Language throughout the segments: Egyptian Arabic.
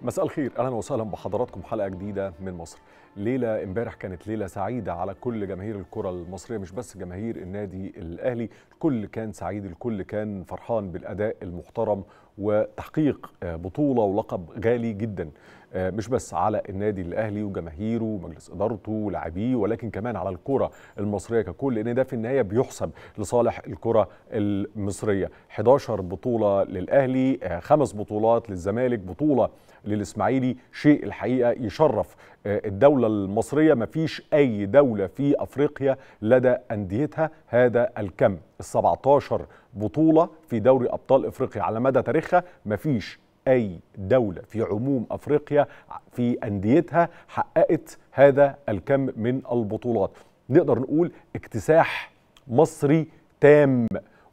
مساء الخير اهلا وسهلا بحضراتكم حلقه جديده من مصر ليله امبارح كانت ليله سعيده على كل جماهير الكره المصريه مش بس جماهير النادي الاهلي الكل كان سعيد الكل كان فرحان بالاداء المحترم وتحقيق بطوله ولقب غالي جدا مش بس على النادي الاهلي وجماهيره ومجلس ادارته ولاعبيه ولكن كمان على الكره المصريه ككل لان ده في النهايه بيحسب لصالح الكره المصريه 11 بطوله للاهلي خمس بطولات للزمالك بطوله للاسماعيلي شيء الحقيقه يشرف الدوله المصريه ما فيش اي دوله في افريقيا لدى انديتها هذا الكم ال 17 بطوله في دوري ابطال افريقيا على مدى تاريخها ما فيش اي دوله في عموم افريقيا في انديتها حققت هذا الكم من البطولات نقدر نقول اكتساح مصري تام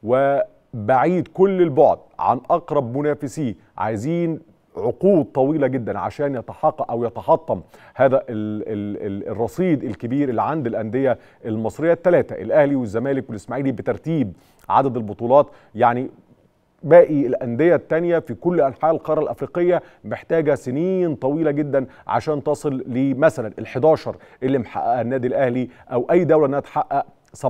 وبعيد كل البعد عن اقرب منافسيه عايزين عقود طويله جدا عشان يتحقق او يتحطم هذا ال ال ال الرصيد الكبير اللي عند الانديه المصريه الثلاثه الاهلي والزمالك والاسماعيلي بترتيب عدد البطولات يعني باقي الانديه الثانيه في كل انحاء القاره الافريقيه محتاجه سنين طويله جدا عشان تصل لمثلا ال11 اللي محققها النادي الاهلي او اي دوله انها تحقق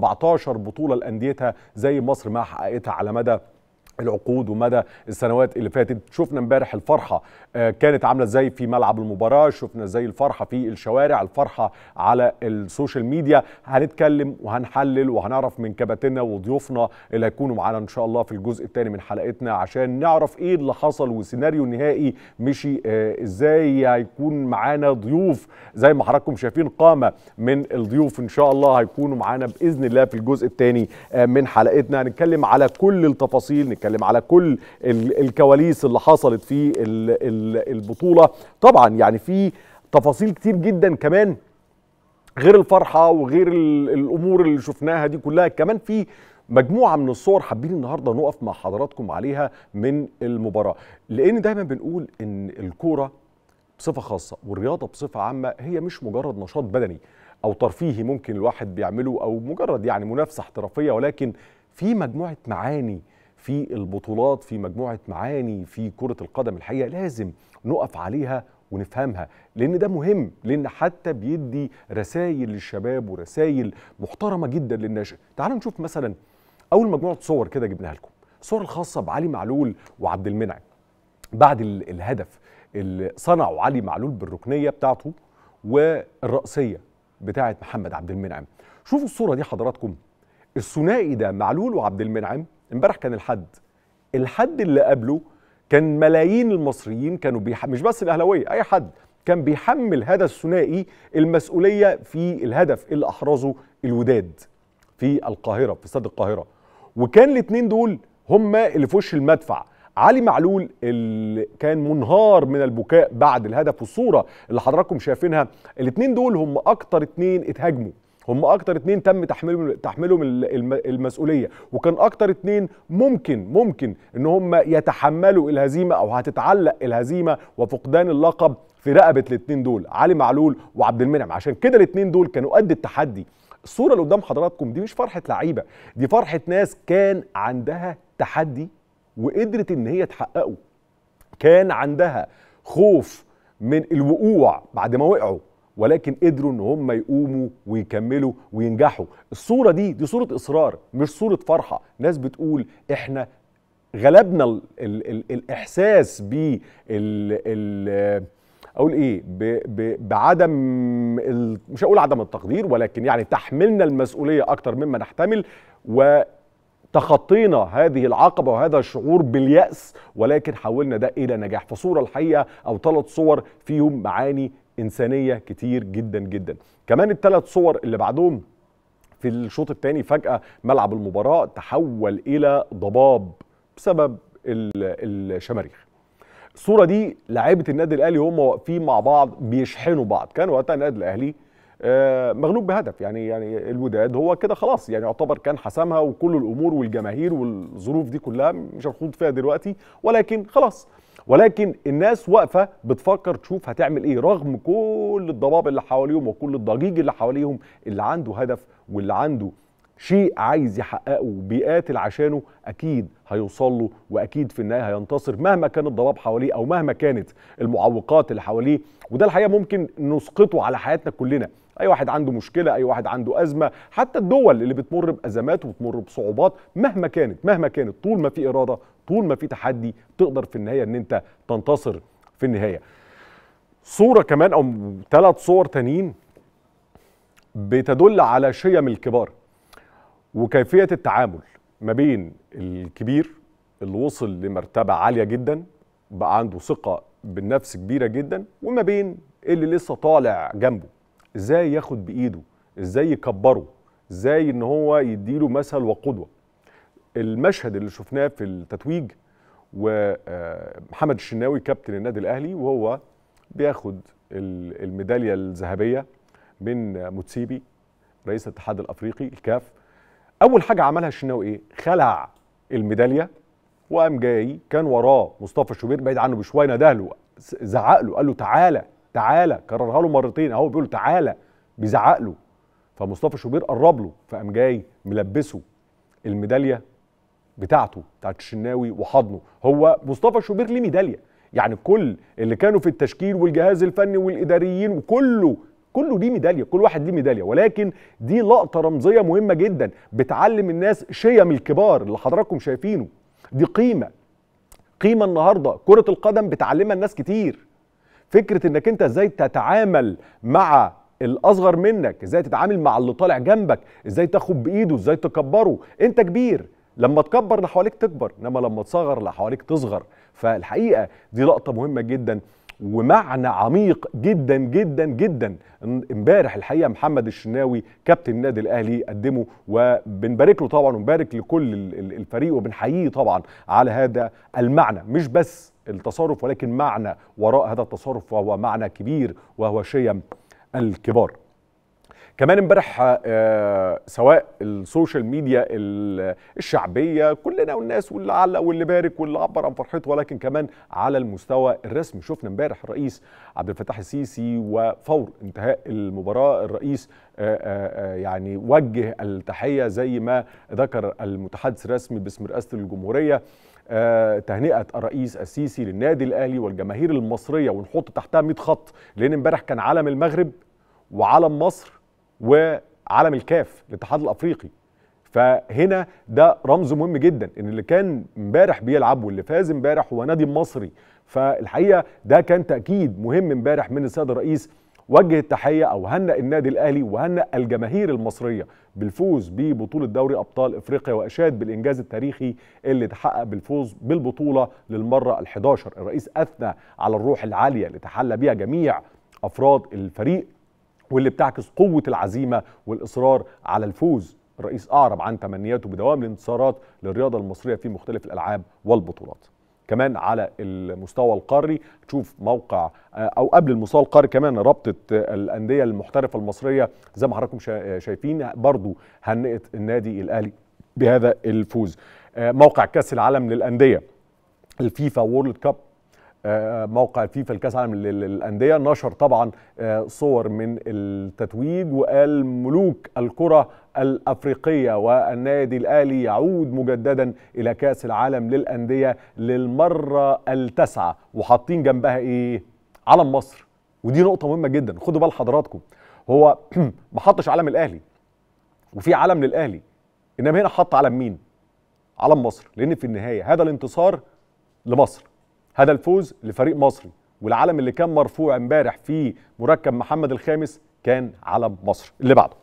17 بطوله لانديتها زي مصر ما حققتها على مدى العقود ومدى السنوات اللي فاتت شفنا امبارح الفرحه كانت عامله ازاي في ملعب المباراه شفنا ازاي الفرحه في الشوارع الفرحه على السوشيال ميديا هنتكلم وهنحلل وهنعرف من كباتننا وضيوفنا اللي هيكونوا معانا ان شاء الله في الجزء الثاني من حلقتنا عشان نعرف ايه اللي حصل وسيناريو النهائي مشي ازاي هيكون معانا ضيوف زي ما حضراتكم شايفين قامه من الضيوف ان شاء الله هيكونوا معانا باذن الله في الجزء الثاني من حلقتنا هنتكلم على كل التفاصيل نتكلم على كل الكواليس اللي حصلت في البطوله طبعا يعني في تفاصيل كتير جدا كمان غير الفرحه وغير الامور اللي شفناها دي كلها كمان في مجموعه من الصور حابين النهارده نقف مع حضراتكم عليها من المباراه لان دايما بنقول ان الكوره بصفه خاصه والرياضه بصفه عامه هي مش مجرد نشاط بدني او ترفيهي ممكن الواحد بيعمله او مجرد يعني منافسه احترافيه ولكن في مجموعه معاني في البطولات في مجموعه معاني في كره القدم الحقيقه لازم نقف عليها ونفهمها لان ده مهم لان حتى بيدي رسائل للشباب ورسائل محترمه جدا للناشئ تعالوا نشوف مثلا اول مجموعه صور كده جبناها لكم الصور الخاصه بعلي معلول وعبد المنعم بعد الهدف اللي صنعه علي معلول بالركنيه بتاعته والرأسيه بتاعه محمد عبد المنعم شوفوا الصوره دي حضراتكم الثنائي ده معلول وعبد المنعم امبارح كان الحد الحد اللي قبله كان ملايين المصريين كانوا بيح... مش بس الاهلاويه اي حد كان بيحمل هذا الثنائي المسؤوليه في الهدف اللي احرزه الوداد في القاهره في استاد القاهره وكان الاثنين دول هما اللي في وش المدفع علي معلول اللي كان منهار من البكاء بعد الهدف والصوره اللي حضراتكم شايفينها الاثنين دول هم اكتر اثنين اتهاجموا هم اكتر اتنين تم تحميلهم تحميلهم المسؤوليه وكان اكتر اتنين ممكن ممكن ان هم يتحملوا الهزيمه او هتتعلق الهزيمه وفقدان اللقب في رقبه الاتنين دول علي معلول وعبد المنعم عشان كده الاتنين دول كانوا قد التحدي الصوره اللي قدام حضراتكم دي مش فرحه لعيبه دي فرحه ناس كان عندها تحدي وقدرت ان هي تحققه كان عندها خوف من الوقوع بعد ما وقعوا ولكن قدروا ان هم يقوموا ويكملوا وينجحوا الصوره دي دي صوره اصرار مش صوره فرحه ناس بتقول احنا غلبنا ال ال ال الاحساس ب ال ال اقول ايه ب ب بعدم ال مش هقول عدم التقدير ولكن يعني تحملنا المسؤوليه اكتر مما نحتمل و تخطينا هذه العقبة وهذا الشعور باليأس ولكن حولنا ده إلى نجاح فصورة الحقيقة أو ثلاث صور فيهم معاني إنسانية كتير جدا جدا كمان الثلاث صور اللي بعدهم في الشوط الثاني فجأة ملعب المباراة تحول إلى ضباب بسبب الشماريخ الصورة دي لعيبة النادي الأهلي هم واقفين مع بعض بيشحنوا بعض كان وقتها النادي الأهلي مغلوب بهدف يعني يعني الوداد هو كده خلاص يعني يعتبر كان حسمها وكل الامور والجماهير والظروف دي كلها مش هنخوض فيها دلوقتي ولكن خلاص ولكن الناس واقفه بتفكر تشوف هتعمل ايه رغم كل الضباب اللي حواليهم وكل الضجيج اللي حواليهم اللي عنده هدف واللي عنده شيء عايز يحققه وبيقاتل عشانه اكيد هيوصل له واكيد في النهايه هينتصر مهما كان الضباب حواليه او مهما كانت المعوقات اللي حواليه وده الحقيقه ممكن نسقطه على حياتنا كلنا اي واحد عنده مشكله اي واحد عنده ازمه حتى الدول اللي بتمر بازمات وبتمر بصعوبات مهما كانت مهما كانت طول ما في اراده طول ما في تحدي تقدر في النهايه ان انت تنتصر في النهايه صوره كمان او ثلاث صور تانيين بتدل على شيم الكبار وكيفيه التعامل ما بين الكبير اللي وصل لمرتبه عاليه جدا بقى عنده ثقه بالنفس كبيره جدا وما بين اللي لسه طالع جنبه ازاي ياخد بايده ازاي يكبره ازاي ان هو يديله مثل وقدوه المشهد اللي شفناه في التتويج ومحمد الشناوي كابتن النادي الاهلي وهو بياخد الميداليه الذهبيه من موتسيبي رئيس الاتحاد الافريقي الكاف اول حاجه عملها الشناوي ايه خلع الميداليه وقام جاي كان وراه مصطفى شوبير بعيد عنه بشويه ندهله زعق له قال له تعالى تعالى كررها له مرتين اهو بيقول له تعالى بيزعق له فمصطفى شوبير قرب له فقام جاي ملبسه الميداليه بتاعته بتاعت الشناوي وحضنه هو مصطفى شوبير ليه ميداليه يعني كل اللي كانوا في التشكيل والجهاز الفني والاداريين وكله كله ليه ميداليه كل واحد ليه ميداليه ولكن دي لقطه رمزيه مهمه جدا بتعلم الناس شيم الكبار اللي حضراتكم شايفينه دي قيمه قيمه النهارده كره القدم بتعلمها الناس كتير فكره انك انت ازاي تتعامل مع الاصغر منك ازاي تتعامل مع اللي طالع جنبك ازاي تاخد بايده ازاي تكبره انت كبير لما تكبر اللي حواليك تكبر انما لما تصغر اللي حواليك تصغر فالحقيقه دي لقطه مهمه جدا ومعنى عميق جدا جدا جدا امبارح الحقيقه محمد الشناوي كابتن النادي الاهلي قدمه وبنبارك له طبعا ونبارك لكل الفريق وبنحييه طبعا على هذا المعنى مش بس التصرف ولكن معنى وراء هذا التصرف وهو معنى كبير وهو شيم الكبار كمان امبارح آه سواء السوشيال ميديا الشعبيه كلنا والناس واللي علق واللي بارك واللي عبر عن فرحته ولكن كمان على المستوى الرسمي شفنا امبارح الرئيس عبد الفتاح السيسي وفور انتهاء المباراه الرئيس آه آه يعني وجه التحيه زي ما ذكر المتحدث الرسمي باسم رئاسه الجمهوريه آه تهنئه الرئيس السيسي للنادي الاهلي والجماهير المصريه ونحط تحتها 100 خط لان امبارح كان علم المغرب وعلم مصر وعلم الكاف الاتحاد الافريقي فهنا ده رمز مهم جدا ان اللي كان امبارح بيلعب واللي فاز امبارح هو نادي مصري فالحقيقه ده كان تاكيد مهم امبارح من السيد الرئيس وجه التحيه او هنأ النادي الاهلي وهنأ الجماهير المصريه بالفوز ببطوله دوري ابطال افريقيا واشاد بالانجاز التاريخي اللي تحقق بالفوز بالبطوله للمره ال11 الرئيس اثنى على الروح العاليه اللي تحلى بها جميع افراد الفريق واللي بتعكس قوة العزيمة والإصرار على الفوز الرئيس أعرب عن تمنياته بدوام الانتصارات للرياضة المصرية في مختلف الألعاب والبطولات كمان على المستوى القاري تشوف موقع او قبل المستوى القاري كمان رابطه الانديه المحترفه المصريه زي ما حضراتكم شايفين برضو هنئت النادي الاهلي بهذا الفوز موقع كاس العالم للانديه الفيفا وورلد كاب موقع الفيفا الكاس العالم للانديه نشر طبعا صور من التتويج وقال ملوك الكره الافريقيه والنادي الاهلي يعود مجددا الى كاس العالم للانديه للمره التاسعه وحاطين جنبها ايه علم مصر ودي نقطه مهمه جدا خدوا بال حضراتكم هو ما حطش علم الاهلي وفي علم للاهلي انما هنا حط علم مين علم مصر لان في النهايه هذا الانتصار لمصر هذا الفوز لفريق مصري والعلم اللي كان مرفوع امبارح في مركب محمد الخامس كان علم مصر اللي بعده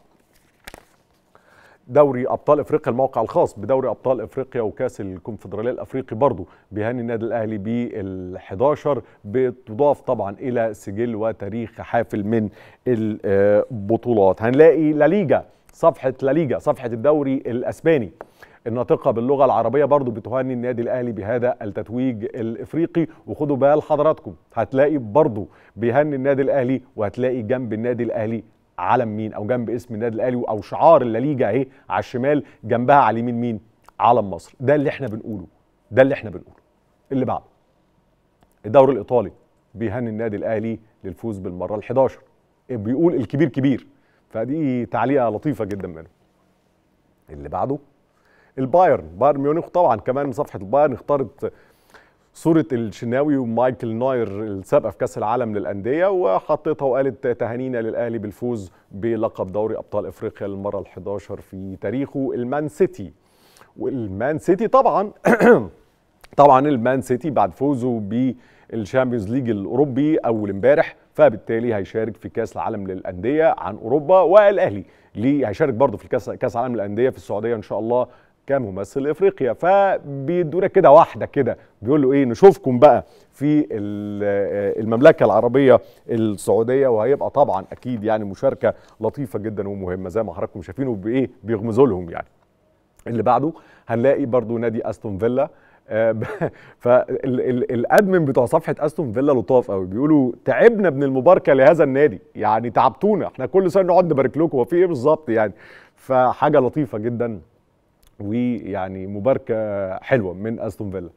دوري ابطال افريقيا الموقع الخاص بدوري ابطال افريقيا وكاس الكونفدراليه الافريقي برضه بيهني النادي الاهلي بال11 بتضاف طبعا الى سجل وتاريخ حافل من البطولات هنلاقي لا ليجا صفحه لا ليجا صفحه الدوري الاسباني الناطقه باللغه العربيه برضو بتهني النادي الاهلي بهذا التتويج الافريقي وخدوا بال حضراتكم هتلاقي برضو بيهني النادي الاهلي وهتلاقي جنب النادي الاهلي علم مين او جنب اسم النادي الاهلي او شعار الليجا اهي على الشمال جنبها على اليمين مين علم مصر ده اللي احنا بنقوله ده اللي احنا بنقوله اللي بعده الدوري الايطالي بيهني النادي الاهلي للفوز بالمره ال11 بيقول الكبير كبير فدي تعليقه لطيفه جدا منه اللي بعده البايرن بايرن ميونخ طبعا كمان صفحه البايرن اختارت صورة الشناوي ومايكل نوير السابقة في كأس العالم للأندية وحطيتها وقالت تهانينا للأهلي بالفوز بلقب دوري أبطال إفريقيا للمرة ال11 في تاريخه المان سيتي والمان سيتي طبعا طبعا المان سيتي بعد فوزه بالشامبيونز ليج الأوروبي أول امبارح فبالتالي هيشارك في كأس العالم للأندية عن أوروبا والأهلي ليه هيشارك برضه في كأس كأس العالم للأندية في السعودية إن شاء الله كممثل افريقيا فبيدونا كده واحده كده بيقول له ايه نشوفكم بقى في المملكه العربيه السعوديه وهيبقى طبعا اكيد يعني مشاركه لطيفه جدا ومهمه زي ما حضراتكم شايفينه بايه بيغمزوا لهم يعني اللي بعده هنلاقي برضو نادي استون فيلا فالادمن بتوع صفحه استون فيلا لطاف قوي بيقولوا تعبنا من المباركه لهذا النادي يعني تعبتونا احنا كل سنه نقعد نبارك لكم هو في ايه بالظبط يعني فحاجه لطيفه جدا ويعني مباركه حلوه من استون فيلا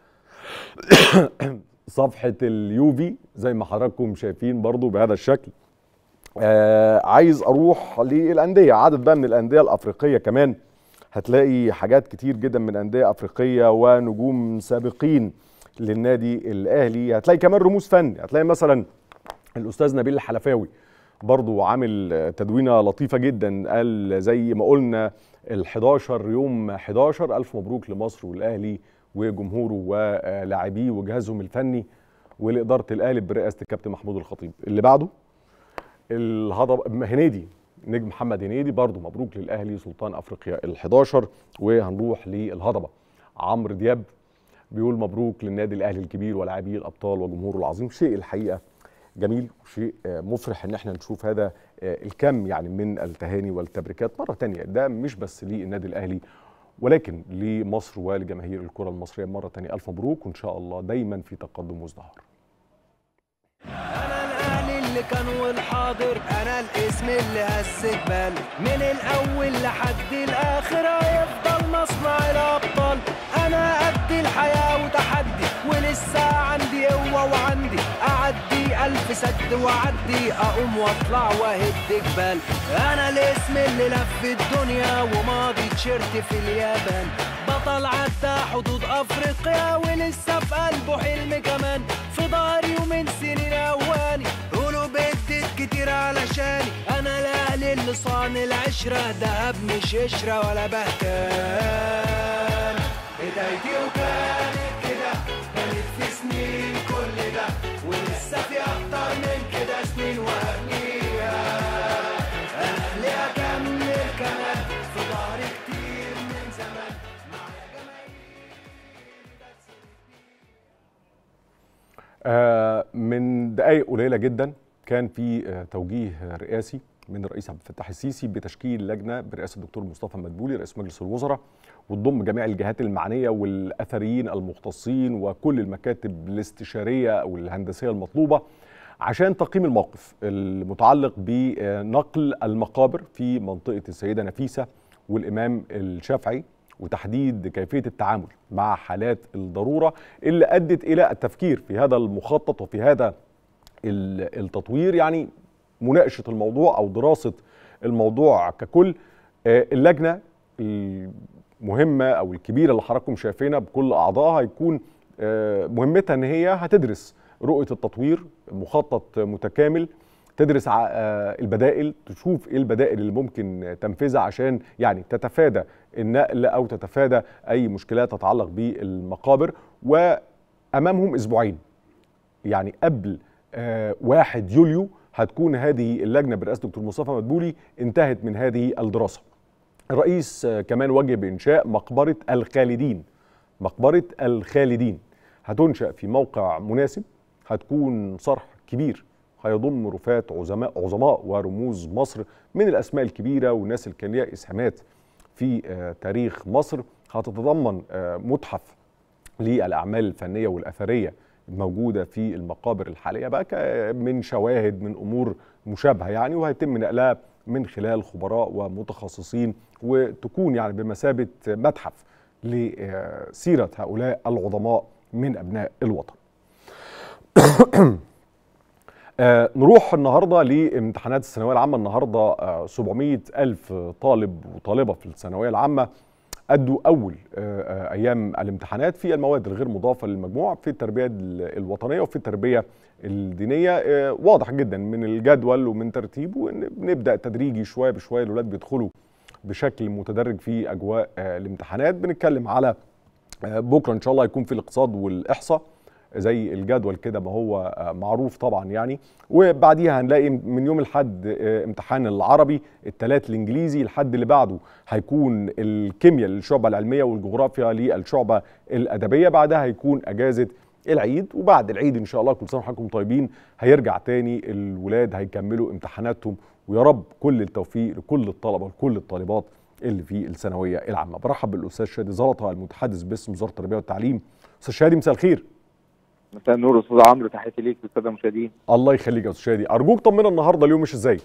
صفحه اليوفي زي ما حضراتكم شايفين برضو بهذا الشكل آه عايز اروح للانديه عدد بقى من الانديه الافريقيه كمان هتلاقي حاجات كتير جدا من انديه افريقيه ونجوم سابقين للنادي الاهلي هتلاقي كمان رموز فني هتلاقي مثلا الاستاذ نبيل الحلفاوي برضو عامل تدوينه لطيفه جدا قال زي ما قلنا ال11 يوم 11 الف مبروك لمصر والاهلي وجمهوره ولاعبيه وجهازهم الفني ولاداره الاهلي برئاسه الكابتن محمود الخطيب اللي بعده الهضبه هنيدي نجم محمد هنيدي برضه مبروك للاهلي سلطان افريقيا ال11 وهنروح للهضبه عمرو دياب بيقول مبروك للنادي الاهلي الكبير ولاعبيه الابطال وجمهوره العظيم شيء الحقيقه جميل وشيء مفرح ان احنا نشوف هذا الكم يعني من التهاني والتبريكات مره تانية ده مش بس للنادي الاهلي ولكن لمصر ولجماهير الكره المصريه مره تانية الف مبروك وان شاء الله دايما في تقدم وازدهار انا الاهلي اللي كان والحاضر انا الاسم اللي هز جبال من الاول لحد الاخر هيفضل مصنع الابطال انا قد الحياه وتحدي ولسه عندي قوه وعندي اعدي الف سد واعدي اقوم واطلع واهد جبال انا الاسم اللي لف الدنيا وماضي تيشيرت في اليابان بطل عدى حدود افريقيا ولسه في قلبه حلم كمان في ظهري ومن سنين اواني قولوا بدت كتير علشاني انا الاهلي اللي صان العشره دهب مش قشره ولا بهتان بدايتي وكانت كده كانت في سنين كل ده ولسه في اكتر من كده سنين وهبنيها اهلي اكمل كمان في ظهري كتير من زمان معايا جماهير بس آه من دقائق قليله جدا كان في آه توجيه رئاسي من الرئيس عبد الفتاح السيسي بتشكيل لجنه برئاسه الدكتور مصطفى مدبولي رئيس مجلس الوزراء وتضم جميع الجهات المعنيه والاثريين المختصين وكل المكاتب الاستشاريه او الهندسيه المطلوبه عشان تقييم الموقف المتعلق بنقل المقابر في منطقه السيده نفيسه والامام الشافعي وتحديد كيفيه التعامل مع حالات الضروره اللي ادت الى التفكير في هذا المخطط وفي هذا التطوير يعني مناقشه الموضوع او دراسه الموضوع ككل اللجنه المهمه او الكبيره اللي حضراتكم شايفينها بكل اعضائها هيكون مهمتها ان هي هتدرس رؤيه التطوير مخطط متكامل تدرس البدائل تشوف ايه البدائل اللي ممكن تنفذها عشان يعني تتفادى النقل او تتفادى اي مشكلات تتعلق بالمقابر وامامهم اسبوعين يعني قبل واحد يوليو هتكون هذه اللجنه برئاسه دكتور مصطفى مدبولي انتهت من هذه الدراسه. الرئيس كمان وجه بانشاء مقبره الخالدين. مقبره الخالدين هتنشا في موقع مناسب هتكون صرح كبير هيضم رفات عظماء عظماء ورموز مصر من الاسماء الكبيره والناس اللي كان ليها اسهامات في تاريخ مصر هتتضمن متحف للاعمال الفنيه والاثريه موجوده في المقابر الحاليه بقى من شواهد من امور مشابهه يعني وهيتم نقلها من خلال خبراء ومتخصصين وتكون يعني بمثابه متحف لسيره هؤلاء العظماء من ابناء الوطن. آه نروح النهارده لامتحانات الثانويه العامه النهارده آه 700 الف طالب وطالبه في الثانويه العامه ادوا اول آه آه ايام الامتحانات في المواد الغير مضافه للمجموع في التربيه ال- الوطنيه وفي التربيه الدينيه آه واضح جدا من الجدول ومن ترتيبه ان بنبدا تدريجي شويه بشويه الاولاد بيدخلوا بشكل متدرج في اجواء آه الامتحانات بنتكلم على آه بكره ان شاء الله هيكون في الاقتصاد والاحصاء زي الجدول كده ما هو آه، معروف طبعا يعني وبعديها هنلاقي من يوم الحد آه، امتحان العربي الثلاث الانجليزي الحد اللي بعده هيكون الكيمياء للشعبة العلمية والجغرافيا للشعبة الأدبية بعدها هيكون أجازة العيد وبعد العيد إن شاء الله كل سنة وحضراتكم طيبين هيرجع تاني الولاد هيكملوا امتحاناتهم ويا رب كل التوفيق لكل الطلبة وكل الطالبات اللي في الثانوية العامة برحب بالأستاذ شادي زلطة المتحدث باسم وزارة التربية والتعليم أستاذ شادي مساء الخير مساء النور استاذ عمرو تحياتي ليك والساده المشاهدين الله يخليك يا استاذ شادي ارجوك طمنا النهارده اليوم مش ازاي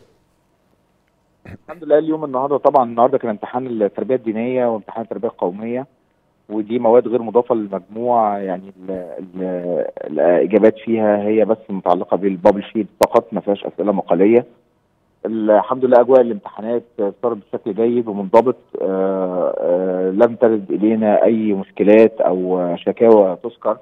الحمد لله اليوم النهارده طبعا النهارده كان امتحان التربيه الدينيه وامتحان التربيه القوميه ودي مواد غير مضافه للمجموع يعني ال ال الاجابات فيها هي بس متعلقه بالبابل شيت فقط ما فيهاش اسئله مقاليه الحمد لله اجواء الامتحانات صارت بشكل جيد ومنضبط آه، آه، لم ترد الينا اي مشكلات او شكاوى تذكر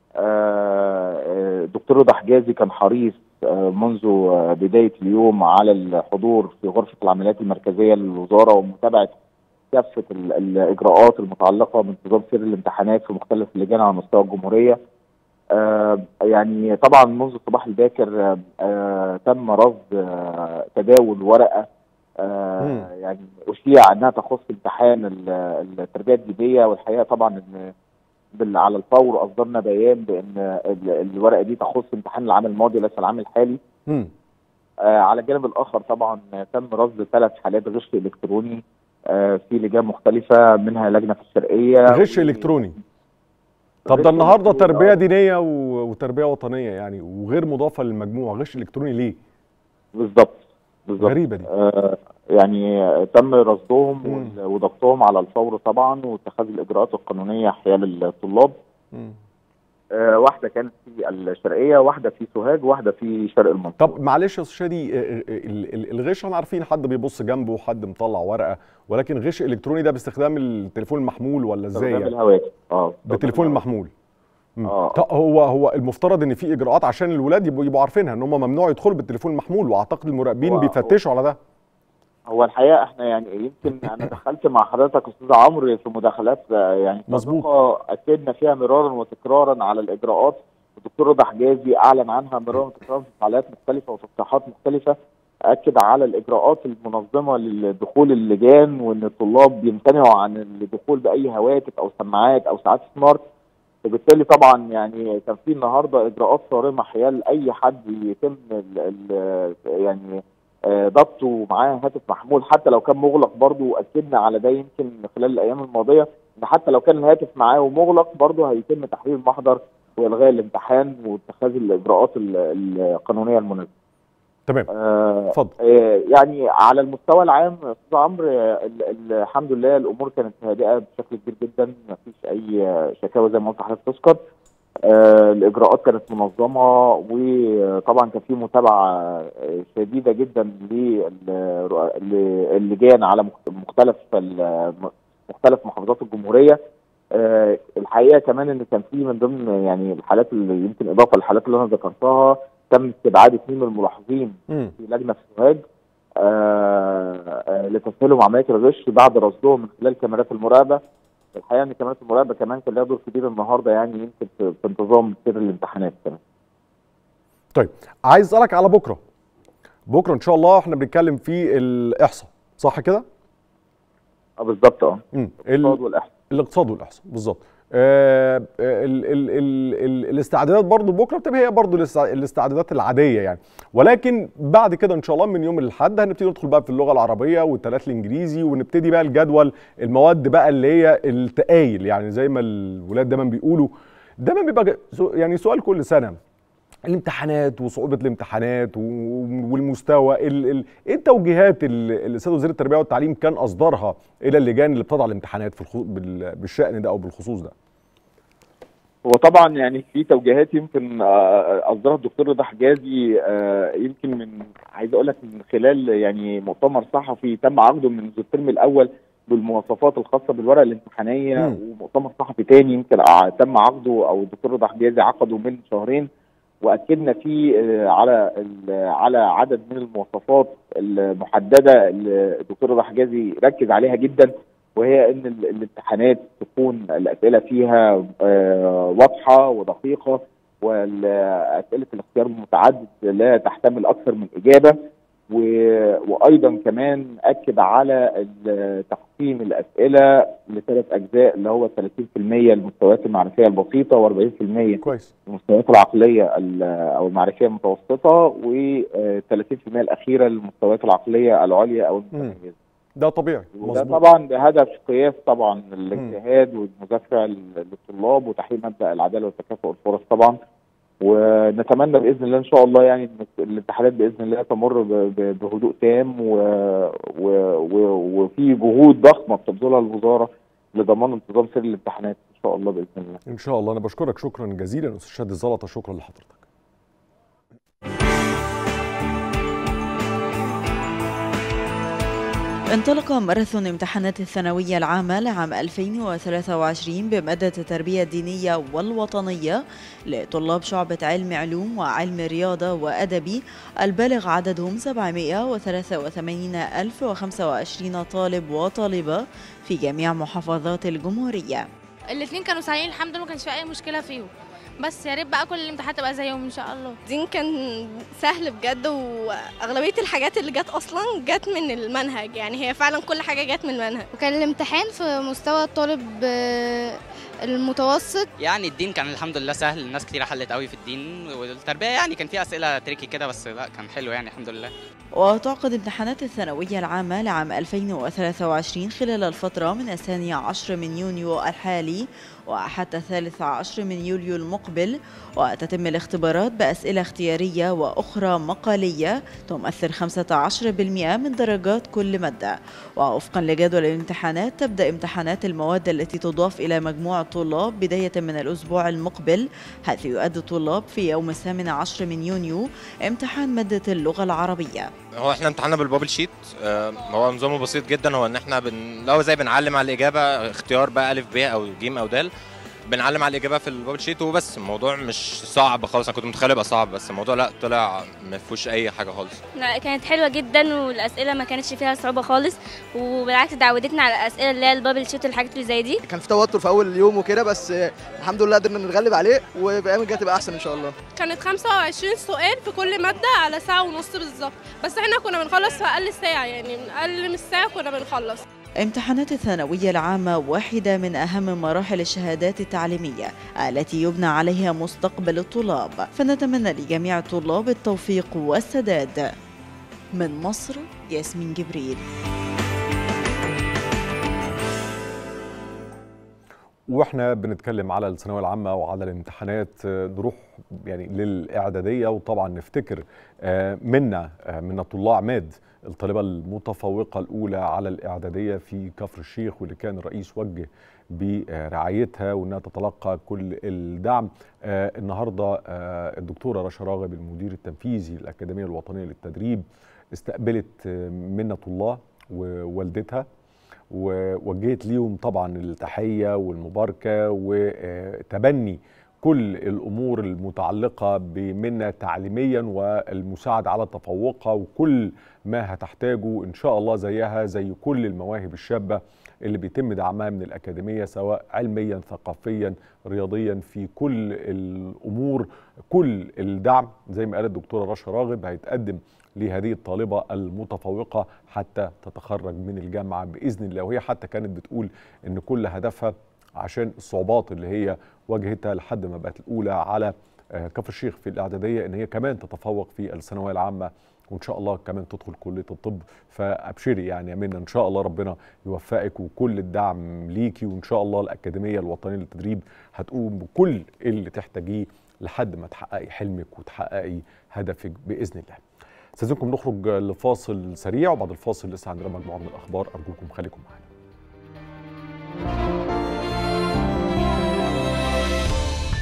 آه، آه، دكتور رضا حجازي كان حريص آه، منذ آه، بدايه اليوم على الحضور في غرفه العمليات المركزيه للوزاره ومتابعه كافه ال- الاجراءات المتعلقه بانتظام سير الامتحانات في مختلف اللجان على مستوى الجمهوريه. آه، يعني طبعا منذ الصباح الباكر آه، آه، تم رصد آه، تداول ورقه آه، مم. يعني اشيع انها تخص امتحان ال- التربيه الدينيه والحقيقه طبعا ان بال- على الفور اصدرنا بيان بان ال- الورقه دي تخص امتحان العام الماضي وليس العام الحالي مم. آه على الجانب الاخر طبعا آه، تم رصد ثلاث حالات غش الكتروني آه في لجان مختلفه منها لجنه في الشرقيه غش و- الكتروني طب غش ده النهارده إلكتروني، تربيه آه. دينيه و- وتربيه وطنيه يعني وغير مضافه للمجموع غش الكتروني ليه بالظبط بالظبط غريبه دي آه يعني آه، تم رصدهم مم. وال- وضبطهم على الفور طبعا واتخاذ الاجراءات القانونيه حيال الطلاب مم. آه واحده كانت في الشرقيه واحده في سوهاج واحده في شرق المنصوره طب معلش يا استاذ شادي آه، آه، ال- ال- الغش احنا عارفين حد بيبص جنبه وحد مطلع ورقه ولكن غش الكتروني ده باستخدام التليفون المحمول ولا ازاي استخدام يعني الهواتف اه بالتليفون الهواتف. المحمول مم. آه. طب هو هو المفترض ان في اجراءات عشان الولاد يبقوا يبقوا عارفينها ان هم ممنوع يدخلوا بالتليفون المحمول واعتقد المراقبين هو- بيفتشوا على ده هو الحقيقه احنا يعني يمكن انا دخلت مع حضرتك استاذ عمرو في مداخلات آه، يعني مظبوط. سابقة اكدنا فيها مرارا وتكرارا على الاجراءات الدكتور رضا حجازي اعلن عنها مرارا وتكرارا في فعاليات مختلفه وتصريحات مختلفه اكد على الاجراءات المنظمه لدخول اللجان وان الطلاب بيمتنعوا عن الدخول باي هواتف او سماعات او ساعات سمارت وبالتالي طبعا يعني كان في النهارده اجراءات صارمه حيال اي حد يتم ال ال يعني آه، ضبطه معاه هاتف محمول حتى لو كان مغلق برضه واكدنا على ده يمكن خلال الايام الماضيه ان حتى لو كان الهاتف معاه ومغلق برضه هيتم تحرير المحضر والغاء الامتحان واتخاذ الاجراءات ال- القانونيه المناسبه. تمام آه، اتفضل آه، يعني على المستوى العام استاذ عمرو آه، ال- ال- الحمد لله الامور كانت هادئه بشكل كبير جدا ما فيش اي آه، شكاوى زي ما قلت لحضرتك تذكر آه، الاجراءات كانت منظمه وطبعا كان في متابعه آه، شديده جدا لل- للجان على مخت- مختلف ال- مختلف محافظات الجمهوريه آه، الحقيقه كمان ان كان في من ضمن يعني الحالات اللي يمكن اضافه للحالات اللي انا ذكرتها تم استبعاد اثنين من الملاحظين مم. في لجنه في سوهاج آه، آه، لتسهيلهم عمليه الغش بعد رصدهم من خلال كاميرات المراقبه الحقيقه ان كاميرات المراقبه كمان كان لها دور كبير النهارده يعني يمكن في في انتظام سير الامتحانات كمان طيب عايز اسالك على بكره بكره ان شاء الله احنا بنتكلم في الاحصاء صح كده اه بالظبط اه مم. الاقتصاد ال- والاحصاء الاقتصاد والاحصاء بالظبط آه ال ال ال ال الاستعدادات برضو بكره بتبقى هي برضو الاستع- الاستعدادات العاديه يعني ولكن بعد كده ان شاء الله من يوم الاحد هنبتدي ندخل بقى في اللغه العربيه والثلاث الانجليزي ونبتدي بقى الجدول المواد بقى اللي هي التقايل يعني زي ما الولاد دايما بيقولوا دايما بيبقى ج- سو- يعني سؤال كل سنه الامتحانات وصعوبه الامتحانات و- والمستوى ال ال ايه التوجيهات اللي اللي السيد وزير التربيه والتعليم كان اصدرها الى اللجان اللي بتضع الامتحانات في الخو... بال... بالشان ده او بالخصوص ده هو طبعا يعني في توجيهات يمكن آه، اصدرها الدكتور رضا حجازي آه، يمكن من عايز اقول لك من خلال يعني مؤتمر صحفي تم عقده منذ الترم الاول بالمواصفات الخاصه بالورقه الامتحانيه مم. ومؤتمر صحفي تاني يمكن ع- تم عقده او الدكتور رضا حجازي عقده من شهرين واكدنا فيه آه، على ال- على عدد من المواصفات المحدده اللي الدكتور رضا حجازي ركز عليها جدا وهي ان ال- الامتحانات تكون الاسئله فيها آه، واضحه ودقيقه والاسئله الاختيار المتعدد لا تحتمل اكثر من اجابه و- وايضا كمان اكد على ال- تقسيم الاسئله لثلاث اجزاء اللي هو 30% المستويات المعرفيه البسيطه و40% كويس المستويات العقليه ال- او المعرفيه المتوسطه و30% الاخيره للمستويات العقليه العليا او المتميزه ده طبيعي وده مظبوط طبعا بهدف قياس طبعا الاجتهاد والمذاكره لل- للطلاب وتحقيق مبدا العداله والتكافؤ الفرص طبعا ونتمنى باذن الله ان شاء الله يعني ان الامتحانات باذن الله تمر ب- ب- بهدوء تام و... و... و... وفي جهود ضخمه بتبذلها الوزاره لضمان انتظام سير الامتحانات ان شاء الله باذن الله ان شاء الله انا بشكرك شكرا جزيلا استاذ شادي الزلطه شكرا لحضرتك انطلق ماراثون امتحانات الثانوية العامة لعام 2023 بمادة التربية الدينية والوطنية لطلاب شعبة علم علوم وعلم رياضة وأدبي البالغ عددهم 783,025 طالب وطالبة في جميع محافظات الجمهورية الاثنين كانوا سهلين الحمد لله ما كانش في اي مشكله فيهم بس يا ريت بقى كل الامتحانات تبقى زيهم ان شاء الله الدين كان سهل بجد واغلبيه الحاجات اللي جت اصلا جت من المنهج يعني هي فعلا كل حاجه جت من المنهج وكان الامتحان في مستوى الطالب آه، المتوسط يعني الدين كان الحمد لله سهل ناس كتير حلت قوي في الدين والتربيه يعني كان فيها اسئله تريكي كده بس لا كان حلو يعني الحمد لله وتعقد امتحانات الثانوية العامة لعام 2023 خلال الفترة من الثاني عشر من يونيو الحالي وحتى الثالث عشر من يوليو المقبل وتتم الاختبارات بأسئلة اختيارية وأخرى مقالية تمثل 15% من درجات كل مادة ووفقا لجدول الامتحانات تبدأ امتحانات المواد التي تضاف إلى مجموع الطلاب بداية من الأسبوع المقبل حيث يؤدي الطلاب في يوم الثامن عشر من يونيو امتحان مادة اللغة العربية هو احنا امتحاننا بالبابل شيت آه، هو نظامه بسيط جدا هو ان احنا بن... لو زي بنعلم على الاجابه اختيار بقى الف ب او ج او د بنعلم على الاجابه في البابل شيت وبس الموضوع مش صعب خالص انا كنت متخيل يبقى صعب بس الموضوع لا طلع ما فيهوش اي حاجه خالص لا كانت حلوه جدا والاسئله ما كانتش فيها صعوبه خالص وبالعكس دعودتنا على الاسئله اللي هي البابل شيت والحاجات اللي زي دي كان في توتر في اول اليوم وكده بس آه، الحمد لله قدرنا نتغلب عليه والايام الجايه تبقى احسن ان شاء الله كانت 25 سؤال في كل ماده على ساعه ونص بالظبط بس احنا كنا بنخلص في اقل ساعه يعني من اقل من الساعه كنا بنخلص امتحانات الثانوية العامة واحدة من أهم مراحل الشهادات التعليمية التي يبنى عليها مستقبل الطلاب فنتمنى لجميع الطلاب التوفيق والسداد من مصر ياسمين جبريل واحنا بنتكلم على الثانويه العامه وعلى الامتحانات آه، نروح يعني للاعداديه وطبعا نفتكر آه، منا آه، منا طلاب عماد الطالبه المتفوقه الاولى على الاعداديه في كفر الشيخ واللي كان الرئيس وجه برعايتها وانها تتلقى كل الدعم آه، النهارده آه، الدكتوره رشا راغب المدير التنفيذي للاكاديميه الوطنيه للتدريب استقبلت آه، منة الله ووالدتها ووجهت ليهم طبعا التحيه والمباركه وتبني كل الامور المتعلقه بمنة تعليميا والمساعده على تفوقها وكل ما هتحتاجه ان شاء الله زيها زي كل المواهب الشابه اللي بيتم دعمها من الاكاديميه سواء علميا ثقافيا رياضيا في كل الامور كل الدعم زي ما قالت الدكتوره رشا راغب هيتقدم لهذه الطالبه المتفوقه حتى تتخرج من الجامعه باذن الله وهي حتى كانت بتقول ان كل هدفها عشان الصعوبات اللي هي واجهتها لحد ما بقت الاولى على آه، كفر الشيخ في الاعداديه ان هي كمان تتفوق في الثانويه العامه وان شاء الله كمان تدخل كليه الطب فابشري يعني يا منى ان شاء الله ربنا يوفقك وكل الدعم ليكي وان شاء الله الاكاديميه الوطنيه للتدريب هتقوم بكل اللي تحتاجيه لحد ما تحققي حلمك وتحققي هدفك باذن الله. استاذنكم نخرج لفاصل سريع وبعد الفاصل لسه عندنا مجموعه من الاخبار ارجوكم خليكم معانا.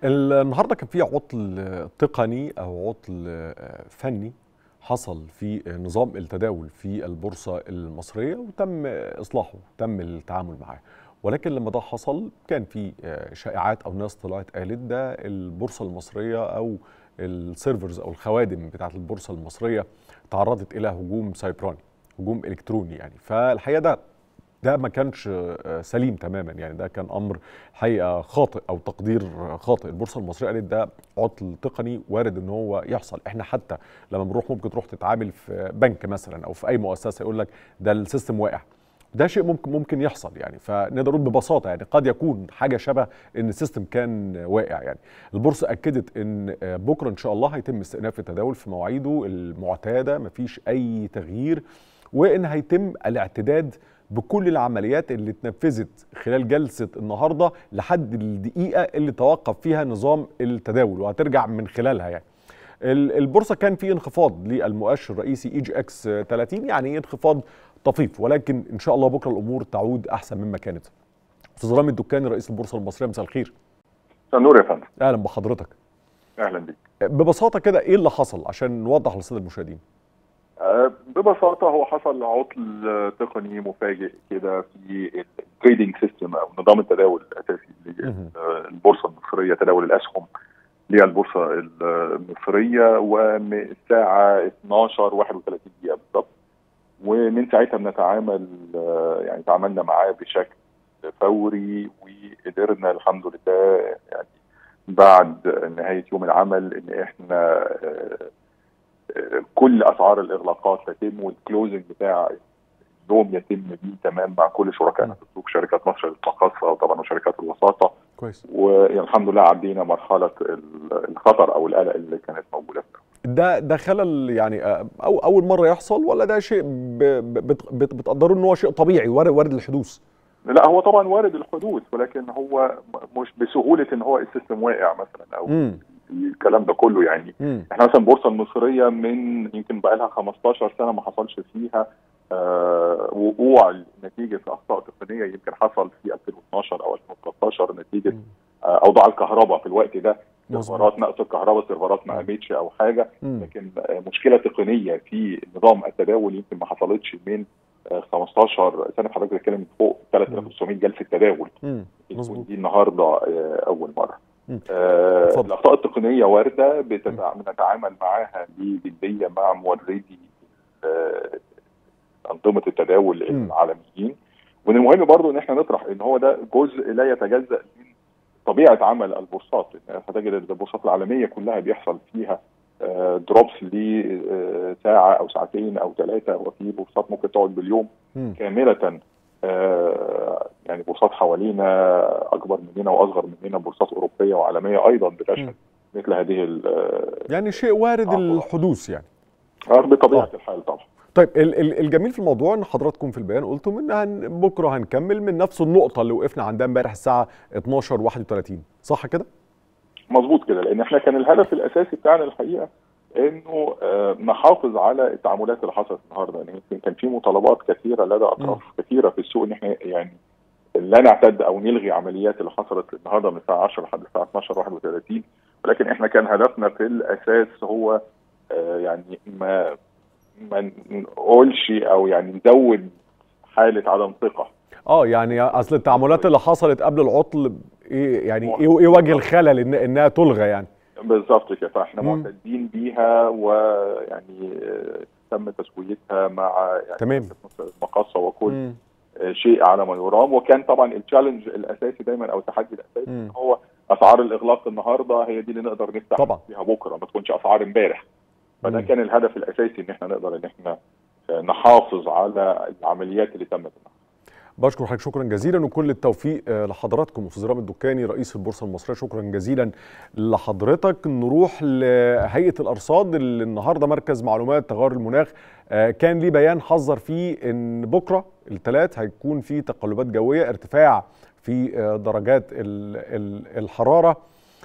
النهارده كان في عطل تقني او عطل فني حصل في نظام التداول في البورصه المصريه وتم اصلاحه تم التعامل معاه ولكن لما ده حصل كان في شائعات او ناس طلعت قالت ده البورصه المصريه او السيرفرز او الخوادم بتاعه البورصه المصريه تعرضت الى هجوم سايبراني هجوم الكتروني يعني فالحقيقه ده ده ما كانش سليم تماما يعني ده كان امر حقيقه خاطئ او تقدير خاطئ البورصه المصريه قالت ده عطل تقني وارد ان هو يحصل احنا حتى لما بنروح ممكن تروح تتعامل في بنك مثلا او في اي مؤسسه يقول لك ده السيستم واقع ده شيء ممكن ممكن يحصل يعني فنقدر نقول ببساطه يعني قد يكون حاجه شبه ان السيستم كان واقع يعني البورصه اكدت ان بكره ان شاء الله هيتم استئناف التداول في مواعيده المعتاده مفيش اي تغيير وان هيتم الاعتداد بكل العمليات اللي اتنفذت خلال جلسه النهارده لحد الدقيقه اللي توقف فيها نظام التداول وهترجع من خلالها يعني البورصه كان في انخفاض للمؤشر الرئيسي اي جي اكس 30 يعني انخفاض طفيف ولكن ان شاء الله بكره الامور تعود احسن مما كانت استاذ رامي الدكاني رئيس البورصه المصريه مساء الخير نور يا فندم اهلا بحضرتك اهلا بيك ببساطه كده ايه اللي حصل عشان نوضح للساده المشاهدين ببساطه هو حصل عطل تقني مفاجئ كده في التريدنج سيستم او نظام التداول الاساسي للبورصه المصريه تداول الاسهم للبورصه المصريه ومن الساعه 12 31 دقيقه بالضبط ومن ساعتها بنتعامل يعني تعاملنا معاه بشكل فوري وقدرنا الحمد لله يعني بعد نهايه يوم العمل ان احنا كل اسعار الاغلاقات تتم والكلوزنج بتاع اليوم يتم بيه تمام مع كل شركائنا في السوق شركات مصر للمقاصه وطبعا وشركات الوساطه كويس والحمد لله عدينا مرحله الخطر او القلق اللي كانت موجوده فيها ده ده خلل يعني أو اول مره يحصل ولا ده شيء بتقدروا ان هو شيء طبيعي وارد الحدوث؟ لا هو طبعا وارد الحدوث ولكن هو مش بسهوله ان هو السيستم واقع مثلا او م. الكلام ده كله يعني مم. احنا مثلا البورصه المصريه من يمكن بقى لها 15 سنه ما حصلش فيها آه وقوع نتيجه اخطاء تقنيه يمكن حصل في 2012 او 2013 نتيجه آه اوضاع الكهرباء في الوقت ده سيرفرات نقص الكهرباء سيرفرات ما قامتش او حاجه مم. لكن آه مشكله تقنيه في نظام التداول يمكن ما حصلتش من 15 سنه حضرتك بتتكلم فوق 3900 جلسه تداول دي النهارده اول مره آه الاخطاء التقنيه وارده بنتعامل معاها بجديه مع موردي آه انظمه التداول م. العالميين ومن المهم برضو ان احنا نطرح ان هو ده جزء لا يتجزا من طبيعه عمل البورصات هتجد البورصات العالميه كلها بيحصل فيها آه دروبس لساعه او ساعتين او ثلاثه وفي بورصات ممكن تقعد باليوم م. كامله آه يعني بورصات حوالينا اكبر مننا واصغر مننا بورصات اوروبيه وعالميه ايضا بتشهد مثل هذه يعني شيء وارد عطلة. الحدوث يعني بطبيعه آه. الحال طبعا طيب الجميل في الموضوع ان حضراتكم في البيان قلتم ان هن بكره هنكمل من نفس النقطه اللي وقفنا عندها امبارح الساعه 12 31 صح كده؟ مظبوط كده لان احنا كان الهدف الاساسي بتاعنا الحقيقه انه آه نحافظ على التعاملات اللي حصلت النهارده يعني كان في مطالبات كثيره لدى اطراف م. كثيره في السوق ان احنا يعني لا نعتد او نلغي عمليات اللي حصلت النهارده من الساعه 10 لحد الساعه 12 31 ولكن احنا كان هدفنا في الاساس هو آه يعني ما ما نقولش او يعني نزود حاله عدم ثقه اه يعني اصل التعاملات اللي حصلت قبل العطل ايه يعني ايه ايه وجه الخلل إن انها تلغى يعني بالظبط كده فاحنا معتدين بيها ويعني تم تسويتها مع يعني تمام المقاصه وكل مم. شيء على ما يرام وكان طبعا التشالنج الاساسي دايما او التحدي الاساسي مم. هو اسعار الاغلاق النهارده هي دي اللي نقدر نفتح طبعا. فيها بكره ما تكونش اسعار امبارح فده مم. كان الهدف الاساسي ان احنا نقدر ان احنا نحافظ على العمليات اللي تمت النهارده بشكر حضرتك شكرا جزيلا وكل التوفيق لحضراتكم استاذ رامي الدكاني رئيس البورصه المصريه شكرا جزيلا لحضرتك نروح لهيئه الارصاد اللي النهارده مركز معلومات تغير المناخ كان ليه بيان حذر فيه ان بكره الثلاث هيكون في تقلبات جويه ارتفاع في درجات الحراره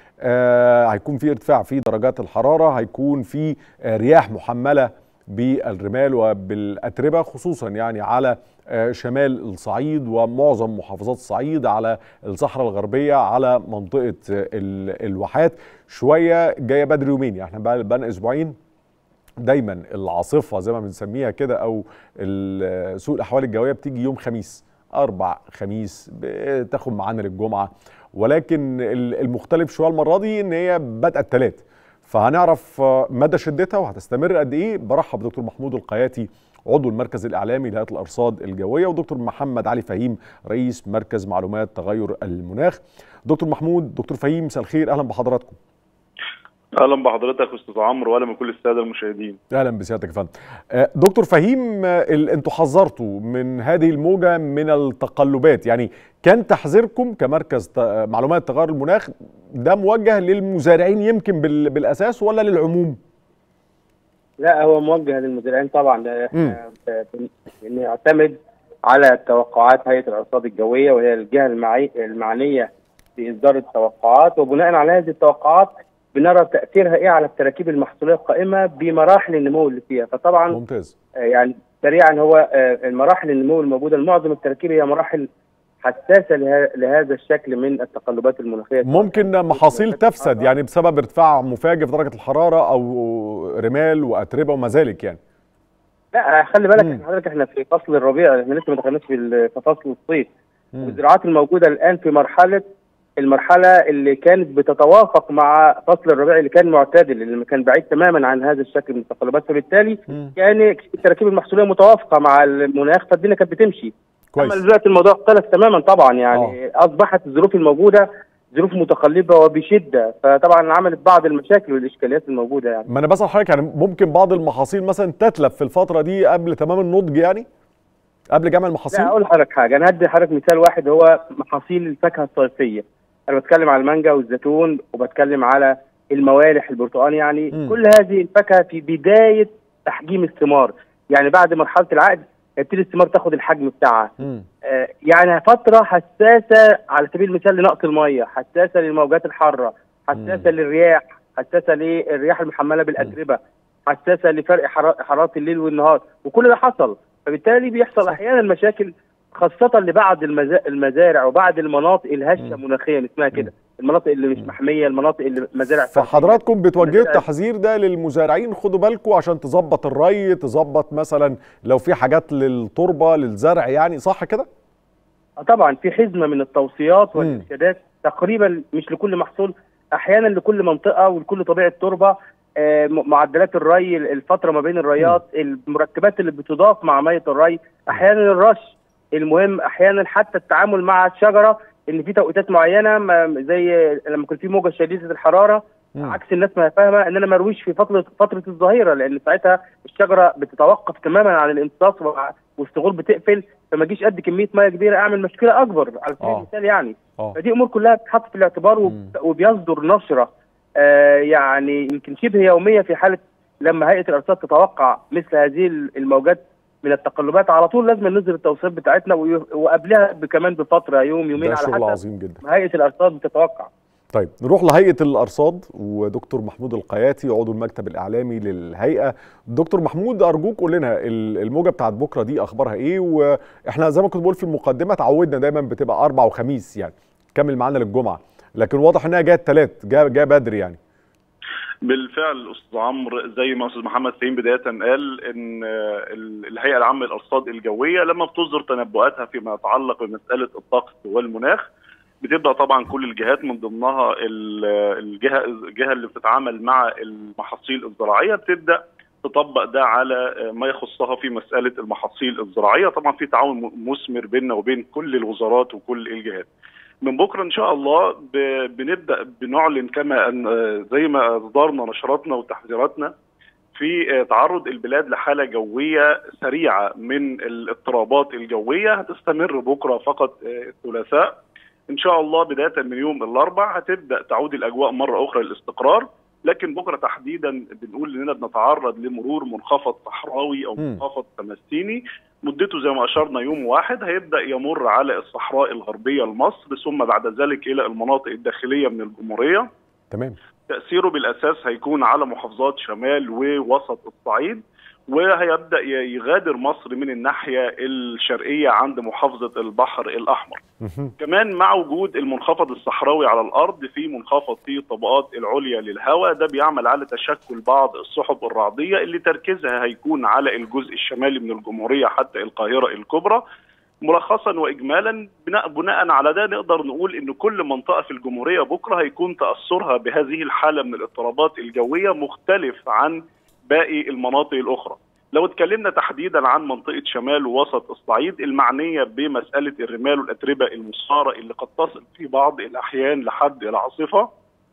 هيكون في ارتفاع في درجات الحراره هيكون في رياح محمله بالرمال وبالاتربه خصوصا يعني على شمال الصعيد ومعظم محافظات الصعيد على الصحراء الغربيه على منطقه الواحات شويه جايه بدري يومين يعني احنا بقى اسبوعين دايما العاصفه زي ما بنسميها كده او سوء الاحوال الجويه بتيجي يوم خميس اربع خميس بتاخد معانا للجمعه ولكن المختلف شويه المره دي ان هي بدأت الثلاث فهنعرف مدى شدتها وهتستمر قد ايه برحب بدكتور محمود القياتي عضو المركز الاعلامي لهيئه الارصاد الجويه ودكتور محمد علي فهيم رئيس مركز معلومات تغير المناخ دكتور محمود دكتور فهيم مساء الخير اهلا بحضراتكم اهلا بحضرتك استاذ عمرو واهلا بكل الساده المشاهدين اهلا بسيادتك يا فندم دكتور فهيم انتوا حذرتوا من هذه الموجه من التقلبات يعني كان تحذيركم كمركز معلومات تغير المناخ ده موجه للمزارعين يمكن بالاساس ولا للعموم لا هو موجه للمزارعين طبعا احنا بنعتمد على توقعات هيئه الارصاد الجويه وهي الجهه المعي... المعنيه في اصدار التوقعات وبناء على هذه التوقعات بنرى تاثيرها ايه على التراكيب المحصوليه القائمه بمراحل النمو اللي فيها فطبعا ممتاز يعني سريعا هو المراحل النمو الموجوده لمعظم التراكيب هي مراحل حساسه لهذا الشكل من التقلبات المناخيه ممكن محاصيل تفسد يعني بسبب ارتفاع مفاجئ في درجه الحراره او رمال واتربه وما ذلك يعني لا خلي بالك حضرتك احنا في فصل الربيع احنا لسه ما دخلناش في فصل الصيف والزراعات الموجوده الان في مرحله المرحله اللي كانت بتتوافق مع فصل الربيع اللي كان معتدل اللي كان بعيد تماما عن هذا الشكل من التقلبات فبالتالي م. كان التراكيب المحصوليه متوافقه مع المناخ فالدنيا كانت بتمشي كويس اما دلوقتي الموضوع اختلف تماما طبعا يعني أوه. اصبحت الظروف الموجوده ظروف متقلبه وبشده فطبعا عملت بعض المشاكل والاشكاليات الموجوده يعني ما انا بسال حضرتك يعني ممكن بعض المحاصيل مثلا تتلف في الفتره دي قبل تمام النضج يعني قبل جمع المحاصيل لا اقول لحضرتك حاجه انا هدي لحضرتك مثال واحد هو محاصيل الفاكهه الصيفيه انا بتكلم على المانجا والزيتون وبتكلم على الموالح البرتقال يعني م. كل هذه الفاكهه في بدايه تحجيم الثمار يعني بعد مرحله العقد يبتدي الثمار تاخد الحجم بتاعها آه يعني فتره حساسه على سبيل المثال لنقص الميه حساسه للموجات الحاره حساسه م. للرياح حساسه للرياح المحمله بالاتربه حساسه لفرق حراره الليل والنهار وكل ده حصل فبالتالي بيحصل احيانا مشاكل خاصة لبعض المزارع وبعض المناطق الهشة مناخيا اسمها كده المناطق اللي مش محمية المناطق اللي مزارع فحضراتكم بتوجهوا التحذير ده للمزارعين خدوا بالكم عشان تظبط الري تظبط مثلا لو في حاجات للتربة للزرع يعني صح كده؟ طبعا في حزمة من التوصيات والإرشادات تقريبا مش لكل محصول أحيانا لكل منطقة ولكل طبيعة تربة معدلات الري الفترة ما بين الريات المركبات اللي بتضاف مع مية الري أحيانا الرش المهم احيانا حتى التعامل مع الشجره ان في توقيتات معينه زي لما يكون في موجه شديده الحراره م. عكس الناس ما فاهمه ان انا ما ارويش في فتره فتره الظهيره لان ساعتها الشجره بتتوقف تماما عن الامتصاص والثغور بتقفل فما اجيش قد كميه ميه كبيره اعمل مشكله اكبر على سبيل المثال يعني أوه. فدي امور كلها بتتحط في الاعتبار وبيصدر نشره آه يعني يمكن شبه يوميه في حاله لما هيئه الارصاد تتوقع مثل هذه الموجات من التقلبات على طول لازم ننزل التوصيات بتاعتنا وقبلها كمان بفتره يوم يومين على حسب عظيم جدا هيئه الارصاد بتتوقع طيب نروح لهيئه الارصاد ودكتور محمود القياتي عضو المكتب الاعلامي للهيئه دكتور محمود ارجوك قول لنا الموجه بتاعت بكره دي اخبارها ايه واحنا زي ما كنت بقول في المقدمه تعودنا دايما بتبقى اربع وخميس يعني كمل معانا للجمعه لكن واضح انها جايه الثلاث جايه جايه بدري يعني بالفعل استاذ عمرو زي ما استاذ محمد فهيم بدايه قال ان الهيئه العامه للارصاد الجويه لما بتصدر تنبؤاتها فيما يتعلق بمساله الطقس والمناخ بتبدا طبعا كل الجهات من ضمنها الجهه الجهه اللي بتتعامل مع المحاصيل الزراعيه بتبدا تطبق ده على ما يخصها في مساله المحاصيل الزراعيه طبعا في تعاون مثمر بيننا وبين كل الوزارات وكل الجهات من بكره ان شاء الله بنبدا بنعلن كما ان زي ما اصدرنا نشراتنا وتحذيراتنا في تعرض البلاد لحاله جويه سريعه من الاضطرابات الجويه هتستمر بكره فقط الثلاثاء ان شاء الله بدايه من يوم الاربع هتبدا تعود الاجواء مره اخرى للاستقرار لكن بكره تحديدا بنقول اننا بنتعرض لمرور منخفض صحراوي او منخفض تمسيني مدته زي ما اشرنا يوم واحد هيبدا يمر على الصحراء الغربيه لمصر ثم بعد ذلك الى المناطق الداخليه من الجمهوريه تمام تاثيره بالاساس هيكون على محافظات شمال ووسط الصعيد وهيبدا ي- يغادر مصر من الناحيه الشرقيه عند محافظه البحر الاحمر كمان مع وجود المنخفض الصحراوي على الارض في منخفض في الطبقات العليا للهواء ده بيعمل على تشكل بعض السحب الرعديه اللي تركيزها هيكون على الجزء الشمالي من الجمهوريه حتى القاهره الكبرى ملخصا واجمالا بناء بناء على ده نقدر نقول ان كل منطقه في الجمهوريه بكره هيكون تاثرها بهذه الحاله من الاضطرابات الجويه مختلف عن باقي المناطق الاخرى. لو اتكلمنا تحديدا عن منطقه شمال ووسط الصعيد المعنيه بمساله الرمال والاتربه المثاره اللي قد تصل في بعض الاحيان لحد العاصفه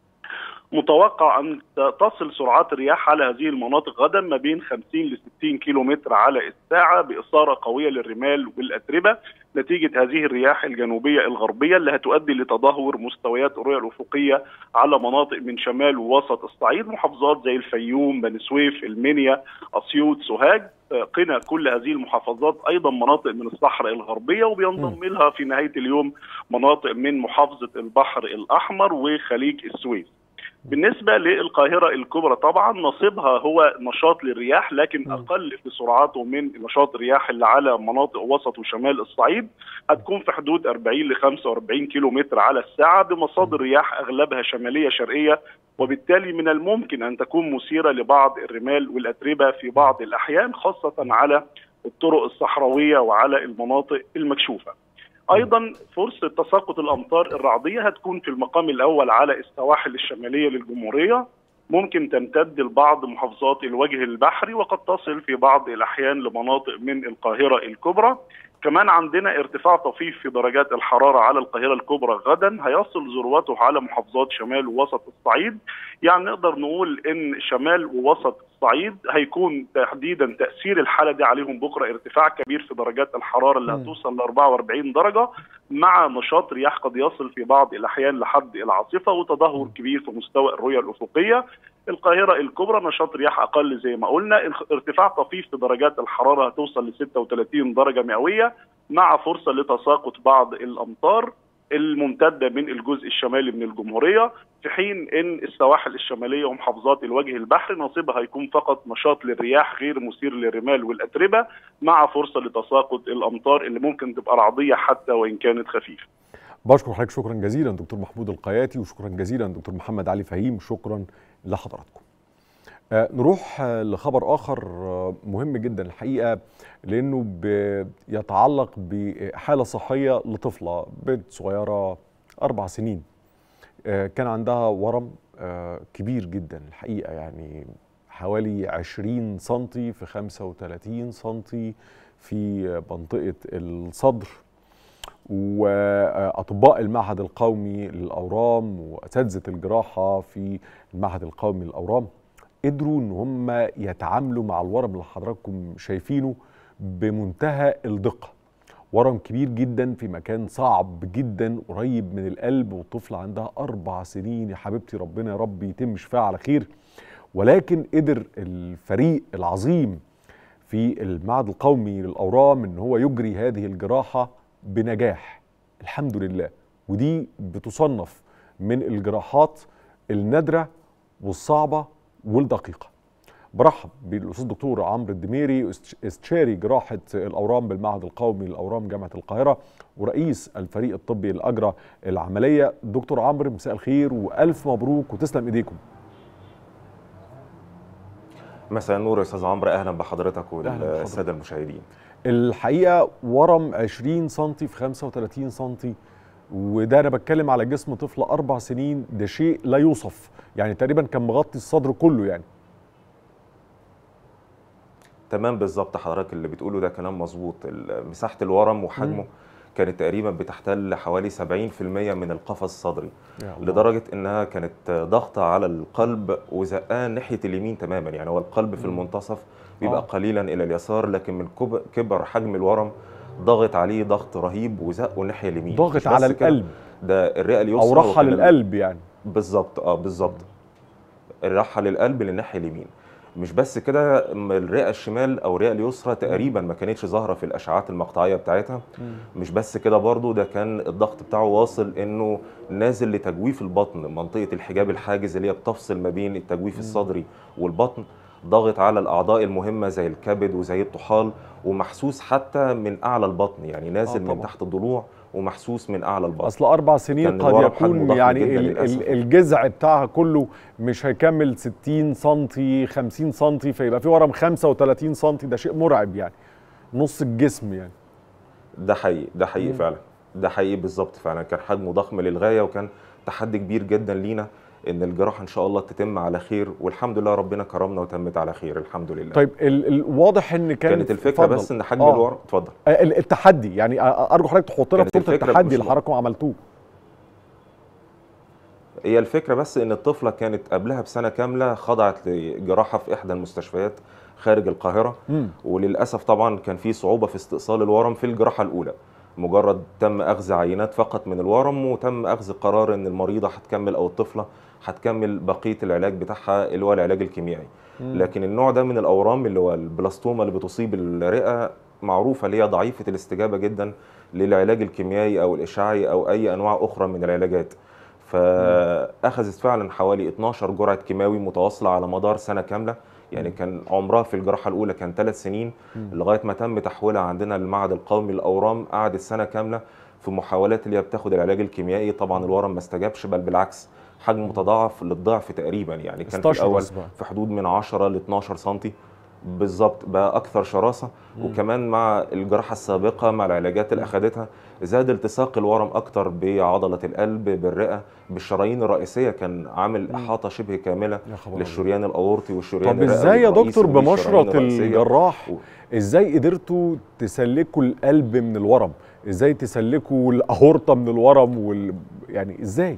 متوقع ان تصل سرعات الرياح على هذه المناطق غدا ما بين 50 ل 60 كيلو متر على الساعه باثاره قويه للرمال والاتربه نتيجه هذه الرياح الجنوبيه الغربيه اللي هتؤدي لتدهور مستويات الرؤيه الافقيه على مناطق من شمال ووسط الصعيد محافظات زي الفيوم بني سويف المنيا اسيوط سوهاج قنا كل هذه المحافظات ايضا مناطق من الصحراء الغربيه وبينضم لها في نهايه اليوم مناطق من محافظه البحر الاحمر وخليج السويس بالنسبة للقاهرة الكبرى طبعا نصيبها هو نشاط للرياح لكن أقل في سرعاته من نشاط الرياح اللي على مناطق وسط وشمال الصعيد هتكون في حدود 40 ل 45 كيلو متر على الساعة بمصادر رياح أغلبها شمالية شرقية وبالتالي من الممكن أن تكون مثيرة لبعض الرمال والأتربة في بعض الأحيان خاصة على الطرق الصحراوية وعلى المناطق المكشوفة ايضا فرصه تساقط الامطار الرعديه هتكون في المقام الاول على السواحل الشماليه للجمهوريه ممكن تمتد لبعض محافظات الوجه البحري وقد تصل في بعض الاحيان لمناطق من القاهره الكبرى كمان عندنا ارتفاع طفيف في درجات الحراره على القاهره الكبرى غدا هيصل ذروته على محافظات شمال ووسط الصعيد يعني نقدر نقول ان شمال ووسط الصعيد هيكون تحديدا تاثير الحاله دي عليهم بكره ارتفاع كبير في درجات الحراره اللي هتوصل ل 44 درجه مع نشاط رياح قد يصل في بعض الاحيان لحد العاصفه وتدهور كبير في مستوى الرؤيه الافقيه القاهرة الكبرى نشاط رياح أقل زي ما قلنا ارتفاع طفيف في درجات الحرارة هتوصل ل 36 درجة مئوية مع فرصة لتساقط بعض الأمطار الممتدة من الجزء الشمالي من الجمهورية في حين أن السواحل الشمالية ومحافظات الوجه البحري نصيبها هيكون فقط نشاط للرياح غير مثير للرمال والأتربة مع فرصة لتساقط الأمطار اللي ممكن تبقى رعدية حتى وإن كانت خفيفة بشكر حضرتك شكرا جزيلا دكتور محمود القياتي وشكرا جزيلا دكتور محمد علي فهيم شكرا لحضراتكم آه نروح آه لخبر اخر آه مهم جدا الحقيقه لانه بيتعلق بحاله صحيه لطفله بنت صغيره اربع سنين كان عندها ورم كبير جدا الحقيقه يعني حوالي 20 سنتي في 35 سنتي في منطقه الصدر واطباء المعهد القومي للاورام واساتذه الجراحه في المعهد القومي للاورام قدروا ان هم يتعاملوا مع الورم اللي حضراتكم شايفينه بمنتهى الدقه ورم كبير جدا في مكان صعب جدا قريب من القلب والطفله عندها اربع سنين يا حبيبتي ربنا يا رب يتم شفاها على خير ولكن قدر الفريق العظيم في المعهد القومي للاورام ان هو يجري هذه الجراحه بنجاح الحمد لله ودي بتصنف من الجراحات النادره والصعبه والدقيقه برحب بالاستاذ الدكتور عمرو الدميري استشاري جراحه الاورام بالمعهد القومي للاورام جامعه القاهره ورئيس الفريق الطبي اللي اجرى العمليه دكتور عمرو مساء الخير والف مبروك وتسلم ايديكم مساء النور يا استاذ عمرو اهلا بحضرتك والساده المشاهدين الحقيقه ورم 20 سم في 35 سم وده انا بتكلم على جسم طفل اربع سنين ده شيء لا يوصف يعني تقريبا كان مغطي الصدر كله يعني تمام بالظبط حضرتك اللي بتقوله ده كلام مظبوط مساحه الورم وحجمه م. كانت تقريبا بتحتل حوالي 70% من القفص الصدري لدرجه انها كانت ضغطه على القلب وزقاه ناحيه اليمين تماما يعني هو القلب في المنتصف بيبقى آه. قليلا الى اليسار لكن من كبر حجم الورم ضغط عليه ضغط رهيب وزقه الناحيه اليمين ضغط على القلب ده الرئه اليسرى او رحل القلب يعني بالظبط اه بالظبط رحل القلب للناحيه اليمين مش بس كده الرئه الشمال او الرئه اليسرى تقريبا ما كانتش ظاهره في الاشعاعات المقطعيه بتاعتها مش بس كده برضو ده كان الضغط بتاعه واصل انه نازل لتجويف البطن منطقه الحجاب الحاجز اللي هي بتفصل ما بين التجويف الصدري والبطن ضاغط على الاعضاء المهمه زي الكبد وزي الطحال ومحسوس حتى من اعلى البطن يعني نازل طبعاً. من تحت الضلوع ومحسوس من اعلى البطن اصل اربع سنين كان قد الورم حجمه يكون ضخم يعني جداً ال- للأسف. ال- الجذع بتاعها كله مش هيكمل 60 سم 50 سم فيبقى في ورم 35 سم ده شيء مرعب يعني نص الجسم يعني ده حقيقي ده حقيقي مم. فعلا ده حقيقي بالظبط فعلا كان حجمه ضخم للغايه وكان تحدي كبير جدا لينا ان الجراحه ان شاء الله تتم على خير والحمد لله ربنا كرمنا وتمت على خير الحمد لله طيب ال- ال- واضح ان كان كانت الفكره اتفضل. بس ان حجم آه. الورم اتفضل آه، ال- التحدي يعني أ- ارجو حضرتك تحط لنا في كانت صوره الفكرة التحدي مش اللي م- حضراتكم عملتوه هي الفكره بس ان الطفله كانت قبلها بسنه كامله خضعت لجراحه في احدى المستشفيات خارج القاهره مم. وللاسف طبعا كان في صعوبه في استئصال الورم في الجراحه الاولى مجرد تم اخذ عينات فقط من الورم وتم اخذ قرار ان المريضه هتكمل او الطفله هتكمل بقيه العلاج بتاعها اللي هو العلاج الكيميائي مم. لكن النوع ده من الاورام اللي هو البلاستوما اللي بتصيب الرئه معروفه اللي هي ضعيفه الاستجابه جدا للعلاج الكيميائي او الاشعاعي او اي انواع اخرى من العلاجات فاخذت فعلا حوالي 12 جرعه كيماوي متواصله على مدار سنه كامله يعني كان عمرها في الجراحه الاولى كان ثلاث سنين مم. لغايه ما تم تحويلها عندنا للمعهد القومي للاورام قعدت سنه كامله في محاولات اللي هي بتاخد العلاج الكيميائي طبعا الورم ما استجابش بل بالعكس حجمه تضاعف للضعف تقريبا يعني كان في استشرس الاول بقى. في حدود من 10 ل 12 سم بالظبط بقى اكثر شراسه مم. وكمان مع الجراحه السابقه مع العلاجات اللي اخذتها زاد التصاق الورم اكتر بعضله القلب بالرئه بالشرايين الرئيسيه كان عامل احاطه شبه كامله يا خبر للشريان الاورطي والشريان طب الرئوي ازاي يا الرئيسي دكتور والشرايين بمشرط الرئيسية. الجراح ازاي قدرتوا تسلكوا القلب من الورم ازاي تسلكوا الاهورطه من الورم وال... يعني ازاي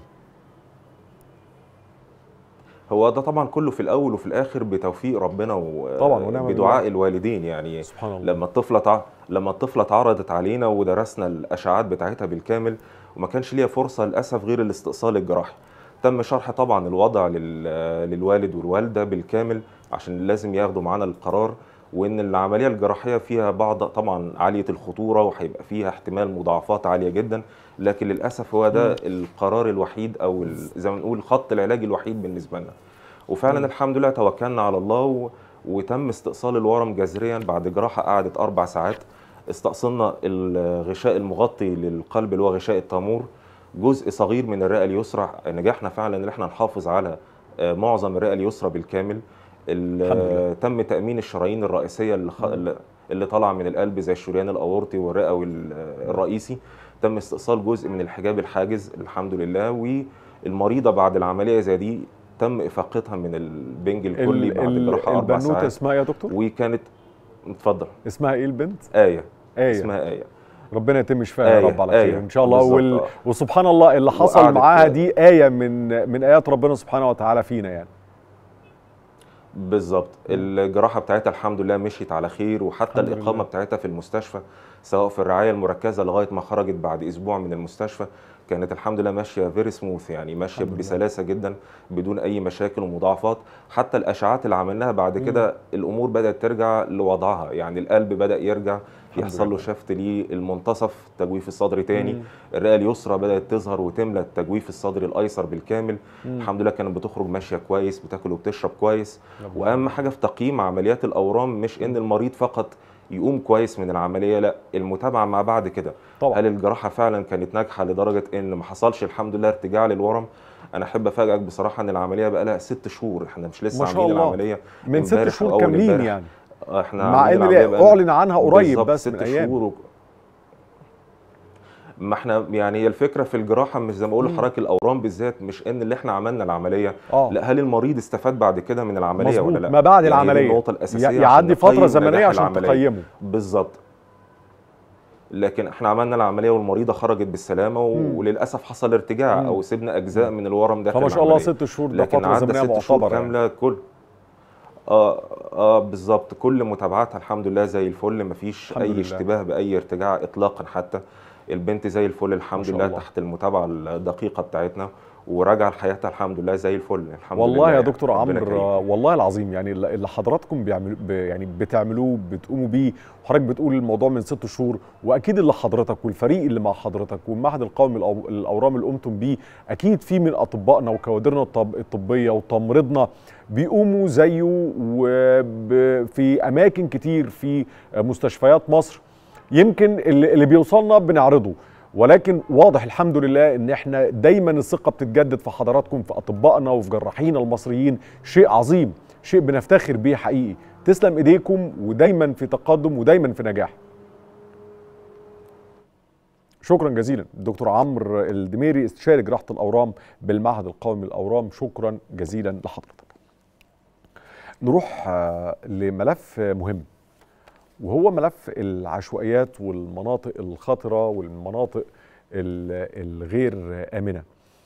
هو ده طبعا كله في الاول وفي الاخر بتوفيق ربنا طبعاً ونعم وبدعاء بالله. الوالدين يعني سبحان الله لما الطفله تع... لما الطفله اتعرضت علينا ودرسنا الاشعاعات بتاعتها بالكامل وما كانش ليها فرصه للاسف غير الاستئصال الجراحي تم شرح طبعا الوضع لل... للوالد والوالده بالكامل عشان لازم ياخدوا معانا القرار وان العمليه الجراحيه فيها بعض طبعا عاليه الخطوره وهيبقى فيها احتمال مضاعفات عاليه جدا لكن للاسف هو ده مم. القرار الوحيد او ال- زي ما نقول خط العلاج الوحيد بالنسبه لنا وفعلا مم. الحمد لله توكلنا على الله و... وتم استئصال الورم جذريا بعد جراحه قعدت اربع ساعات استأصلنا الغشاء المغطي للقلب اللي هو غشاء التامور جزء صغير من الرئه اليسرى نجحنا فعلا ان احنا نحافظ على آه، معظم الرئه اليسرى بالكامل ال- الحمد لله. تم تامين الشرايين الرئيسيه اللي, خ... اللي- اللي طالعه من القلب زي الشريان الاورطي والرئوي ال- الرئيسي تم استئصال جزء من الحجاب الحاجز الحمد لله والمريضه بعد العمليه زي دي تم افاقتها من البنج الكلي ال- بعد ال- الجراحه اربع البنوته ساعات اسمها إيه يا دكتور وكانت اتفضل اسمها ايه البنت ايه ايه اسمها ايه ربنا يتم شفاها يا آية، رب على خير آية، ان شاء الله بالظبط، وال... آه. وسبحان الله اللي حصل وقعدت- معاها دي ايه من من ايات ربنا سبحانه وتعالى فينا يعني بالظبط الجراحه بتاعتها الحمد لله مشيت على خير وحتى الحمد الاقامه لله. بتاعتها في المستشفى سواء في الرعايه المركزه لغايه ما خرجت بعد اسبوع من المستشفى كانت الحمد لله ماشيه فيري سموث يعني ماشيه الحمد لله. بسلاسه جدا بدون اي مشاكل ومضاعفات حتى الاشعاعات اللي عملناها بعد مم. كده الامور بدات ترجع لوضعها يعني القلب بدا يرجع الحمد يحصل له لله. شفت للمنتصف تجويف الصدر تاني مم. الرئه اليسرى بدات تظهر وتملى التجويف الصدري الايسر بالكامل مم. الحمد لله كانت بتخرج ماشيه كويس بتاكل وبتشرب كويس يلا. واهم حاجه في تقييم عمليات الاورام مش ان المريض فقط يقوم كويس من العمليه لا المتابعه مع بعد كده طبعا هل الجراحه فعلا كانت ناجحه لدرجه ان ما حصلش الحمد لله ارتجاع للورم انا احب افاجئك بصراحه ان العمليه بقى لها ست شهور احنا مش لسه ما شاء عاملين الله. العمليه من ست امبارح شهور وأول كاملين امبارح. يعني آه، احنا مع عاملين ان العملية اللي بقى- اعلن عنها قريب بالظبط بس من ست ايام شهور و... ما احنا يعني هي الفكره في الجراحه مش زي ما بقول مم. لحضرتك الاورام بالذات مش ان اللي احنا عملنا العمليه اه لا هل المريض استفاد بعد كده من العمليه مظبوط ولا لا ما بعد يعني دي العمليه النقطه الاساسيه ي- عشان يعدي فتره نقيم زمنيه نجاح عشان العملية. تقيمه بالظبط لكن احنا عملنا العمليه والمريضه خرجت بالسلامه و... مم. وللاسف حصل ارتجاع مم. او سيبنا اجزاء من الورم داخل فما شاء الله العملية. ست شهور ده لكن فتره عدى زمنيه ست شهور معتبره يعني. كامله كل اه اه بالظبط كل متابعاتها الحمد لله زي الفل مفيش الحمد اي لله. اشتباه باي ارتجاع اطلاقا حتى البنت زي الفل ما الحمد شاء لله الله. تحت المتابعه الدقيقه بتاعتنا وراجعه لحياتها الحمد لله زي الفل الحمد والله لله يا يعني. دكتور ربنا عمرو كريم. والله العظيم يعني اللي اللي حضراتكم بيعملوا ب- يعني بتعملوه بتقوموا بيه وحضرتك بتقول الموضوع من ست شهور واكيد اللي حضرتك والفريق اللي مع حضرتك والمعهد القومي للأو- للاورام اللي قمتم بيه اكيد في من اطبائنا وكوادرنا الطب الطبيه وتمريضنا بيقوموا زيه وفي اماكن كتير في مستشفيات مصر يمكن اللي اللي بيوصلنا بنعرضه ولكن واضح الحمد لله ان احنا دايما الثقه بتتجدد في حضراتكم في اطبائنا وفي جراحين المصريين شيء عظيم شيء بنفتخر بيه حقيقي تسلم ايديكم ودايما في تقدم ودايما في نجاح شكرا جزيلا دكتور عمرو الدميري استشاري جراحه الاورام بالمعهد القومي للاورام شكرا جزيلا لحضرتك نروح آه، لملف مهم وهو ملف العشوائيات والمناطق الخطرة والمناطق ال- الغير آمنة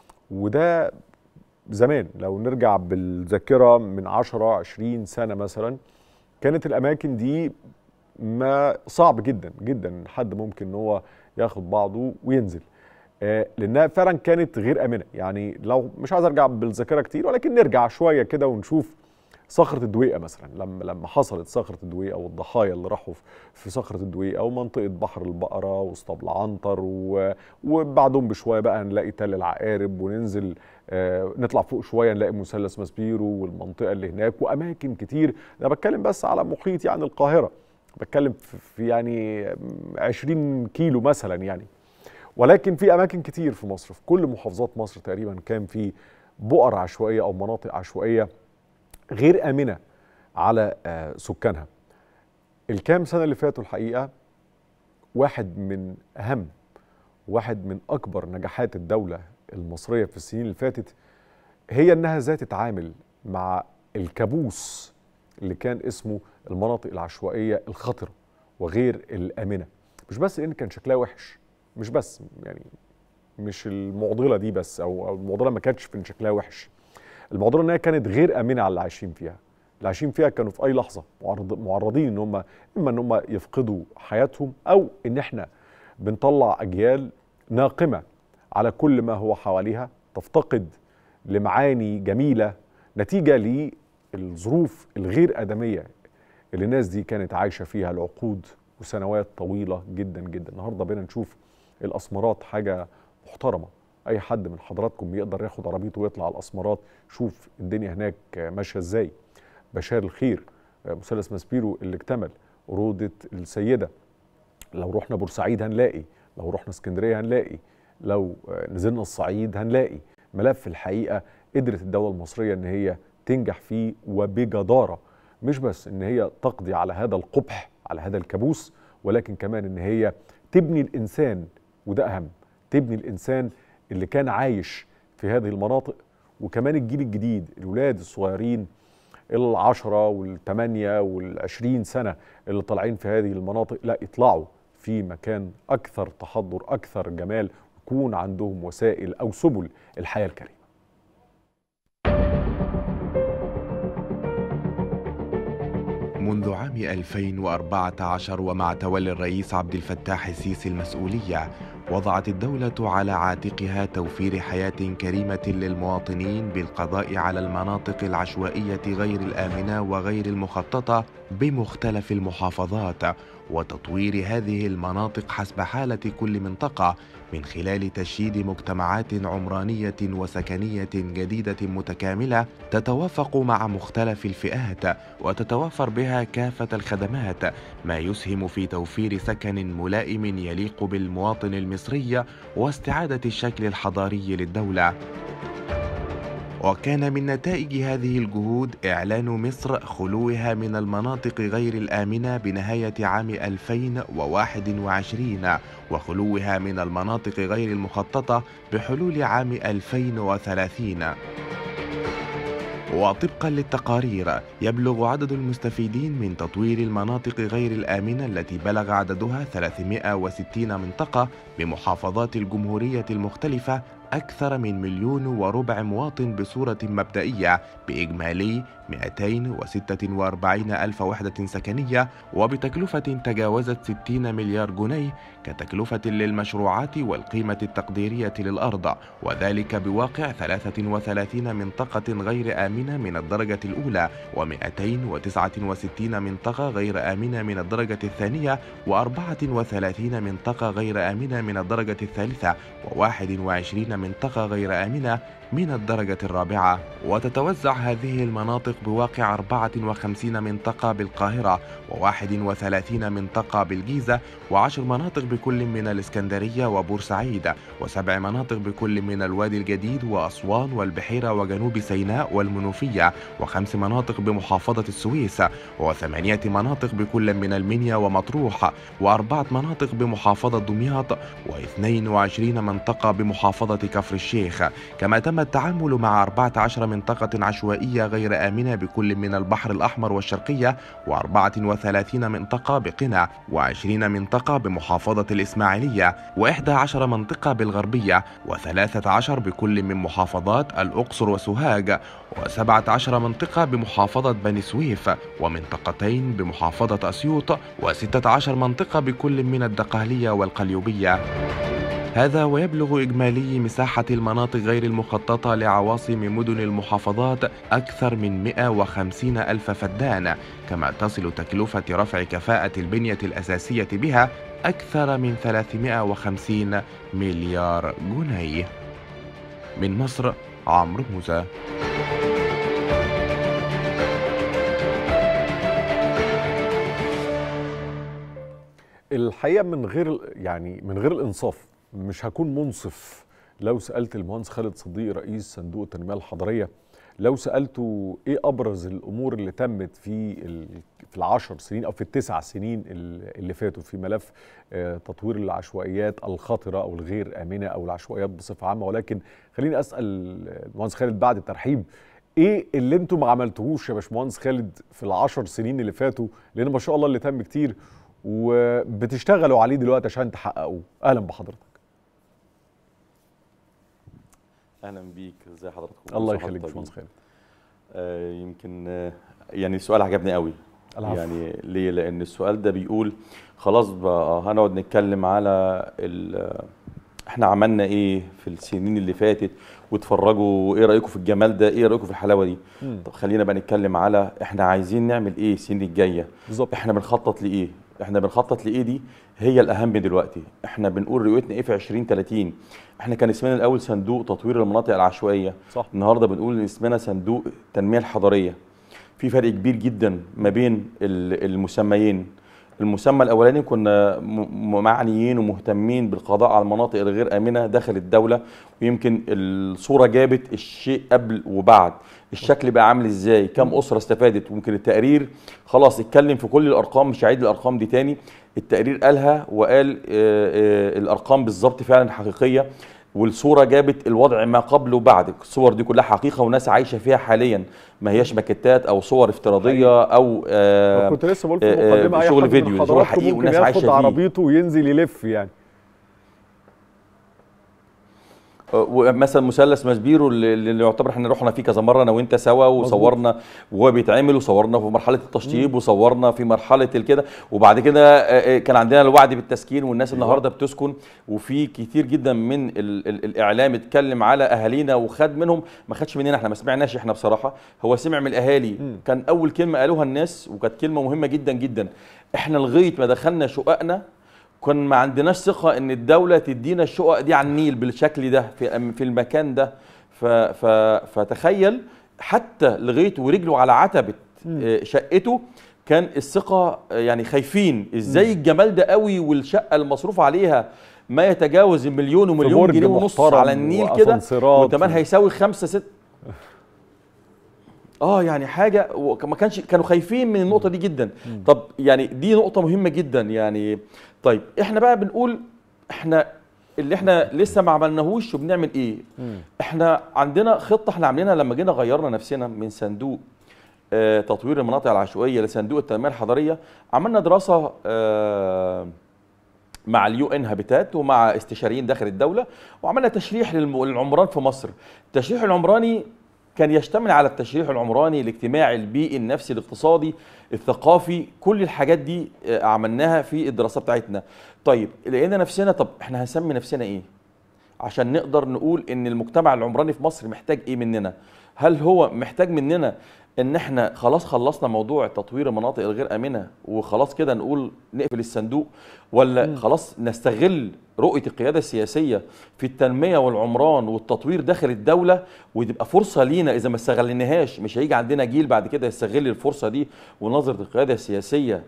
وده زمان لو نرجع بالذاكرة من 10 20 سنة مثلا كانت الأماكن دي ما صعب جدا جدا حد ممكن ان هو ياخد بعضه وينزل آه، لانها فعلا كانت غير امنه يعني لو مش عايز ارجع بالذاكره كتير ولكن نرجع شويه كده ونشوف صخره الدويقه مثلا لما لما حصلت صخره الدويقه والضحايا اللي راحوا في- في صخره الدويقه ومنطقه بحر البقره واسطبل عنتر و- وبعدهم بشويه بقى نلاقي تل العقارب وننزل آه، نطلع فوق شويه نلاقي مثلث ماسبيرو والمنطقه اللي هناك واماكن كتير انا بتكلم بس على محيط يعني القاهره بتكلم في في يعني 20 كيلو مثلا يعني ولكن في اماكن كتير في مصر في كل محافظات مصر تقريبا كان في بؤر عشوائيه او مناطق عشوائيه غير امنه على آه، سكانها الكام سنه اللي فاتوا الحقيقه واحد من اهم واحد من اكبر نجاحات الدوله المصريه في السنين اللي فاتت هي انها ازاي تتعامل مع الكابوس اللي كان اسمه المناطق العشوائيه الخطره وغير الامنه مش بس لان كان شكلها وحش مش بس يعني مش المعضله دي بس او أو المعضله ما كانتش في ان شكلها وحش المعضله ان هي كانت غير امنه على اللي عايشين فيها اللي عايشين فيها كانوا في اي لحظه معرض معرضين ان هم اما ان هم يفقدوا حياتهم او ان احنا بنطلع اجيال ناقمه على كل ما هو حواليها تفتقد لمعاني جميله نتيجه للظروف الغير ادميه اللي الناس دي كانت عايشه فيها العقود وسنوات طويله جدا جدا النهارده بقينا نشوف الاسمرات حاجه محترمه اي حد من حضراتكم يقدر ياخد عربيته ويطلع على الاسمرات شوف الدنيا هناك ماشيه ازاي بشار الخير مثلث ماسبيرو اللي اكتمل روضه السيده لو رحنا بورسعيد هنلاقي لو رحنا اسكندريه هنلاقي لو نزلنا الصعيد هنلاقي ملف الحقيقه قدرت الدوله المصريه ان هي تنجح فيه وبجداره مش بس ان هي تقضي على هذا القبح على هذا الكابوس ولكن كمان ان هي تبني الانسان وده اهم تبني الانسان اللي كان عايش في هذه المناطق وكمان الجيل الجديد الولاد الصغيرين العشرة والثمانية والعشرين سنة اللي طالعين في هذه المناطق لا يطلعوا في مكان أكثر تحضر أكثر جمال يكون عندهم وسائل أو سبل الحياة الكريمة منذ عام 2014 ومع تولي الرئيس عبد الفتاح السيسي المسؤولية وضعت الدولة على عاتقها توفير حياة كريمة للمواطنين بالقضاء على المناطق العشوائية غير الآمنة وغير المخططة بمختلف المحافظات وتطوير هذه المناطق حسب حالة كل منطقة من خلال تشييد مجتمعات عمرانية وسكنية جديدة متكاملة تتوافق مع مختلف الفئات وتتوفر بها كافة الخدمات ما يسهم في توفير سكن ملائم يليق بالمواطن المصري واستعادة الشكل الحضاري للدولة وكان من نتائج هذه الجهود إعلان مصر خلوها من المناطق غير الآمنة بنهاية عام 2021 وخلوها من المناطق غير المخططة بحلول عام 2030 وطبقا للتقارير يبلغ عدد المستفيدين من تطوير المناطق غير الآمنة التي بلغ عددها 360 منطقة بمحافظات الجمهورية المختلفة أكثر من مليون وربع مواطن بصورة مبدئية بإجمالي 246 ألف وحدة سكنية وبتكلفة تجاوزت 60 مليار جنيه كتكلفة للمشروعات والقيمة التقديرية للأرض وذلك بواقع 33 منطقة غير آمنة من الدرجة الأولى و269 منطقة غير آمنة من الدرجة الثانية و34 منطقة غير آمنة من الدرجة الثالثة و21 منطقة غير آمنة من الدرجة الرابعة وتتوزع هذه المناطق بواقع 54 منطقة بالقاهرة و31 منطقة بالجيزة وعشر مناطق بكل من الإسكندرية وبورسعيد وسبع مناطق بكل من الوادي الجديد وأسوان والبحيرة وجنوب سيناء والمنوفية وخمس مناطق بمحافظة السويس وثمانية مناطق بكل من المنيا ومطروح وأربعة مناطق بمحافظة دمياط و22 منطقة بمحافظة كفر الشيخ كما تم التعامل مع 14 منطقة عشوائية غير آمنة بكل من البحر الأحمر والشرقية و34 منطقة بقنا و20 منطقة بمحافظة الإسماعيلية و11 منطقة بالغربية و13 بكل من محافظات الأقصر وسوهاج و17 منطقة بمحافظة بني سويف ومنطقتين بمحافظة أسيوط و16 منطقة بكل من الدقهلية والقليوبية هذا ويبلغ إجمالي مساحة المناطق غير المخططة لعواصم مدن المحافظات أكثر من 150 ألف فدان كما تصل تكلفة رفع كفاءة البنية الأساسية بها أكثر من 350 مليار جنيه من مصر عمرو موسى الحقيقه من غير يعني من غير الانصاف مش هكون منصف لو سالت المهندس خالد صديق رئيس صندوق التنميه الحضريه لو سالته ايه ابرز الامور اللي تمت في في العشر سنين او في التسع سنين اللي فاتوا في ملف تطوير العشوائيات الخطره او الغير امنه او العشوائيات بصفه عامه ولكن خليني اسال المهندس خالد بعد الترحيب ايه اللي انتم ما عملتوهوش يا باشمهندس خالد في العشر سنين اللي فاتوا لان ما شاء الله اللي تم كتير وبتشتغلوا عليه دلوقتي عشان تحققوه اهلا بحضرتك اهلا بيك ازي حضرتك الله يخليك باشمهندس خالد آه يمكن آه يعني السؤال عجبني قوي العفو. يعني ليه لان السؤال ده بيقول خلاص بقى هنقعد نتكلم على احنا عملنا ايه في السنين اللي فاتت واتفرجوا ايه رايكم في الجمال ده ايه رايكم في الحلاوه دي مم. طب خلينا بقى نتكلم على احنا عايزين نعمل ايه السنين الجايه بالظبط احنا بنخطط لايه احنا بنخطط لايه دي هي الاهم دلوقتي احنا بنقول رؤيتنا ايه في 2030 احنا كان اسمنا الاول صندوق تطوير المناطق العشوائيه صح. النهارده بنقول ان اسمنا صندوق التنميه الحضريه في فرق كبير جدا ما بين ال- المسميين المسمى الاولاني كنا م- معنيين ومهتمين بالقضاء على المناطق الغير امنه داخل الدوله ويمكن الصوره جابت الشيء قبل وبعد الشكل بقى عامل ازاي كم اسره استفادت ويمكن التقرير خلاص اتكلم في كل الارقام مش هعيد الارقام دي تاني التقرير قالها وقال آه، آه، الارقام بالظبط فعلا حقيقيه والصوره جابت الوضع ما قبل وبعد الصور دي كلها حقيقه وناس عايشه فيها حاليا ما هياش ماكيتات او صور افتراضيه او آه كنت لسه بقول في آه، آه، المقدمه اي شغل حد فيديو من شغل حضراتكم حقيقي ممكن وناس ياخد عايشه فيه عربيته وينزل يلف يعني ومثلا مثلث مسبيرو اللي اللي يعتبر احنا رحنا فيه كذا مره انا وانت سوا وصورنا وهو بيتعمل وصورنا في مرحله التشطيب وصورنا في مرحله الكده وبعد كده آه، آه، كان عندنا الوعد بالتسكين والناس النهارده بتسكن وفي كتير جدا من ال ال الاعلام اتكلم على اهالينا وخد منهم ما خدش مننا احنا ما سمعناش احنا بصراحه هو سمع من الاهالي كان اول كلمه قالوها الناس وكانت كلمه مهمه جدا جدا احنا لغايه ما دخلنا شققنا كان ما عندناش ثقة إن الدولة تدينا الشقق دي على النيل بالشكل ده في في المكان ده ف ف فتخيل حتى لغاية ورجله على عتبة آه، شقته كان الثقة آه، يعني خايفين ازاي الجمال ده قوي والشقة المصروف عليها ما يتجاوز المليون ومليون برج جنيه ونص محترم على النيل كده وأسانسيرات وكمان و- هيساوي خمسة ست اه يعني حاجه وك- ما كانش كانوا خايفين من النقطه دي جدا طب يعني دي نقطه مهمه جدا يعني طيب احنا بقى بنقول احنا اللي احنا لسه ما عملناهوش وبنعمل ايه احنا عندنا خطه احنا عاملينها لما جينا غيرنا نفسنا من صندوق آه تطوير المناطق العشوائيه لصندوق التنميه الحضريه عملنا دراسه آه مع اليو ان هابيتات ومع استشاريين داخل الدوله وعملنا تشريح للم- للعمران في مصر التشريح العمراني كان يشتمل على التشريح العمراني الاجتماعي البيئي النفسي الاقتصادي الثقافي كل الحاجات دي آه، عملناها في الدراسه بتاعتنا طيب لقينا نفسنا طب احنا هنسمي نفسنا ايه عشان نقدر نقول ان المجتمع العمراني في مصر محتاج ايه مننا هل هو محتاج مننا ان احنا خلاص خلصنا موضوع تطوير المناطق الغير امنه وخلاص كده نقول نقفل الصندوق ولا خلاص نستغل رؤيه القياده السياسيه في التنميه والعمران والتطوير داخل الدوله وتبقى فرصه لينا اذا ما استغلناهاش مش هيجي عندنا جيل بعد كده يستغل الفرصه دي ونظره القياده السياسيه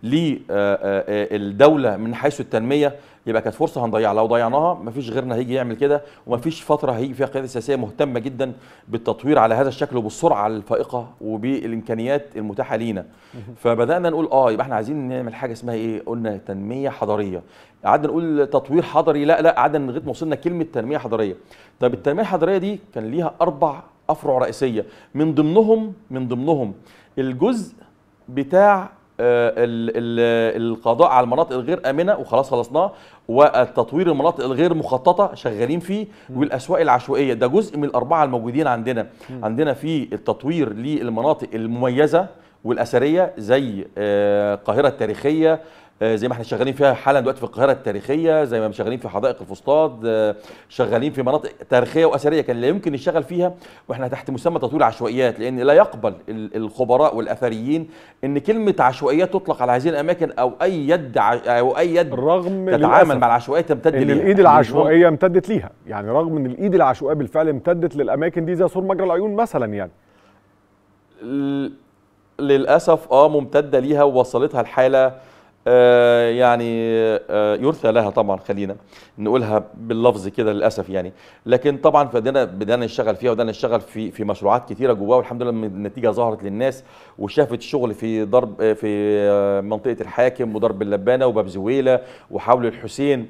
للدوله من حيث التنميه يبقى كانت فرصه هنضيعها لو ضيعناها مفيش غيرنا هيجي يعمل كده ومفيش فتره هيجي فيها قياده سياسيه مهتمه جدا بالتطوير على هذا الشكل وبالسرعه الفائقه وبالامكانيات المتاحه لينا فبدانا نقول اه يبقى احنا عايزين نعمل حاجه اسمها ايه قلنا تنميه حضريه قعدنا نقول تطوير حضري لا لا قعدنا لغايه ما وصلنا كلمه تنميه حضريه طب التنميه الحضريه دي كان ليها اربع افرع رئيسيه من ضمنهم من ضمنهم الجزء بتاع آه، ال- ال- القضاء على المناطق الغير امنه وخلاص خلصناه والتطوير المناطق الغير مخططه شغالين فيه والاسواق العشوائيه ده جزء من الاربعه الموجودين عندنا عندنا في التطوير للمناطق المميزه والاثريه زي آه، القاهره التاريخيه آه، زي ما احنا شغالين فيها حالا دلوقتي في القاهره التاريخيه زي ما شغالين في حدائق الفسطاط آه، شغالين في مناطق تاريخيه واثريه كان لا يمكن نشتغل فيها واحنا تحت مسمى تطوير العشوائيات لان لا يقبل ال- الخبراء والاثريين ان كلمه عشوائيات تطلق على هذه الاماكن او اي يد ع- او اي يد رغم تتعامل للأسف مع العشوائيات تمتد ان ليها. الايد يعني العشوائيه امتدت ليها يعني رغم ان الايد العشوائيه بالفعل امتدت للاماكن دي زي سور مجرى العيون مثلا يعني ل- للاسف اه ممتده ليها ووصلتها الحاله آه يعني آه يرثى لها طبعا خلينا نقولها باللفظ كده للاسف يعني لكن طبعا بدأنا بدأنا نشتغل فيها وبدأنا نشتغل في في مشروعات كتيره جواها والحمد لله النتيجه ظهرت للناس وشافت الشغل في ضرب آه، في آه، منطقه الحاكم وضرب اللبانه وباب زويله وحول الحسين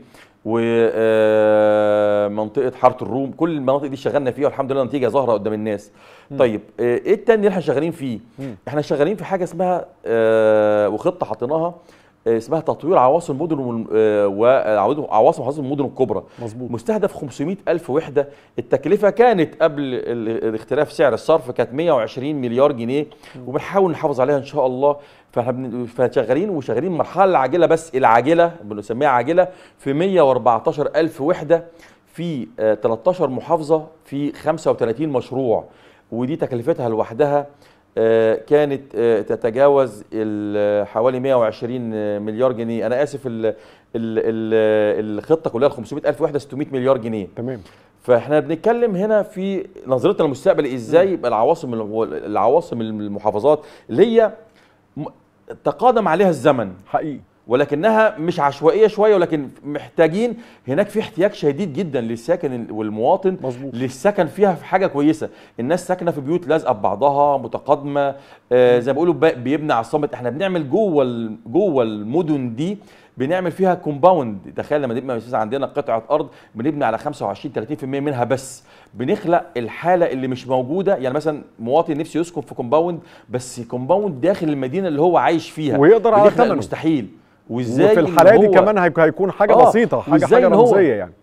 ومنطقه حاره الروم كل المناطق دي اشتغلنا فيها والحمد لله النتيجه ظاهره قدام الناس طيب آه، ايه التاني اللي احنا شغالين فيه احنا شغالين في حاجه اسمها آه، وخطه حطيناها آه، اسمها تطوير عواصم المدن والم- آه، وعواصم محافظات المدن الكبرى مظبوط مستهدف 500 ألف وحدة التكلفة كانت قبل ال- الاختلاف سعر الصرف كانت 120 مليار جنيه وبنحاول نحافظ عليها إن شاء الله فاحنا بن- فشغالين وشغالين المرحلة العاجلة بس العاجلة بنسميها عاجلة في 114 ألف وحدة في آه، 13 محافظة في 35 مشروع ودي تكلفتها لوحدها آه، كانت آه، تتجاوز ال- حوالي 120 مليار جنيه انا اسف ال ال ال الخطه كلها ال 500 الف وحده 600 مليار جنيه تمام فاحنا بنتكلم هنا في نظرتنا للمستقبل ازاي يبقى العواصم العواصم المحافظات اللي هي م- تقادم عليها الزمن حقيقي ولكنها مش عشوائيه شويه ولكن محتاجين هناك في احتياج شديد جدا للساكن والمواطن مظبوط للسكن فيها في حاجه كويسه الناس ساكنه في بيوت لازقه ببعضها متقادمه آه زي ما بيقولوا ب- بيبني على الصمت احنا بنعمل جوه ال- جوه المدن دي بنعمل فيها كومباوند تخيل لما نبني مثلا عندنا قطعه ارض بنبني على 25 30% منها بس بنخلق الحاله اللي مش موجوده يعني مثلا مواطن نفسه يسكن في كومباوند بس كومباوند داخل المدينه اللي هو عايش فيها ويقدر على بنخلق ثمنه. المستحيل وازاي وفي إن الحالة دي هو- كمان هيك- هيكون حاجة آه، بسيطة حاجة وإزاي حاجة إن هو- رمزية يعني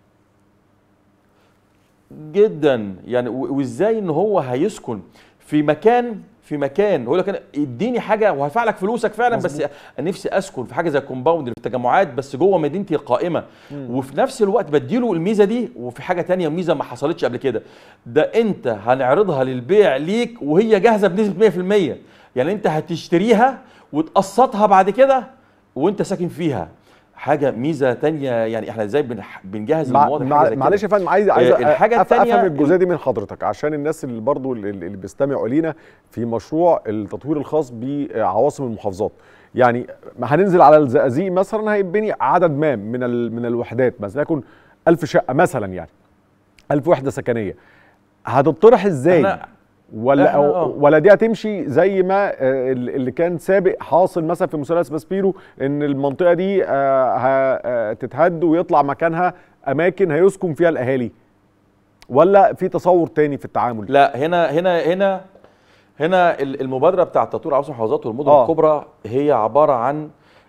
جدا يعني و- وازاي ان هو هيسكن في مكان في مكان هو لك أنا اديني حاجه وهدفع لك فلوسك فعلا بس مظبوط. انا نفسي اسكن في حاجه زي الكومباوند اللي في التجمعات بس جوه مدينتي القائمه وفي نفس الوقت بديله الميزه دي وفي حاجه تانية ميزه ما حصلتش قبل كده ده انت هنعرضها للبيع ليك وهي جاهزه بنسبه 100% يعني انت هتشتريها وتقسطها بعد كده وانت ساكن فيها حاجه ميزه تانية يعني احنا ازاي بنح- بنجهز مع المواطن مع حاجة زي كده. معلش يا فندم عايز عايز آه، الحاجه أف- الثانيه افهم الجزئيه دي من حضرتك عشان الناس اللي برضو اللي اللي بيستمعوا لينا في مشروع التطوير الخاص بعواصم المحافظات يعني ما هننزل على الزقازيق مثلا هيبني عدد ما من ال- من الوحدات مثلا يكون 1000 شقه مثلا يعني 1000 وحده سكنيه هتطرح ازاي إحنا- ولا إحنا آه. أو ولا دي هتمشي زي ما آه، ال- اللي كان سابق حاصل مثلا في مثلث باسبيرو ان المنطقه دي آه، ه- آه، تتهد ويطلع مكانها اماكن هيسكن فيها الاهالي ولا في تصور تاني في التعامل لا هنا هنا هنا هنا ال- المبادره بتاع تطوير عواصم المحافظات والمدن آه. الكبرى هي عباره عن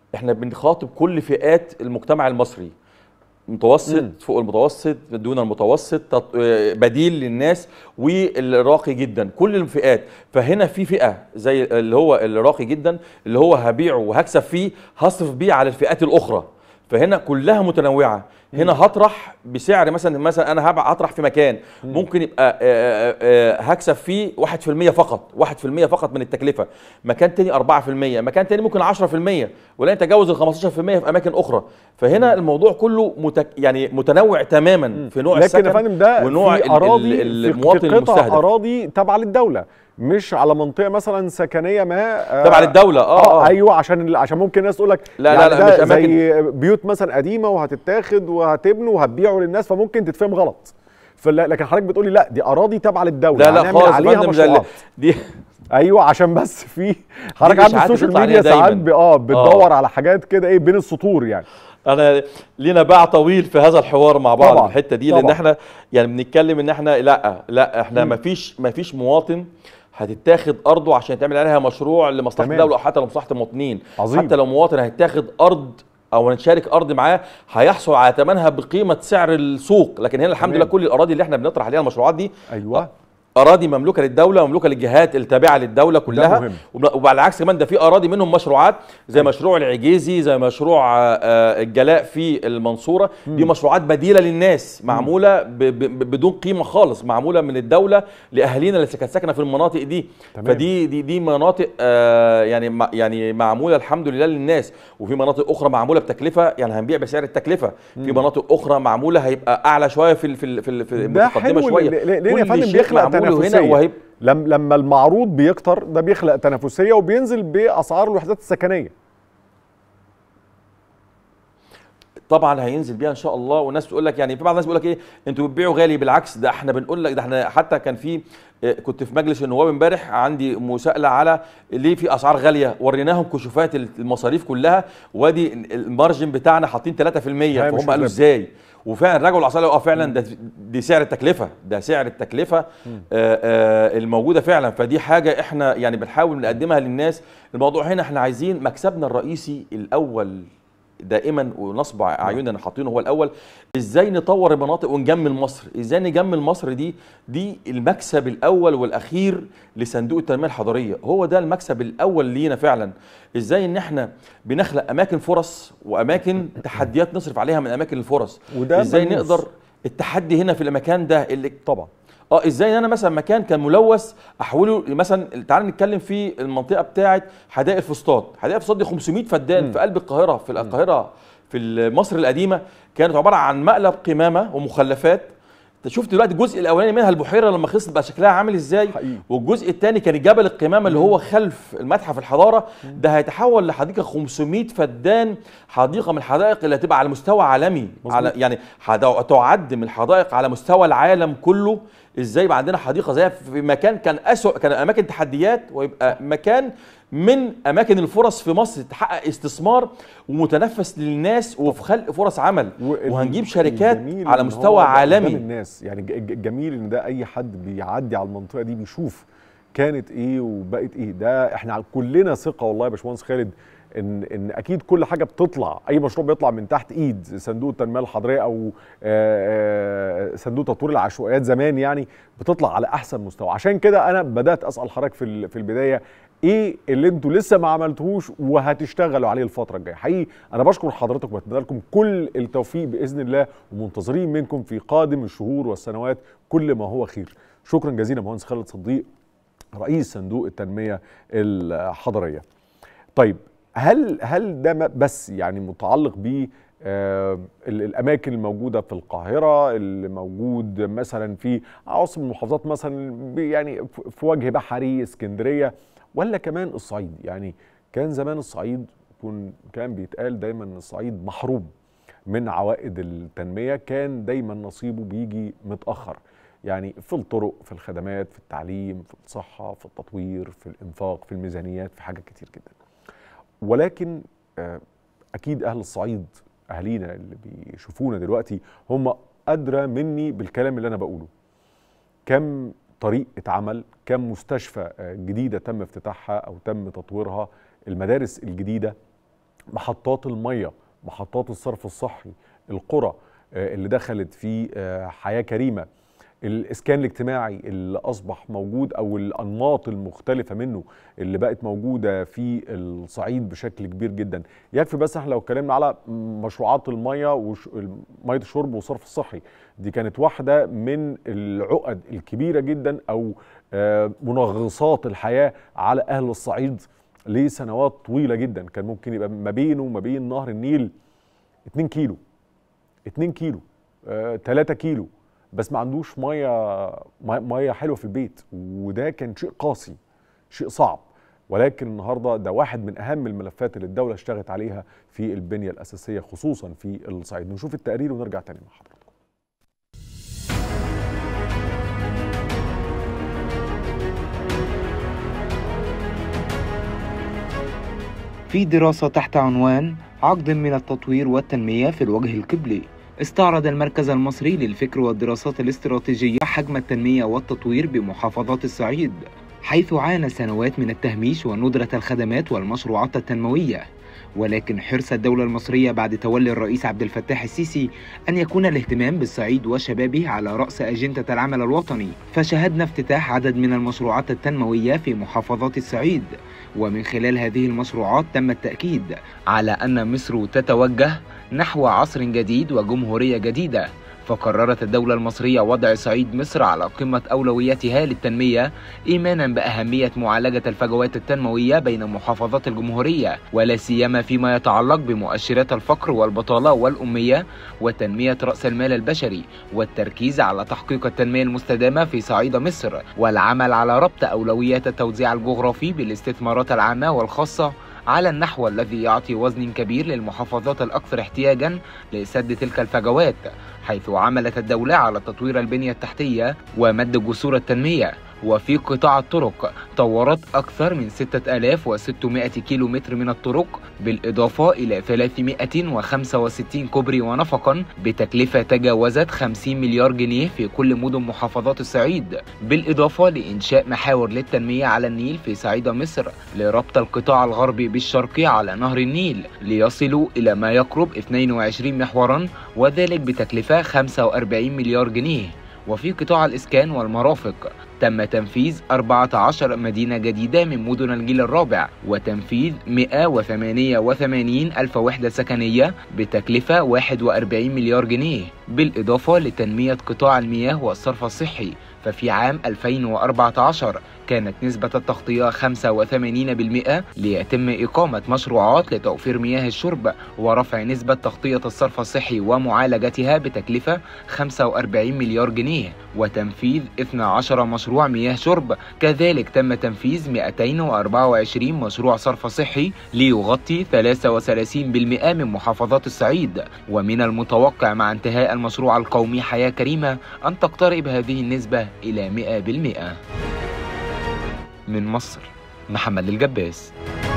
احنا بنخاطب كل فئات المجتمع المصري متوسط مم. فوق المتوسط دون المتوسط تط- آه، بديل للناس والراقي جدا كل الفئات فهنا في فئه زي اللي هو الراقي جدا اللي هو هبيعه وهكسب فيه هصرف بيه على الفئات الاخرى فهنا كلها متنوعه هنا هطرح بسعر مثلا مثلا انا هبع هطرح في مكان ممكن يبقى آه، آه، آه، هكسب فيه 1% فقط 1% فقط من التكلفه مكان تاني 4% مكان تاني ممكن 10% ولا يتجاوز ال 15% في اماكن اخرى فهنا الموضوع كله متك يعني متنوع تماما في نوع لكن السكن يا فندم ده ونوع في ال- اراضي ال- في المواطن قطع المستهدف اراضي تابعه للدوله مش على منطقه مثلا سكنيه ما آه، تبع للدولة، آه، آه. ايوه عشان عشان ممكن الناس تقول لك لا، يعني لا، ده مش أماكن. زي بيوت مثلا قديمه وهتتاخد وهتبنوا وهتبيعوا للناس فممكن تتفهم غلط فلا لكن حضرتك بتقولي لا دي اراضي تابعه للدوله لا لا هنعمل خالص يا عليها فندم، ده اللي- مشروعات دي ايوه عشان بس في حضرتك عارف إشاعات السوشيال بتطلع ميديا عليها ساعات دايماً. ب- اه بتدور آه. على حاجات كده ايه بين السطور يعني انا لينا باع طويل في هذا الحوار مع بعض طبعاً، في الحته دي لان طبعاً. احنا يعني بنتكلم ان احنا لا لا احنا مم. ما فيش ما فيش مواطن هتتاخد ارضه عشان تعمل عليها مشروع لمصلحه تمام. الدوله او حتى لمصلحه المواطنين عظيم. حتى لو مواطن هيتاخد ارض او نشارك ارض معاه هيحصل على ثمنها بقيمه سعر السوق لكن هنا الحمد تمام. لله كل الاراضي اللي احنا بنطرح عليها المشروعات دي ايوه اراضي مملوكه للدوله ومملوكه للجهات التابعه للدوله كلها مهم. وب- وبالعكس كمان ده في اراضي منهم مشروعات زي مشروع العجيزي زي مشروع آه، آه، الجلاء في المنصوره دي مشروعات بديله للناس معموله ب- ب- بدون قيمه خالص معموله من الدوله لاهالينا اللي كانت ساكنه في المناطق دي تمام. فدي دي دي مناطق آه، يعني مع- يعني معموله الحمد لله للناس وفي مناطق اخرى معموله بتكلفه يعني هنبيع بسعر التكلفه في مناطق اخرى معموله هيبقى اعلى شويه في ال- في ال- في ال- في ده المتقدمه حلو شويه ليه ليه يا كل فندم شيء بيخلق معمول هنا تنافسيه وهيبقى لم لما المعروض بيكتر ده بيخلق تنافسيه وبينزل باسعار الوحدات السكنيه طبعا هينزل بيها ان شاء الله والناس تقول لك يعني في بعض الناس بيقول لك ايه انتوا بتبيعوا غالي بالعكس ده احنا بنقول لك ده احنا حتى كان في آه، كنت في مجلس النواب امبارح عندي مساءله على ليه في اسعار غاليه وريناهم كشوفات المصاريف كلها وادي المارجن بتاعنا حاطين 3% هامش فهم قالوا الربح. ازاي وفعلا رجعوا الاسعار اه فعلا ده دي سعر التكلفه ده سعر التكلفه آه آه الموجوده فعلا فدي حاجه احنا يعني بنحاول نقدمها للناس الموضوع هنا احنا عايزين مكسبنا الرئيسي الاول دائما ونصب اعيننا حاطينه هو الاول ازاي نطور المناطق ونجمل مصر ازاي نجمل مصر دي دي المكسب الاول والاخير لصندوق التنميه الحضريه هو ده المكسب الاول لينا فعلا ازاي ان احنا بنخلق اماكن فرص واماكن تحديات نصرف عليها من اماكن الفرص وده ازاي ملموس. نقدر التحدي هنا في المكان ده اللي طبعا اه ازاي انا مثلا مكان كان ملوث احوله مثلا تعال نتكلم في المنطقه بتاعه حدائق الفسطاط حدائق الفسطاط دي 500 فدان مم. في قلب القاهره في القاهره في مصر القديمه كانت عباره عن مقلب قمامه ومخلفات انت شفت دلوقتي الجزء الاولاني منها البحيره لما خلصت بقى شكلها عامل ازاي حقيقي. والجزء الثاني كان جبل القمامه اللي هو خلف المتحف الحضاره ده هيتحول لحديقه 500 فدان حديقه من الحدائق اللي هتبقى على مستوى عالمي مظبوط. على يعني حدا- تعد من الحدائق على مستوى العالم كله ازاي يبقى عندنا حديقه زيها في مكان كان اسوء كان اماكن تحديات ويبقى مكان من اماكن الفرص في مصر تحقق استثمار ومتنفس للناس وفي خلق فرص عمل وال- وهنجيب شركات الجميل على إن مستوى هو ده قدام عالمي الناس يعني ج- ج- جميل ان ده اي حد بيعدي على المنطقه دي بيشوف كانت ايه وبقت ايه ده احنا كلنا ثقه والله يا باشمهندس خالد ان ان اكيد كل حاجه بتطلع اي مشروع بيطلع من تحت ايد صندوق التنميه الحضريه او آه، آه، صندوق تطوير العشوائيات زمان يعني بتطلع على احسن مستوى عشان كده انا بدات اسال حضرتك في ال- في البدايه ايه اللي انتوا لسه ما عملتوهوش وهتشتغلوا عليه الفتره الجايه حقيقي انا بشكر حضرتك وبتمنى لكم كل التوفيق باذن الله ومنتظرين منكم في قادم الشهور والسنوات كل ما هو خير شكرا جزيلا مهندس خالد صديق رئيس صندوق التنميه الحضريه طيب هل هل ده ما- بس يعني متعلق ب آه، ال- الاماكن الموجوده في القاهره اللي موجود مثلا في عواصم المحافظات مثلا ب- يعني ف- في وجه بحري اسكندريه ولا كمان الصعيد يعني كان زمان الصعيد كن كان بيتقال دايما ان الصعيد محروم من عوائد التنميه كان دايما نصيبه بيجي متاخر يعني في الطرق في الخدمات في التعليم في الصحه في التطوير في الانفاق في الميزانيات في حاجات كتير جدا ولكن آه، اكيد اهل الصعيد اهالينا اللي بيشوفونا دلوقتي هم ادرى مني بالكلام اللي انا بقوله كم طريق اتعمل كم مستشفى آه، جديده تم افتتاحها او تم تطويرها المدارس الجديده محطات الميه محطات الصرف الصحي القرى اللي دخلت في حياه كريمه الاسكان الاجتماعي اللي اصبح موجود او الانماط المختلفه منه اللي بقت موجوده في الصعيد بشكل كبير جدا يكفي بس احنا لو اتكلمنا على مشروعات الميه وش... ميه الشرب والصرف الصحي دي كانت واحده من العقد الكبيره جدا او منغصات الحياه على اهل الصعيد لسنوات طويله جدا كان ممكن يبقى ما بينه وما بين نهر النيل 2 كيلو 2 كيلو 3 كيلو بس ما عندوش ميه ميه حلوه في البيت وده كان شيء قاسي شيء صعب ولكن النهارده ده واحد من اهم الملفات اللي الدوله اشتغلت عليها في البنيه الاساسيه خصوصا في الصعيد نشوف التقرير ونرجع تاني مع حضرتك في دراسة تحت عنوان عقد من التطوير والتنمية في الوجه القبلي استعرض المركز المصري للفكر والدراسات الاستراتيجية حجم التنمية والتطوير بمحافظات الصعيد حيث عانى سنوات من التهميش وندرة الخدمات والمشروعات التنموية ولكن حرص الدولة المصرية بعد تولي الرئيس عبد الفتاح السيسي أن يكون الاهتمام بالصعيد وشبابه على رأس أجندة العمل الوطني فشهدنا افتتاح عدد من المشروعات التنموية في محافظات الصعيد ومن خلال هذه المشروعات تم التأكيد على أن مصر تتوجه نحو عصر جديد وجمهورية جديدة فقررت الدولة المصرية وضع صعيد مصر على قمة أولوياتها للتنمية إيمانا بأهمية معالجة الفجوات التنموية بين محافظات الجمهورية ولا سيما فيما يتعلق بمؤشرات الفقر والبطالة والأمية وتنمية رأس المال البشري والتركيز على تحقيق التنمية المستدامة في صعيد مصر والعمل على ربط أولويات التوزيع الجغرافي بالاستثمارات العامة والخاصة على النحو الذي يعطي وزن كبير للمحافظات الأكثر احتياجا لسد تلك الفجوات حيث عملت الدولة على تطوير البنية التحتية ومد جسور التنمية وفي قطاع الطرق طورت أكثر من 6600 كيلو متر من الطرق بالإضافة إلى 365 كوبري ونفقا بتكلفة تجاوزت 50 مليار جنيه في كل مدن محافظات الصعيد بالإضافة لإنشاء محاور للتنمية على النيل في صعيد مصر لربط القطاع الغربي بالشرقي على نهر النيل ليصلوا إلى ما يقرب 22 محورا وذلك بتكلفة 45 مليار جنيه وفي قطاع الإسكان والمرافق تم تنفيذ 14 مدينة جديدة من مدن الجيل الرابع وتنفيذ 188 ألف وحدة سكنية بتكلفة 41 مليار جنيه بالإضافة لتنمية قطاع المياه والصرف الصحي ففي عام 2014 كانت نسبة التغطية 85% ليتم إقامة مشروعات لتوفير مياه الشرب ورفع نسبة تغطية الصرف الصحي ومعالجتها بتكلفة 45 مليار جنيه وتنفيذ 12 مشروع مياه شرب كذلك تم تنفيذ 224 مشروع صرف صحي ليغطي 33% من محافظات الصعيد ومن المتوقع مع انتهاء المشروع القومي حياة كريمة أن تقترب هذه النسبة إلى 100% من مصر محمد الجباس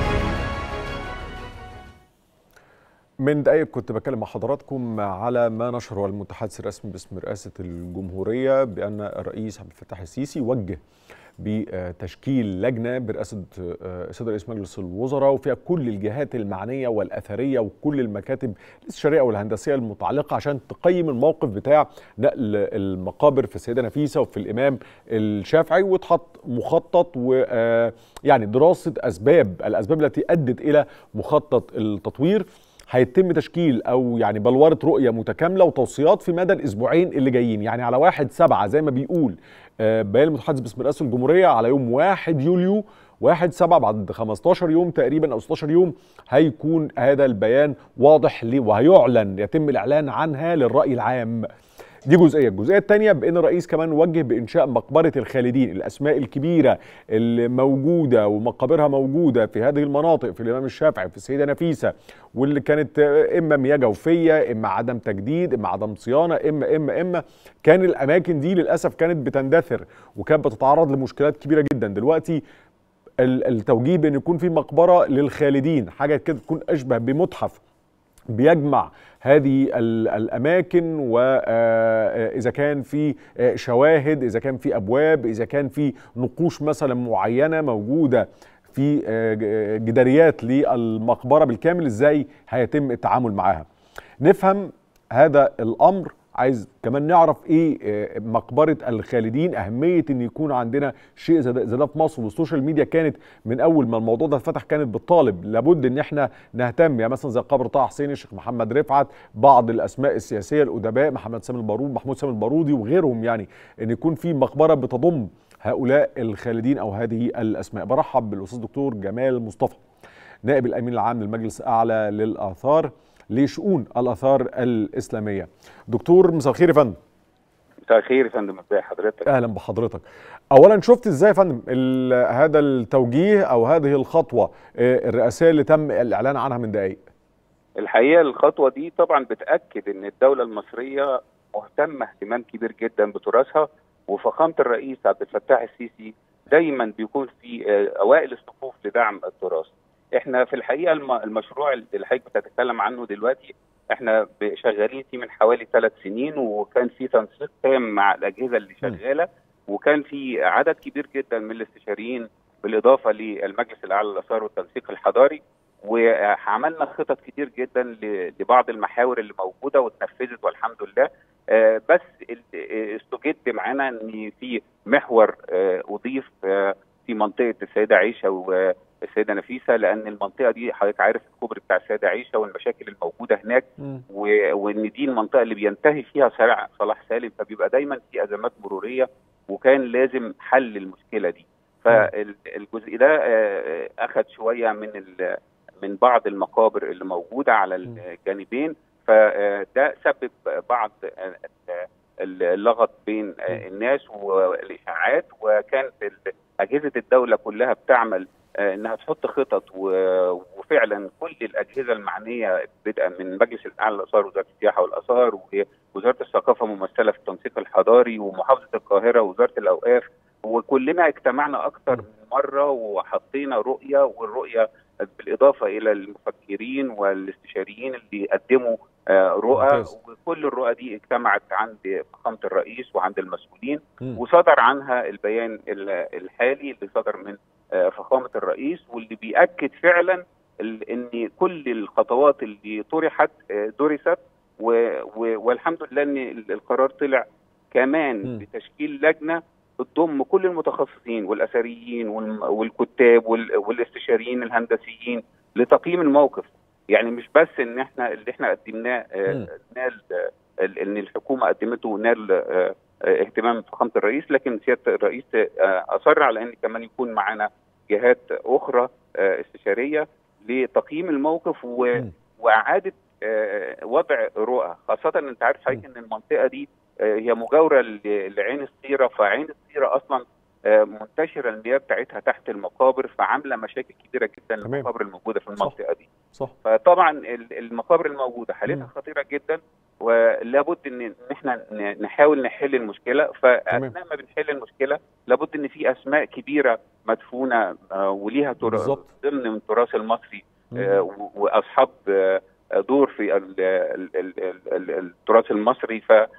من دقايق كنت بكلم مع حضراتكم على ما نشره المتحدث الرسمي باسم رئاسة الجمهورية بأن الرئيس عبد الفتاح السيسي وجه بتشكيل لجنه برئاسه السيد رئيس مجلس الوزراء وفيها كل الجهات المعنيه والاثريه وكل المكاتب الاستشاريه والهندسيه المتعلقه عشان تقيم الموقف بتاع نقل المقابر في السيده نفيسه وفي الامام الشافعي وتحط مخطط ويعني دراسه اسباب الاسباب التي ادت الى مخطط التطوير هيتم تشكيل او يعني بلوره رؤيه متكامله وتوصيات في مدى الاسبوعين اللي جايين يعني على واحد سبعة زي ما بيقول بيان المتحدث باسم رئاسه الجمهوريه على يوم 1 يوليو 1 7 بعد 15 يوم تقريبا او 16 يوم هيكون هذا البيان واضح ليه وهيعلن يتم الاعلان عنها للراي العام دي جزئيه الجزئيه الثانيه بان الرئيس كمان وجه بانشاء مقبره الخالدين الاسماء الكبيره اللي موجوده ومقابرها موجوده في هذه المناطق في الامام الشافعي في السيده نفيسه واللي كانت اما مياه جوفيه اما عدم تجديد اما عدم صيانه اما اما اما كان الاماكن دي للاسف كانت بتندثر وكانت بتتعرض لمشكلات كبيره جدا دلوقتي التوجيه بان يكون في مقبره للخالدين حاجه كده تكون اشبه بمتحف بيجمع هذه الاماكن واذا كان في شواهد اذا كان في ابواب اذا كان في نقوش مثلا معينه موجوده في آه، ج- جداريات للمقبره بالكامل ازاي هيتم التعامل معاها نفهم هذا الامر عايز كمان نعرف ايه آه، مقبره الخالدين اهميه ان يكون عندنا شيء زي ده زي ده في مصر والسوشيال ميديا كانت من اول ما الموضوع ده اتفتح كانت بتطالب لابد ان احنا نهتم يعني مثلا زي قبر طه حسين الشيخ محمد رفعت بعض الاسماء السياسيه الادباء محمد سامي البارود محمود سامي البارودي وغيرهم يعني ان يكون في مقبره بتضم هؤلاء الخالدين او هذه الاسماء برحب بالاستاذ دكتور جمال مصطفى نائب الامين العام للمجلس الاعلى للاثار لشؤون الاثار الاسلاميه دكتور مساء الخير يا فندم مساء الخير يا فندم ازي حضرتك اهلا بحضرتك اولا شفت ازاي يا فندم ال- هذا التوجيه او هذه الخطوه آه، الرئاسيه اللي تم الاعلان عنها من دقائق الحقيقه الخطوه دي طبعا بتاكد ان الدوله المصريه مهتمه اهتمام كبير جدا بتراثها وفخامه الرئيس عبد الفتاح السيسي دايما بيكون في آه، اوائل الصفوف لدعم التراث احنا في الحقيقه الم- المشروع اللي حضرتك بتتكلم عنه دلوقتي احنا ب- شغالين فيه من حوالي ثلاث سنين وكان في تنسيق تام مع الاجهزه اللي شغاله وكان في عدد كبير جدا من الاستشاريين بالاضافه للمجلس الاعلى للاثار والتنسيق الحضاري وعملنا خطط كتير جدا ل- لبعض المحاور اللي موجوده واتنفذت والحمد لله آه، بس ال- آه، استجد معانا ان في محور آه، اضيف آه، في منطقه السيده عائشه والسيده نفيسه لان المنطقه دي حضرتك عارف الكوبري بتاع السيده عائشه والمشاكل الموجوده هناك و- وان دي المنطقه اللي بينتهي فيها شارع صلاح سالم فبيبقى دايما في ازمات مروريه وكان لازم حل المشكله دي فالجزء ده آه، اخذ شويه من ال- من بعض المقابر اللي موجوده على الجانبين فده سبب بعض آه، اللغط بين آه، الناس والاشاعات وكانت ال- اجهزه الدوله كلها بتعمل آه، انها تحط خطط و- وفعلا كل الاجهزه المعنيه بدءا من مجلس الاعلى للاثار وزاره السياحه والاثار ووزاره الثقافه ممثله في التنسيق الحضاري ومحافظه القاهره ووزاره الاوقاف وكلنا اجتمعنا اكثر من مره وحطينا رؤيه والرؤيه بالاضافه الى المفكرين والاستشاريين اللي قدموا آه، رؤى ممتاز. وكل الرؤى دي اجتمعت عند فخامه الرئيس وعند المسؤولين مم. وصدر عنها البيان ال- الحالي اللي صدر من آه، فخامه الرئيس واللي بياكد فعلا ال- ان كل الخطوات اللي طرحت آه، درست و- و- والحمد لله ان ال- القرار طلع كمان بتشكيل لجنه بتضم كل المتخصصين والاثريين والم- والكتاب وال- والاستشاريين الهندسيين لتقييم الموقف يعني مش بس ان احنا اللي احنا قدمناه آه، نال آه، ال- ان الحكومه قدمته نال آه، آه، اهتمام فخامه الرئيس لكن سياده الرئيس آه، اصر على ان كمان يكون معنا جهات اخرى آه، استشاريه لتقييم الموقف و... واعاده آه، وضع رؤى خاصه ان انت عارف حضرتك ان المنطقه دي آه، هي مجاوره ل- لعين السيره فعين السيره اصلا آه، منتشره المياه بتاعتها تحت المقابر فعامله مشاكل كبيره جدا للمقابر الموجوده في المنطقه دي صح فطبعا ال- المقابر الموجوده حالتها خطيره جدا ولابد ان إن احنا ن- نحاول نحل المشكله فاثناء ما بنحل المشكله لابد ان في اسماء كبيره مدفونه آه، وليها تر- بالظبط. ضمن من التراث المصري آه، و- واصحاب آه، دور في ال- ال- ال- ال- ال- التراث المصري ف آه،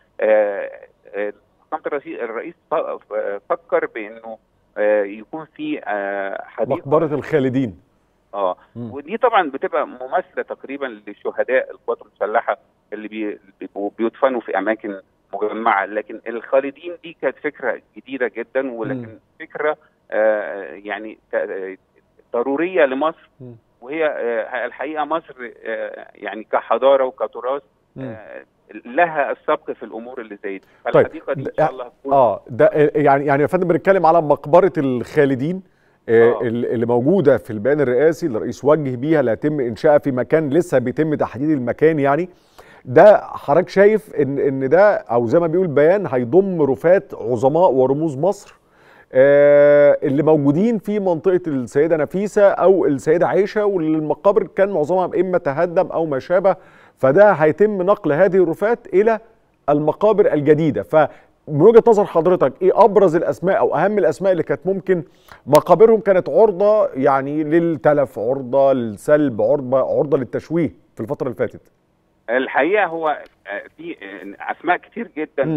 آه، فخامة الرئيس الرئيس ف- فكر بانه آه، يكون في آه، حديقه مقبره الخالدين اه ودي طبعا بتبقى مماثله تقريبا لشهداء القوات المسلحه اللي بي- بيبقوا بيدفنوا في اماكن مجمعه لكن الخالدين دي كانت فكره جديده جدا ولكن فكره آه يعني ت- ضروريه لمصر وهي آه الحقيقه مصر آه يعني كحضاره وكتراث آه لها السبق في الامور اللي زي دي طيب فالحديقه دي ان شاء الله هتكون اه ده يعني يعني يا فندم بنتكلم على مقبره الخالدين آه. اللي موجوده في البيان الرئاسي اللي الرئيس وجه بيها لا يتم انشائها في مكان لسه بيتم تحديد المكان يعني ده حضرتك شايف ان ان ده او زي ما بيقول بيان هيضم رفات عظماء ورموز مصر آه اللي موجودين في منطقه السيده نفيسه او السيده عائشه والمقابر كان معظمها اما تهدم او ما شابه فده هيتم نقل هذه الرفات الى المقابر الجديده ف من وجهه نظر حضرتك ايه ابرز الاسماء او اهم الاسماء اللي كانت ممكن مقابرهم كانت عرضه يعني للتلف عرضه للسلب عرضه عرضه للتشويه في الفتره اللي فاتت الحقيقه هو آه، في آه، اسماء كتير جدا مم.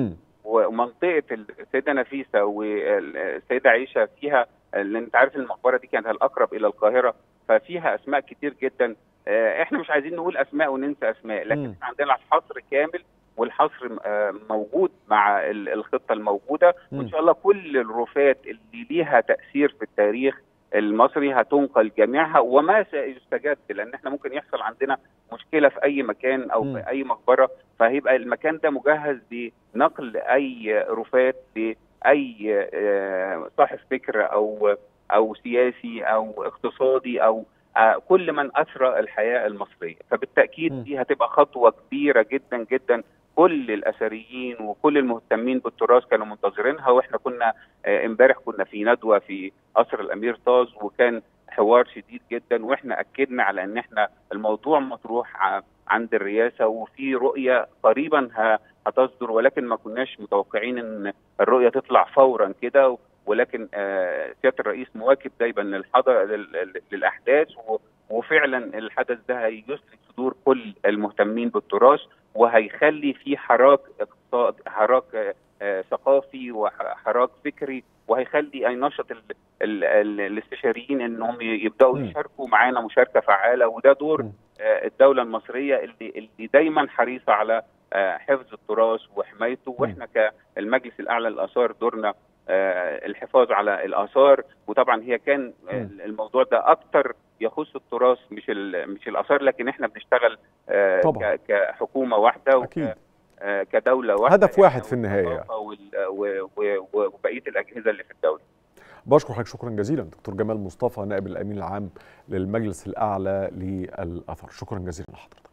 ومنطقه السيده نفيسه والسيده عائشه فيها لان انت عارف المقبره دي كانت الاقرب الى القاهره ففيها اسماء كتير جدا آه، احنا مش عايزين نقول اسماء وننسى اسماء لكن مم. احنا عندنا حصر كامل والحصر آه، موجود مع ال- الخطه الموجوده مم. وان شاء الله كل الرفات اللي ليها تاثير في التاريخ المصري هتنقل جميعها وما سيستجد لان احنا ممكن يحصل عندنا مشكله في اي مكان او في اي مقبره فهيبقى المكان ده مجهز لنقل اي رفات لاي آه، صاحب فكر او او سياسي او اقتصادي او آه، كل من اثرى الحياه المصريه فبالتاكيد دي هتبقى خطوه كبيره جدا جدا كل الاثريين وكل المهتمين بالتراث كانوا منتظرينها واحنا كنا آه، امبارح كنا في ندوه في قصر الامير طاز وكان حوار شديد جدا واحنا اكدنا على ان احنا الموضوع مطروح ع- عند الرئاسه وفي رؤيه قريبا ه- هتصدر ولكن ما كناش متوقعين ان الرؤيه تطلع فورا كده ولكن آه، سياده الرئيس مواكب دايما للحضر لل- لل- للاحداث و- وفعلا الحدث ده هيسلك صدور كل المهتمين بالتراث وهيخلي في حراك اقتصاد حراك آه، آه، ثقافي وحراك فكري وهيخلي هينشط ال- ال- ال- الاستشاريين انهم ي- يبداوا يشاركوا معانا مشاركه فعاله وده دور آه، الدوله المصريه اللي اللي دايما حريصه على آه، حفظ التراث وحمايته واحنا كالمجلس الاعلى للاثار دورنا آه، الحفاظ على الاثار وطبعا هي كان آه، الموضوع ده اكتر يخص التراث مش ال- مش الاثار لكن احنا بنشتغل آه، طبعاً. ك- كحكومه واحده وك- آه، كدوله واحده هدف واحد في النهايه الثقافة وال- و- و- و- وبقيه الاجهزه اللي في الدوله بشكر حضرتك شكرا جزيلا دكتور جمال مصطفى نائب الامين العام للمجلس الاعلى للاثر شكرا جزيلا لحضرتك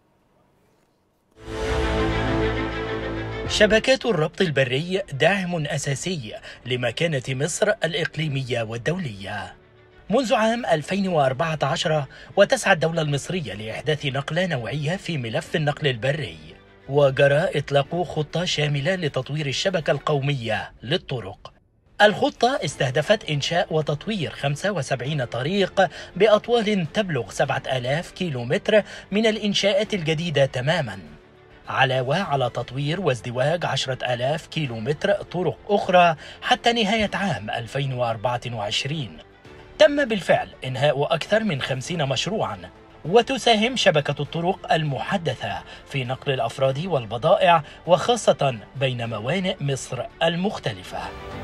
شبكات الربط البري داعم أساسي لمكانة مصر الإقليمية والدولية منذ عام 2014 وتسعى الدولة المصرية لإحداث نقلة نوعية في ملف النقل البري وجرى إطلاق خطة شاملة لتطوير الشبكة القومية للطرق الخطة استهدفت إنشاء وتطوير 75 طريق بأطوال تبلغ 7000 كيلومتر من الإنشاءات الجديدة تماماً علاوة على تطوير وازدواج 10,000 كيلومتر طرق أخرى حتى نهاية عام 2024 تم بالفعل إنهاء أكثر من 50 مشروعاً وتساهم شبكة الطرق المحدثة في نقل الأفراد والبضائع وخاصة بين موانئ مصر المختلفة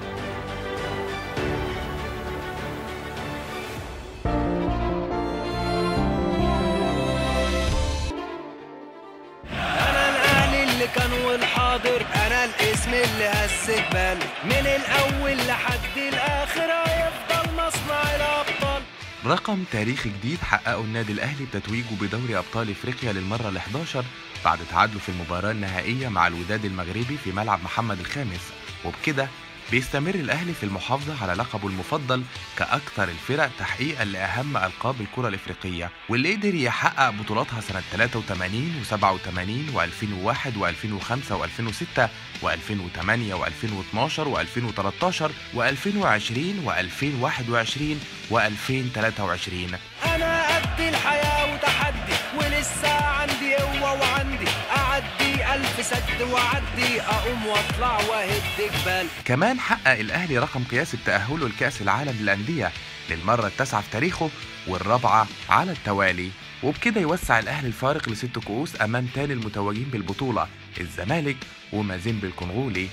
الاهلي اللي كان والحاضر انا الاسم اللي هز جبال من الاول لحد الاخر هيفضل مصنع الابطال رقم تاريخي جديد حققه النادي الأهلي بتتويجه بدوري أبطال إفريقيا للمرة ال11 بعد تعادله في المباراة النهائية مع الوداد المغربي في ملعب محمد الخامس وبكده بيستمر الأهلي في المحافظة على لقبه المفضل كأكثر الفرق تحقيقا لأهم ألقاب الكرة الإفريقية واللي قدر يحقق بطولاتها سنة 83 و87 و2001 و2005 و2006 و2008 و2012 و2013 و2020 و2021 و2023 انا قد الحياه وتحدي ولسه عندي قوه وعندي اعدي الف سد واعدي اقوم واطلع واهد جبال كمان حقق الأهلي رقم قياسي بتأهله لكأس العالم للأندية للمرة التاسعة في تاريخه والرابعة على التوالي وبكده يوسع الأهلي الفارق لست كؤوس أمام تاني المتوجين بالبطولة الزمالك ومازيمبي الكونغولي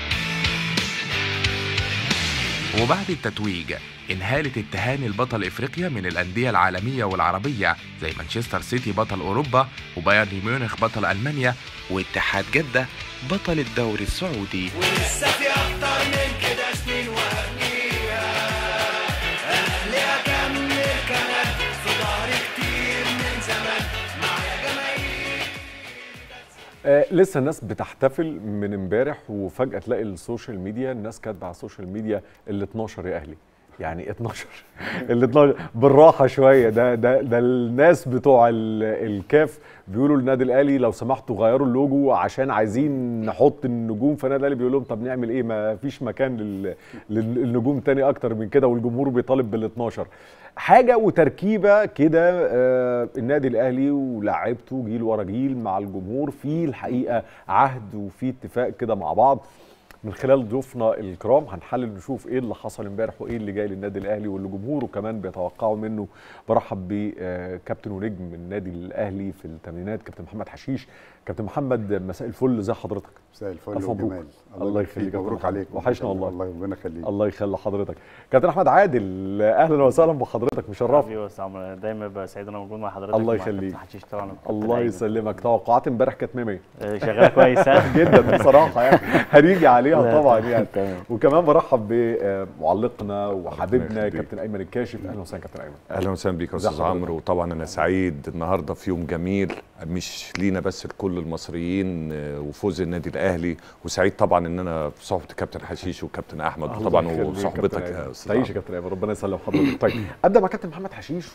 وبعد التتويج انهالت التهاني البطل افريقيا من الانديه العالميه والعربيه زي مانشستر سيتي بطل اوروبا وبايرن ميونخ بطل المانيا واتحاد جده بطل الدوري السعودي ولسه في اكتر من كده سنين وهنيها اهلي اكمل كمان في ظهري كتير من زمان معايا جماهير آه لسه الناس بتحتفل من امبارح وفجاه تلاقي السوشيال ميديا الناس كاتبه على السوشيال ميديا ال 12 يا اهلي يعني 12 ال 12 بالراحه شويه ده ده ده الناس بتوع ال- الكاف بيقولوا للنادي الاهلي لو سمحتوا غيروا اللوجو عشان عايزين نحط النجوم فالنادي الاهلي بيقول لهم طب نعمل ايه ما فيش مكان لل- للنجوم تاني اكتر من كده والجمهور بيطالب بال 12 حاجه وتركيبه كده آه، النادي الاهلي ولاعيبته جيل ورا جيل مع الجمهور في الحقيقه عهد وفي اتفاق كده مع بعض من خلال ضيوفنا الكرام هنحلل نشوف ايه اللي حصل امبارح وايه اللي جاي للنادي الاهلي واللي جمهوره كمان بيتوقعوا منه برحب بكابتن ونجم النادي الاهلي في الثمانينات كابتن محمد حشيش كابتن محمد مساء الفل ازي حضرتك مساء الفل ألف مبروك. والجمال الله يخليك يا مبروك كابتن عليك محمد. وحشنا والله الله ربنا يخليك الله يخلي حضرتك كابتن احمد عادل اهلا وسهلا بحضرتك مشرف حبيبي يا استاذ عمرو دايما ببقى سعيد انا موجود مع حضرتك الله ومع يخليك. كابتن حشيش طبعا وكابتن الله أيمن. يسلمك توقعات امبارح كانت 100 آه، شغالة كويس، ها؟ جدا بصراحه يعني هنيجي عليها لا، طبعا يعني تمام. وكمان برحب بمعلقنا وحبيبنا يخليك. كابتن ايمن الكاشف اهلا وسهلا كابتن ايمن اهلا وسهلا بيك يا ازي استاذ حضرتك؟ عمرو وطبعا انا سعيد النهارده في يوم جميل مش لينا بس لكل المصريين آه، وفوز النادي الاهلي وسعيد طبعا ان انا في صحبه كابتن حشيش وكابتن احمد الله وطبعا يخليك وصحبتك كابتن يا أيمن. استاذ تعيش يا عمرو. كابتن ايمن ربنا يسلم حضرتك طيب ابدا مع كابتن محمد حشيش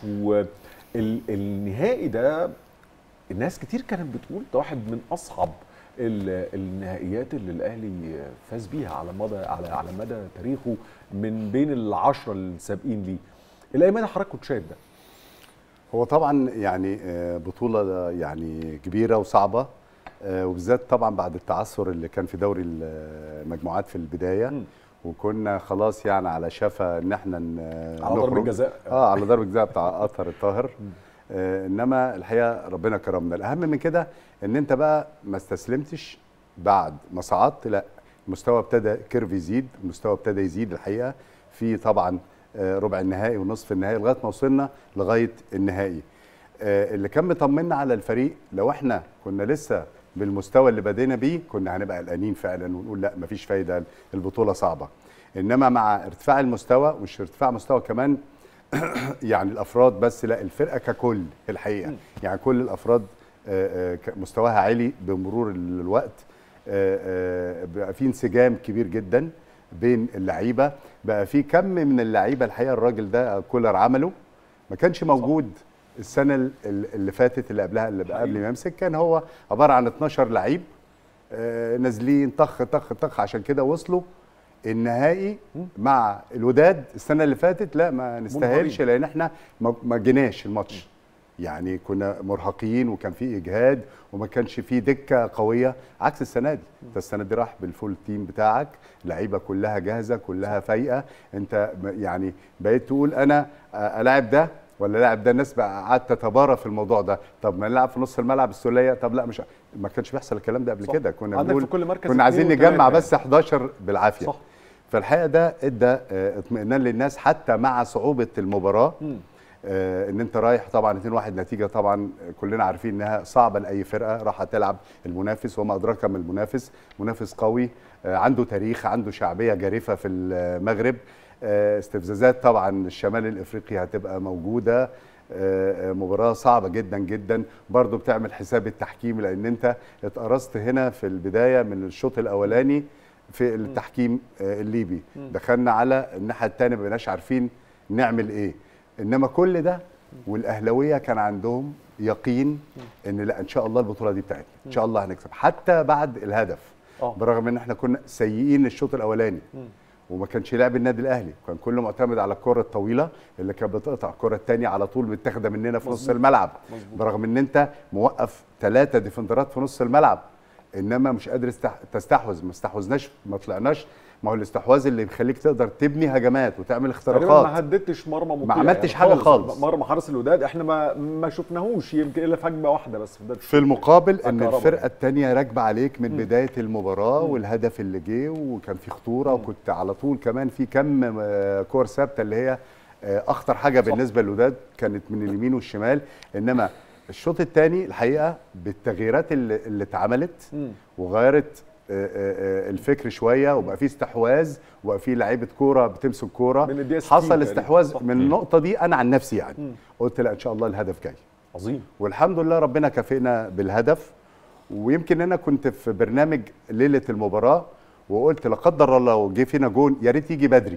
والنهائي ده الناس كتير كانت بتقول ده واحد من اصعب ال- النهائيات اللي الاهلي فاز بيها على مدى على على مدى تاريخه من بين العشره السابقين ليه الايمان حضرتك كنت شايف ده هو طبعا يعني آه، بطولة يعني كبيرة وصعبة آه، وبالذات طبعا بعد التعثر اللي كان في دوري المجموعات في البداية وكنا خلاص يعني على شفا ان احنا ن- على ضربة نخرج. جزاء. اه على ضربة جزاء بتاع اطهر الطاهر آه انما الحقيقة ربنا كرمنا الاهم من كده ان انت بقى ما استسلمتش بعد ما صعدت لا المستوى ابتدى كيرف يزيد المستوى ابتدى يزيد الحقيقة في طبعا آه، ربع النهائي ونصف النهائي لغايه ما وصلنا لغايه النهائي آه، اللي كان مطمنا على الفريق لو احنا كنا لسه بالمستوى اللي بدينا بيه كنا هنبقى قلقانين فعلا ونقول لا مفيش فايده البطوله صعبه انما مع ارتفاع المستوى مش ارتفاع مستوى كمان يعني الافراد بس لا الفرقه ككل في الحقيقه يعني كل الافراد آه، آه، ك- مستواها عالي بمرور الوقت آه، آه، بقى في انسجام كبير جدا بين اللعيبه بقى في كم من اللعيبه الحقيقه الراجل ده كولر عمله ما كانش موجود السنه ال- ال- اللي فاتت اللي قبلها اللي قبل ما يمسك كان هو عباره عن 12 لعيب آه، نازلين طخ طخ طخ عشان كده وصلوا النهائي مع الوداد السنه اللي فاتت لا ما نستاهلش لان احنا ما ما جيناش الماتش يعني كنا مرهقين وكان في اجهاد وما كانش في دكه قويه عكس السنه دي انت السنه دي راح بالفول تيم بتاعك لعيبه كلها جاهزه كلها فايقه انت م- يعني بقيت تقول انا آه، الاعب ده ولا لاعب ده الناس بقى قعدت تتبارى في الموضوع ده طب ما نلعب في نص الملعب السوليه طب لا مش ما كانش بيحصل الكلام ده قبل صح. كده كنا عندك بنقول في كل مركز كنا عايزين اتنين نجمع وتلاتة بس 11 بالعافيه صح. فالحقيقه ده ادى آه، اطمئنان للناس حتى مع صعوبه المباراه آه، ان انت رايح طبعا 2 1 نتيجه طبعا كلنا عارفين انها صعبه لاي فرقه راح تلعب المنافس وما ادراك ما المنافس منافس قوي آه، عنده تاريخ عنده شعبيه جارفه في المغرب آه، استفزازات طبعا الشمال الافريقي هتبقى موجوده آه، آه، مباراه صعبه جدا جدا برضو بتعمل حساب التحكيم لان انت اتقرصت هنا في البدايه من الشوط الاولاني في التحكيم آه، الليبي دخلنا على الناحيه الثانيه ما بقيناش عارفين نعمل ايه انما كل ده والاهلاويه كان عندهم يقين ان لا ان شاء الله البطوله دي بتاعتنا ان شاء الله هنكسب حتى بعد الهدف آه. برغم ان احنا كنا سيئين الشوط الاولاني وما كانش لعب النادي الاهلي كان كله معتمد على الكره الطويله اللي كانت بتقطع الكره الثانيه على طول متاخده مننا في نص مظبوط. الملعب مظبوط. برغم ان انت موقف ثلاثه ديفندرات في نص الملعب انما مش قادر استح... تستحوذ ما استحوذناش ما طلعناش ما هو الاستحواذ اللي بيخليك تقدر تبني هجمات وتعمل تقريبا اختراقات ما هددتش مرمى مطيع ما عملتش حاجة خالص. مرمى حارس الوداد احنا ما ما شفناهوش يمكن الا في هجمه واحده بس في بداية في المقابل ان كهربا. الفرقه الثانيه راكبه عليك من بدايه المباراه والهدف اللي جه وكان في خطوره وكنت على طول كمان في كم آه، كور ثابته اللي هي آه، اخطر حاجه بالنسبه للوداد كانت من اليمين والشمال انما الشوط الثاني الحقيقه بالتغييرات اللي, اللي اتعملت وغيرت آه، آه، آه، الفكر شويه وبقى في استحواذ وبقى في لعيبه كوره بتمسك كوره من الدقيقة 60 حصل تقريباً. استحواذ صح. من النقطه دي انا عن نفسي يعني مم. قلت لا ان شاء الله الهدف جاي عظيم والحمد لله ربنا كافئنا بالهدف ويمكن انا كنت في برنامج ليله المباراه وقلت لا قدر الله لو جه فينا جون يا ريت يجي بدري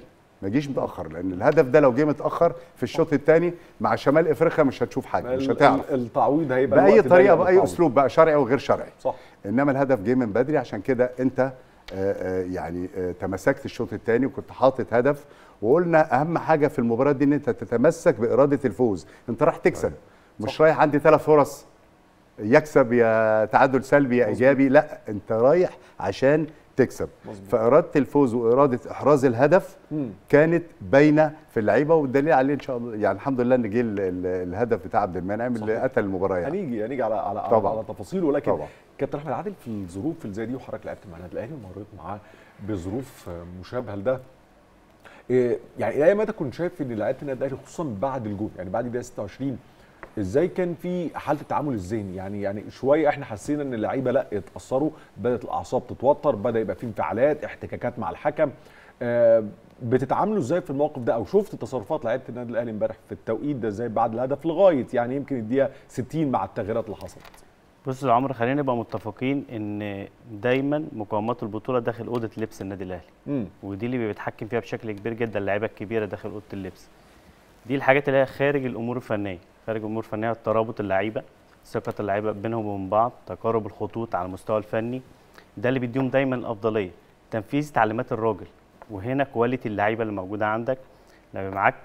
ما يجيش متاخر لان الهدف ده لو جه متاخر في الشوط الثاني مع شمال افريقيا مش هتشوف حاجه مش ال- هتعرف ال- التعويض هيبقى باي الوقت طريقه ضيق باي للتعويض. اسلوب بقى شرعي وغير شرعي صح انما الهدف جه من بدري عشان كده انت آه، آه، يعني آه، تمسكت الشوط الثاني وكنت حاطط هدف وقلنا اهم حاجه في المباراه دي ان انت تتمسك باراده الفوز انت رايح تكسب مش رايح عندي ثلاث فرص يكسب يا تعادل سلبي يا ايجابي لا انت رايح عشان تكسب مظبوط. فاراده الفوز واراده احراز الهدف مم. كانت باينه في اللعيبه والدليل عليه ان شاء الله يعني الحمد لله ان جه ال- ال- الهدف بتاع عبد المنعم اللي صحيح. قتل المباراه يعني هنيجي هنيجي على على طبعاً. على تفاصيل ولكن طبعاً. كابتن احمد عادل في الظروف اللي زي دي وحضرتك لعبت مع النادي الاهلي ومريت معاه بظروف مشابهه لده إيه يعني الى اي مدى كنت شايف ان لعيبه النادي الاهلي خصوصا بعد الجول يعني بعد دقيقه 26 ازاي كان في حاله التعامل الذهني يعني يعني شويه احنا حسينا ان اللعيبه لا اتاثروا بدات الاعصاب تتوتر بدا يبقى في انفعالات احتكاكات مع الحكم آه بتتعاملوا ازاي في الموقف ده او شفت تصرفات لعيبه النادي الاهلي امبارح في التوقيت ده ازاي بعد الهدف لغايه يعني يمكن الدقيقه 60 مع التغييرات اللي حصلت بص يا عمرو خلينا نبقى متفقين ان دايما مقومات البطوله داخل اوضه لبس النادي الاهلي مم. ودي اللي بيتحكم فيها بشكل كبير جدا اللعيبه الكبيره داخل اوضه اللبس دي الحاجات اللي هي خارج الامور الفنيه خارج الامور الفنيه ترابط اللعيبه ثقه اللعيبه بينهم وبين بعض تقارب الخطوط على المستوى الفني ده اللي بيديهم دايما الافضليه تنفيذ تعليمات الراجل وهنا كواليتي اللعيبه اللي موجوده عندك لو يبقى معاك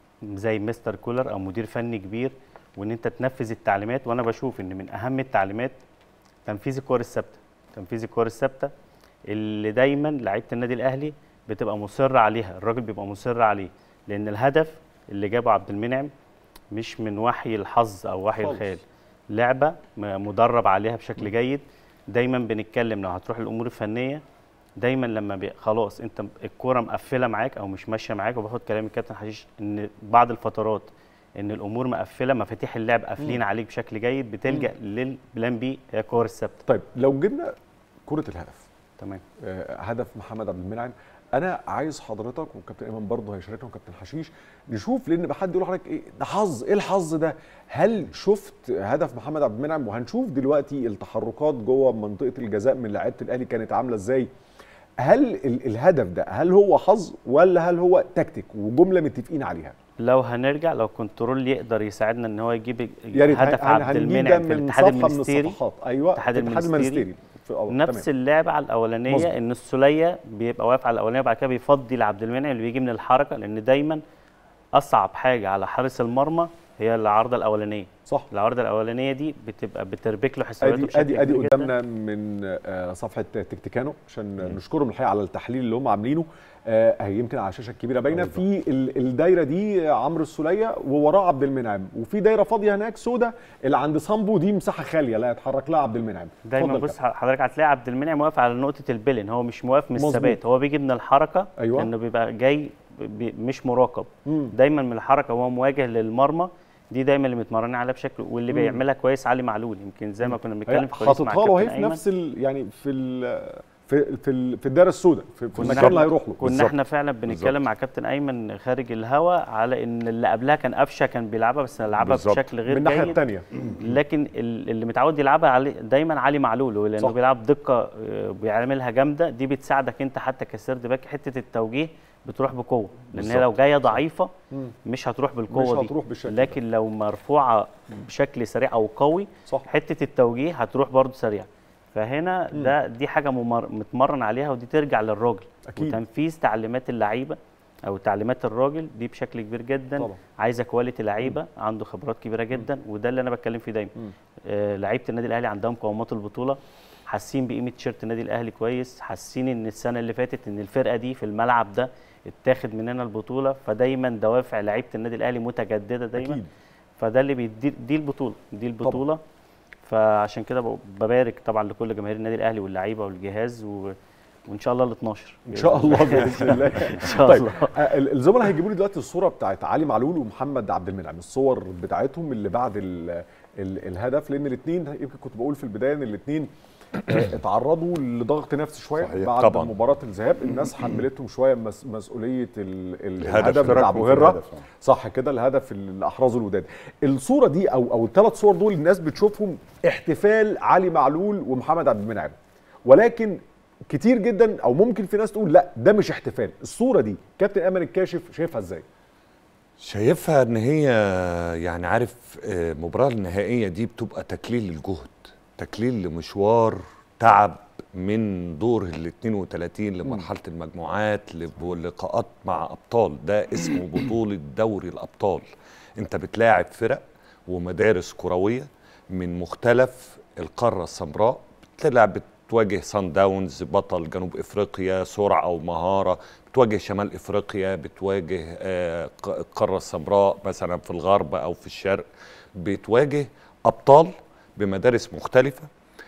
زي مستر كولر او مدير فني كبير وان انت تنفذ التعليمات وانا بشوف ان من اهم التعليمات تنفيذ الكور الثابته تنفيذ الكور الثابته اللي دايما لعيبه النادي الاهلي بتبقى مصر عليها الراجل بيبقى مصر عليه لان الهدف اللي جابه عبد المنعم مش من وحي الحظ او وحي خالص. الخيال لعبه م- مدرب عليها بشكل جيد دايما بنتكلم لو هتروح الامور الفنيه دايما لما بي... خلاص انت الكوره مقفله معاك او مش ماشيه معاك وباخد كلام الكابتن حشيش ان بعض الفترات ان الامور مقفله مفاتيح اللعب قافلين مم. عليك بشكل جيد بتلجا للبلان بي هي الكور الثابته طيب لو جبنا كره الهدف تمام آه، هدف محمد عبد المنعم انا عايز حضرتك وكابتن ايمن برضه هيشاركنا وكابتن حشيش نشوف لان بقى حد يقول لحضرتك ايه ده حظ ايه الحظ ده هل شفت هدف محمد عبد المنعم وهنشوف دلوقتي التحركات جوه منطقه الجزاء من لعيبه الاهلي كانت عامله ازاي هل ال- الهدف ده هل هو حظ ولا هل هو تكتيك وجمله متفقين عليها لو هنرجع لو كنترول يقدر يساعدنا ان هو يجيب يا ريت هدف هن- عبد هنجيب المنعم ده في من الاتحاد صفحة من المنستيري الصفحات. أيوة، الاتحاد في الاتحاد المنستيري المنستيري. في- آه، نفس تمام. اللعبه على الاولانيه مظبوط. ان السوليه بيبقى واقف على الاولانيه وبعد كده بيفضي لعبد المنعم اللي بيجي من الحركه لان دايما اصعب حاجه على حارس المرمى هي العارضه الاولانيه صح العارضه الاولانيه دي بتبقى بتربك له حساباته ادي بشكل ادي ادي كبير جداً. قدامنا من آه، صفحه تكتيكانو عشان نشكرهم الحقيقه على التحليل اللي هم عاملينه آه، هي يمكن على الشاشه الكبيره باينه في ال- الدايره دي عمرو السوليه ووراه عبد المنعم وفي دايره فاضيه هناك سودا اللي عند صامبو دي مساحه خاليه لا يتحرك لها عبد المنعم دايما اتفضل بص حضرتك هتلاقي عبد المنعم واقف على نقطه البلن هو مش واقف من مظبوط. الثبات هو بيجي من الحركه أيوة. لانه بيبقى جاي بي مش مراقب مم. دايما من الحركه وهو مواجه للمرمى دي دايما اللي متمرنين عليها بشكل واللي مم. بيعملها كويس علي معلول يمكن زي ما كنا بنتكلم هي في كويس مع حاططها له اهي كابتن في أيمن. نفس ال يعني في ال في في, ال في الدايره السوداء في, في كنا المكان اللي هيروح له كنا بالظبط. احنا فعلا بنتكلم مع كابتن ايمن خارج الهوا على ان اللي قبلها كان قفشه كان بيلعبها بس لعبها بالظبط. بشكل غير من الناحية جيد. التانية. لكن ال- اللي متعود يلعبها علي دايما علي معلول لانه صح. بيلعب دقه آه، بيعملها جامده دي بتساعدك انت حتى كسرد باك حته التوجيه بتروح بقوه لان هي لو بالظبط. جايه ضعيفه مم. مش هتروح بالقوه مش دي هتروح بالشكل لكن لو مرفوعه بشكل سريع او قوي صح. حته التوجيه هتروح برضو سريع فهنا مم. ده دي حاجه ممر متمرن عليها ودي ترجع للراجل أكيد. وتنفيذ تعليمات اللعيبه او تعليمات الراجل دي بشكل كبير جدا طبعا. عايزه كواليتي لعيبه عنده خبرات كبيره جدا وده اللي انا بتكلم فيه دايما مم. آه لعيبه النادي الاهلي عندهم قوامات البطوله حاسين بقيمه تيشيرت النادي الاهلي كويس حاسين ان السنه اللي فاتت ان الفرقه دي في الملعب ده اتاخد مننا البطوله فدايما دوافع لعيبه النادي الاهلي متجدده دايما أكيد. فده اللي بيدي دي البطوله دي البطوله فعشان كده ب- ببارك طبعا لكل جماهير النادي الاهلي واللعيبه والجهاز و... وان شاء الله ال 12 ان شاء الله باذن الله ان شاء طيب الله آه، ال- الزملاء هيجيبوا لي دلوقتي الصوره بتاعت علي معلول ومحمد عبد المنعم الصور بتاعتهم اللي بعد ال ال الهدف لان الاثنين يمكن كنت بقول في البدايه ان الاثنين اتعرضوا لضغط نفسي شويه صحيح، بعد طبعاً. مباراه الذهاب الناس حملتهم شويه مس مسؤوليه ال ال الهدف. الهدف بتاع ابو في هره الهدف، آه. صح كده الهدف اللي احرزه الوداد الصوره دي او او الثلاث صور دول الناس بتشوفهم احتفال علي معلول ومحمد عبد المنعم ولكن كتير جدا او ممكن في ناس تقول لا ده مش احتفال الصوره دي كابتن ايمن الكاشف شايفها ازاي شايفها ان هي يعني عارف آه، المباراه النهائيه دي بتبقى تكليل للجهد تكليل لمشوار تعب من دور ال 32 لمرحله المجموعات للقاءات مع ابطال ده اسمه بطوله دوري الابطال انت بتلاعب فرق ومدارس كرويه من مختلف القاره السمراء بتلعب بتواجه سان داونز بطل جنوب افريقيا سرعه ومهاره بتواجه شمال افريقيا بتواجه آه، ق- القاره السمراء مثلا في الغرب او في الشرق بتواجه ابطال بمدارس مختلفه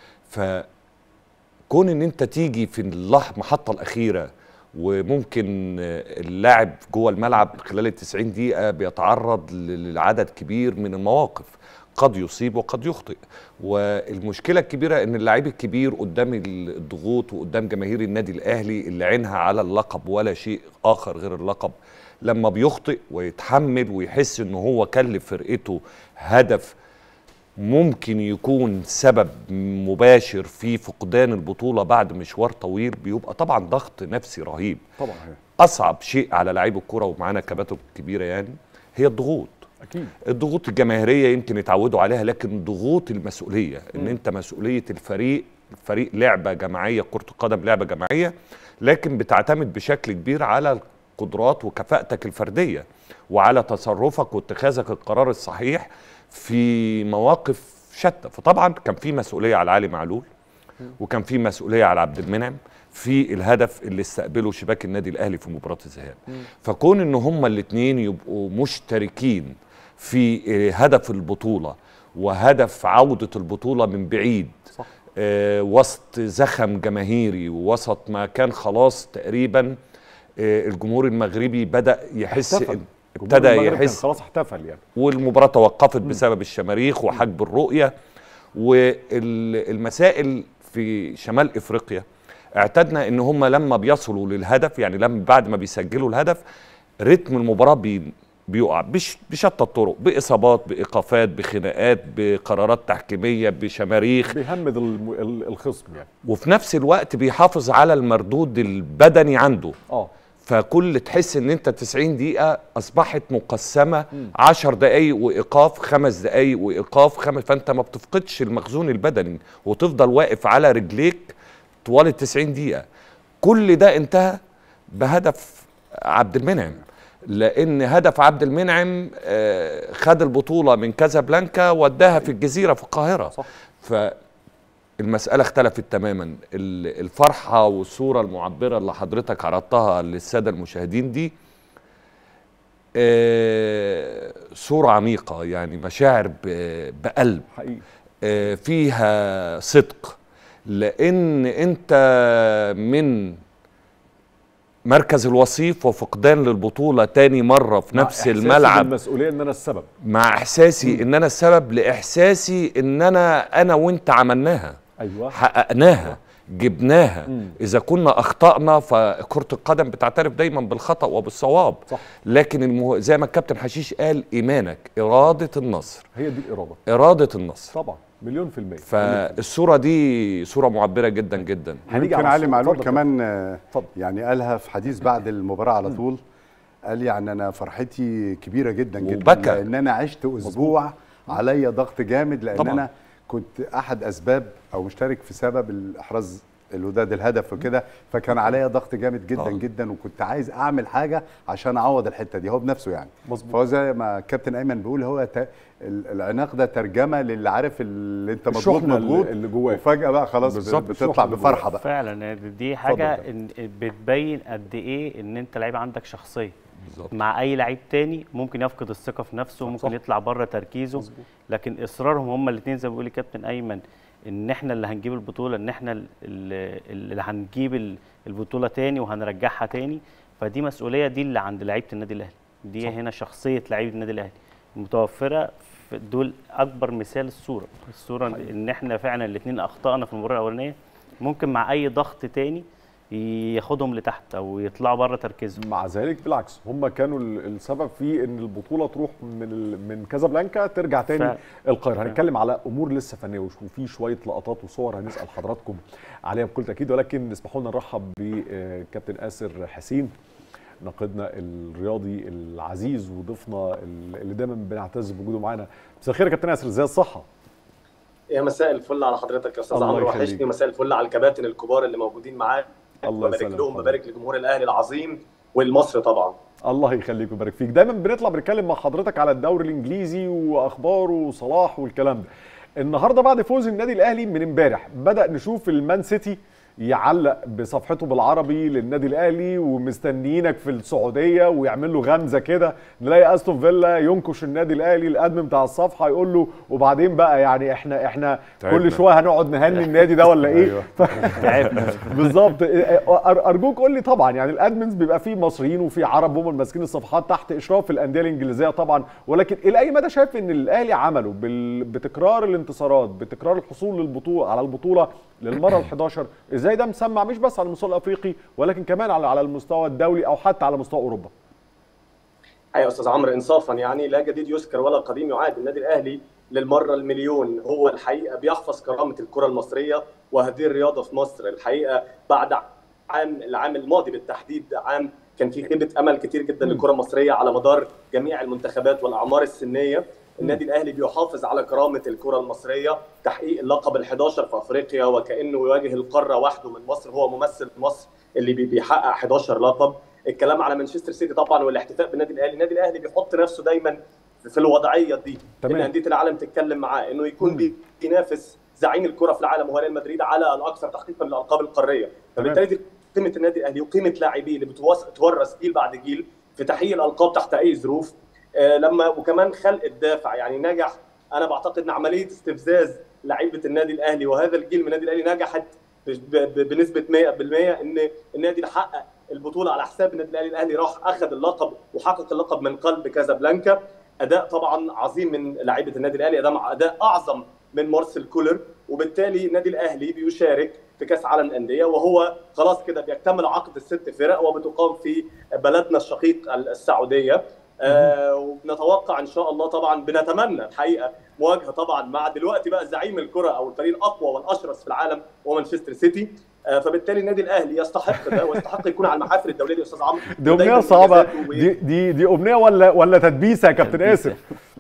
فكون ان انت تيجي في اللح- المحطه الاخيره وممكن آه، اللاعب جوه الملعب خلال ال 90 دقيقه بيتعرض ل- لعدد كبير من المواقف قد يصيب وقد يخطئ والمشكله الكبيره ان اللعيب الكبير قدام الضغوط وقدام جماهير النادي الاهلي اللي عينها على اللقب ولا شيء اخر غير اللقب لما بيخطئ ويتحمل ويحس ان هو كلف فرقته هدف ممكن يكون سبب مباشر في فقدان البطوله بعد مشوار طويل بيبقى طبعا ضغط نفسي رهيب طبعا اصعب شيء على لعيب الكره ومعانا كباتن كبيره يعني هي الضغوط اكيد الضغوط الجماهيريه يمكن يتعودوا عليها لكن ضغوط المسؤوليه ان مم. انت مسؤوليه الفريق الفريق لعبه جماعيه كره القدم لعبه جماعيه لكن بتعتمد بشكل كبير على القدرات وكفاءتك الفرديه وعلى تصرفك واتخاذك القرار الصحيح في مواقف شتى فطبعا كان في مسؤوليه على علي معلول وكان في مسؤوليه على عبد المنعم في الهدف اللي استقبله شباك النادي الاهلي في مباراه الذهاب فكون ان هما الاثنين يبقوا مشتركين في آه، هدف البطوله وهدف عوده البطوله من بعيد صح. آه وسط زخم جماهيري ووسط ما كان خلاص تقريبا آه الجمهور المغربي بدا يحس احتفل. إن جمهور ابتدى المغرب كان يحس خلاص احتفل يعني والمباراه توقفت بسبب الشماريخ وحجب الرؤيه والمسائل في شمال افريقيا اعتدنا ان هم لما بيصلوا للهدف يعني لما بعد ما بيسجلوا الهدف رتم المباراه بي بيقع بش بشتى الطرق باصابات بايقافات بخناقات بقرارات تحكيميه بشماريخ بيهمد الم- ال- الخصم يعني وفي نفس الوقت بيحافظ على المردود البدني عنده اه فكل تحس ان انت 90 دقيقه اصبحت مقسمه 10 دقائق وايقاف خمس دقائق وايقاف خمس فانت ما بتفقدش المخزون البدني وتفضل واقف على رجليك طوال ال 90 دقيقه كل ده انتهى بهدف عبد المنعم لان هدف عبد المنعم آه، خد البطوله من كازابلانكا وداها في الجزيره في القاهره صح. فالمساله اختلفت تماما ال- الفرحه والصوره المعبره اللي حضرتك عرضتها للساده المشاهدين دي آه، صوره عميقه يعني مشاعر ب- بقلب حقيقي آه، فيها صدق لان انت من مركز الوصيف وفقدان للبطوله تاني مره في مع نفس إحساسي الملعب بالمسؤوليه ان انا السبب مع احساسي ان انا السبب لاحساسي ان انا انا وانت عملناها ايوه حققناها جبناها اذا كنا اخطانا فكره القدم بتعترف دايما بالخطا وبالصواب صح. لكن المه... زي ما الكابتن حشيش قال ايمانك اراده النصر هي دي الاراده اراده النصر طبعا مليون في المية فالصوره دي صوره معبره جدا جدا يمكن على علي الصورة. معلول اتفضل كمان آه، يعني قالها في حديث بعد المباراه على طول قال يعني انا فرحتي كبيره جدا جدا وبكى. لان انا عشت اسبوع عليا ضغط جامد لان طبعاً. انا كنت احد اسباب او مشترك في سبب الاحراز الوداد الهدف وكده فكان عليا ضغط جامد جدا آه. جدا وكنت عايز اعمل حاجه عشان اعوض الحته دي هو بنفسه يعني مظبوط. فهو زي ما كابتن ايمن بيقول هو ت... ال- العناق ده ترجمه للي عارف اللي انت مضغوط الشحنة اللي- مضغوط اللي جواك. وفجاه بقى خلاص بالظبط، بتطلع الشحنة اللي بفرحه جواك. بقى فعلا دي حاجه اتفضل إن بتبين قد ايه ان انت لعيب عندك شخصيه بالظبط. مع اي لعيب تاني ممكن يفقد الثقه في نفسه ممكن صح. يطلع بره تركيزه مظبوط. لكن اصرارهم هم الاثنين زي ما بيقول الكابتن ايمن ان احنا اللي هنجيب البطوله ان احنا ال- ال- اللي هنجيب ال- البطوله تاني وهنرجعها تاني فدي مسؤوليه دي اللي عند لعيبه النادي الاهلي دي صح. هنا شخصيه لعيبه النادي الاهلي متوفره في دول اكبر مثال الصوره الصوره حقيقي. ان احنا فعلا الاثنين اخطانا في المباراه الاولانيه ممكن مع اي ضغط تاني ياخدهم لتحت او يطلعوا بره تركيزهم مع ذلك بالعكس هم كانوا ال- السبب في ان البطوله تروح من ال- من كازابلانكا ترجع تاني فعلا. القاهره فعلا. هنتكلم على امور لسه فنيه وش- وفي شويه لقطات وصور هنسال حضراتكم عليها بكل تاكيد ولكن اسمحوا لنا نرحب بكابتن اسر حسين ناقدنا الرياضي العزيز وضيفنا ال- اللي دايما بنعتز بوجوده معانا مساء الخير يا كابتن اسر ازاي الصحه يا مساء الفل على حضرتك يا استاذ الله عمرو يخليك. وحشني مساء الفل على الكباتن الكبار اللي موجودين معاك الله ببارك يسلمك لهم ببارك لجمهور الاهلي العظيم والمصري طبعا الله يخليك ويبارك فيك دايما بنطلع بنتكلم مع حضرتك على الدوري الانجليزي واخباره وصلاح والكلام ده النهارده بعد فوز النادي الاهلي من امبارح بدا نشوف المان سيتي يعلق بصفحته بالعربي للنادي الاهلي ومستنيينك في السعوديه ويعمل له غمزه كده نلاقي استون فيلا ينكش النادي الاهلي الادمن بتاع الصفحه يقول له وبعدين بقى يعني احنا احنا تعبنا. كل شويه هنقعد نهني النادي ده ولا ايه أيوة. ف- بالظبط أر- ارجوك قول لي طبعا يعني الادمنز بيبقى فيه مصريين وفيه عرب هم ماسكين الصفحات تحت اشراف الانديه الانجليزيه طبعا ولكن الى اي مدى شايف ان الاهلي عمله بال... بتكرار الانتصارات بتكرار الحصول للبطوله على البطوله للمره ال11 ازاي ده مسمع مش بس على المستوى الافريقي ولكن كمان على على المستوى الدولي او حتى على مستوى اوروبا ايوه يا استاذ عمرو انصافا يعني لا جديد يذكر ولا قديم يعاد النادي الاهلي للمره المليون هو الحقيقه بيحفظ كرامه الكره المصريه وهذه الرياضه في مصر الحقيقه بعد عام العام الماضي بالتحديد عام كان في خيبه امل كتير جدا للكره المصريه على مدار جميع المنتخبات والاعمار السنيه النادي الاهلي بيحافظ على كرامه الكره المصريه تحقيق اللقب ال11 في افريقيا وكانه يواجه القاره وحده من مصر هو ممثل مصر اللي بي- بيحقق 11 لقب الكلام على مانشستر سيتي طبعا والاحتفاء بالنادي الاهلي النادي الاهلي بيحط نفسه دايما في الوضعيه دي تمام. ان انديه العالم تتكلم معاه انه يكون بي- بينافس زعيم الكره في العالم وهو ريال مدريد على الاكثر تحقيقا للالقاب القاريه فبالتالي دي قيمه النادي الاهلي وقيمه لاعبيه اللي بتوس- بتورث جيل بعد جيل في تحقيق الالقاب تحت اي ظروف آه، لما وكمان خلق الدافع يعني نجح انا بعتقد ان عمليه استفزاز لعيبه النادي الاهلي وهذا الجيل من النادي الاهلي نجحت ب- ب- بنسبه 100% ان النادي اللي حقق البطوله على حساب النادي الاهلي الاهلي راح اخذ اللقب وحقق اللقب من قلب كازابلانكا اداء طبعا عظيم من لعيبه النادي الاهلي اداء اداء اعظم من مارسيل كولر وبالتالي النادي الاهلي بيشارك في كاس عالم الانديه وهو خلاص كده بيكتمل عقد الست فرق وبتقام في بلدنا الشقيق السعوديه آه ونتوقع ان شاء الله طبعا بنتمنى الحقيقه مواجهه طبعا مع دلوقتي بقى زعيم الكره او الفريق الاقوى والاشرس في العالم هو مانشستر سيتي آه فبالتالي النادي الاهلي يستحق ده ويستحق يكون على المحافل الدوليه يا استاذ عمرو دي ودايماً امنيه صعبه إنجازاته و- دي دي دي امنيه ولا ولا تدبيسه يا كابتن اسر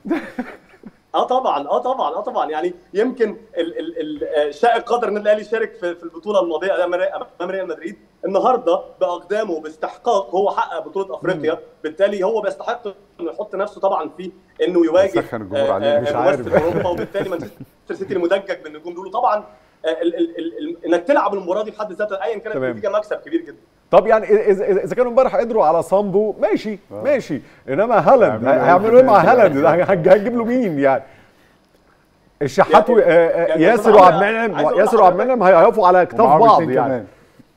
اه طبعا اه طبعا اه طبعا يعني يمكن ال ال ال آه، شاء القدر ان الاهلي شارك في, في البطوله الماضيه امام ري- امام ريال مدريد النهارده باقدامه وباستحقاق هو حقق بطوله افريقيا بالتالي هو بيستحق انه يحط نفسه طبعا في انه يواجه سخن الجمهور آه، عليه، آه، مش ممثل عارف. اوروبا وبالتالي مانشستر سيتي المدجج بالنجوم دول طبعا آه، ال ال ال ال انك تلعب المباراه دي في حد ذاتها ايا كانت تمام. النتيجه مكسب كبير جدا طب يعني اذا إذا- اذا كانوا امبارح قدروا على صامبو ماشي ماشي انما هالاند هيعملوا إيه هيعملوا ايه مع كمان؟ هالاند ده هج- هتجيب له مين يعني الشحات و- آه، آه، يعني ياسر أنا وعبد عايز المنعم أقول ياسر وعبد المنعم هيقفوا على كتاف ومعاهم بعض اتنين يعني كمان.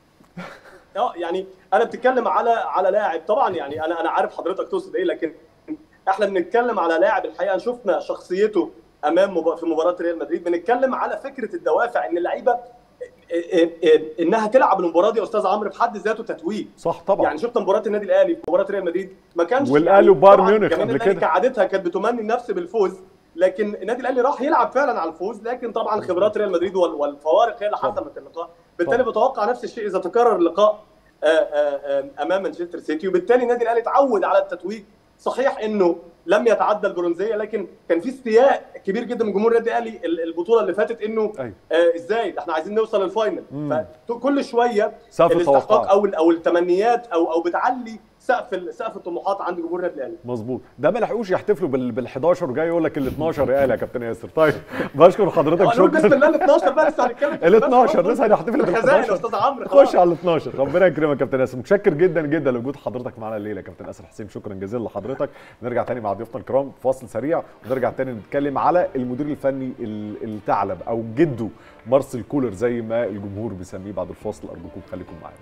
اه يعني انا بتتكلم على على لاعب طبعا يعني انا انا عارف حضرتك تقصد ايه لكن احنا بنتكلم على لاعب الحقيقه شفنا شخصيته امام مب... في مباراه ريال مدريد بنتكلم على فكره الدوافع ان اللعيبه إيه إيه إيه انها تلعب المباراه دي يا استاذ عمرو في حد ذاته تتويج صح طبعا يعني شفت مباراه النادي الاهلي في مباراه ريال مدريد ما كانش والأهلي وبايرن طبعاً ميونخ جماهير قبل الأهلي كده. كعادتها كانت بتمني النفس بالفوز لكن النادي الاهلي راح يلعب فعلا على الفوز لكن طبعا خبرات ريال مدريد وال- والفوارق هي اللي حسمت اللقاء بالتالي بتوقع نفس الشيء اذا تكرر اللقاء آه، آه، آه، امام مانشستر سيتي وبالتالي النادي الاهلي اتعود على التتويج صحيح انه لم يتعدى البرونزيه لكن كان في استياء كبير جدا من جمهور النادي الاهلي ال- البطوله اللي فاتت انه أيوة. آه ازاي ده احنا عايزين نوصل للفاينل مم. فكل شويه سقف الاستحقاق التوقعات. او ال- او التمنيات او او بتعلي سقف ال- سقف الطموحات عند جمهور النادي الاهلي مظبوط ده ما لحقوش يحتفلوا بال بال 11 وجاي يقول لك ال 12 يا يا كابتن ياسر طيب بشكر حضرتك نقول بسم شكرا الله ال 12 بقى لسه هنتكلم ال 12 لسه هنحتفل بال الخزائن يا 11 استاذ عمرو خش على ال 12 ربنا يكرمك يا كابتن ياسر متشكر جدا جدا لوجود حضرتك معانا الليله كابتن ياسر حسين شكرا جزيلا لحضرتك نرجع تاني مع ضيوفنا الكرام فاصل سريع ونرجع تاني نتكلم على المدير الفني ال- الثعلب او جده مارسيل كولر زي ما الجمهور بيسميه بعد الفاصل ارجوكم خليكم معانا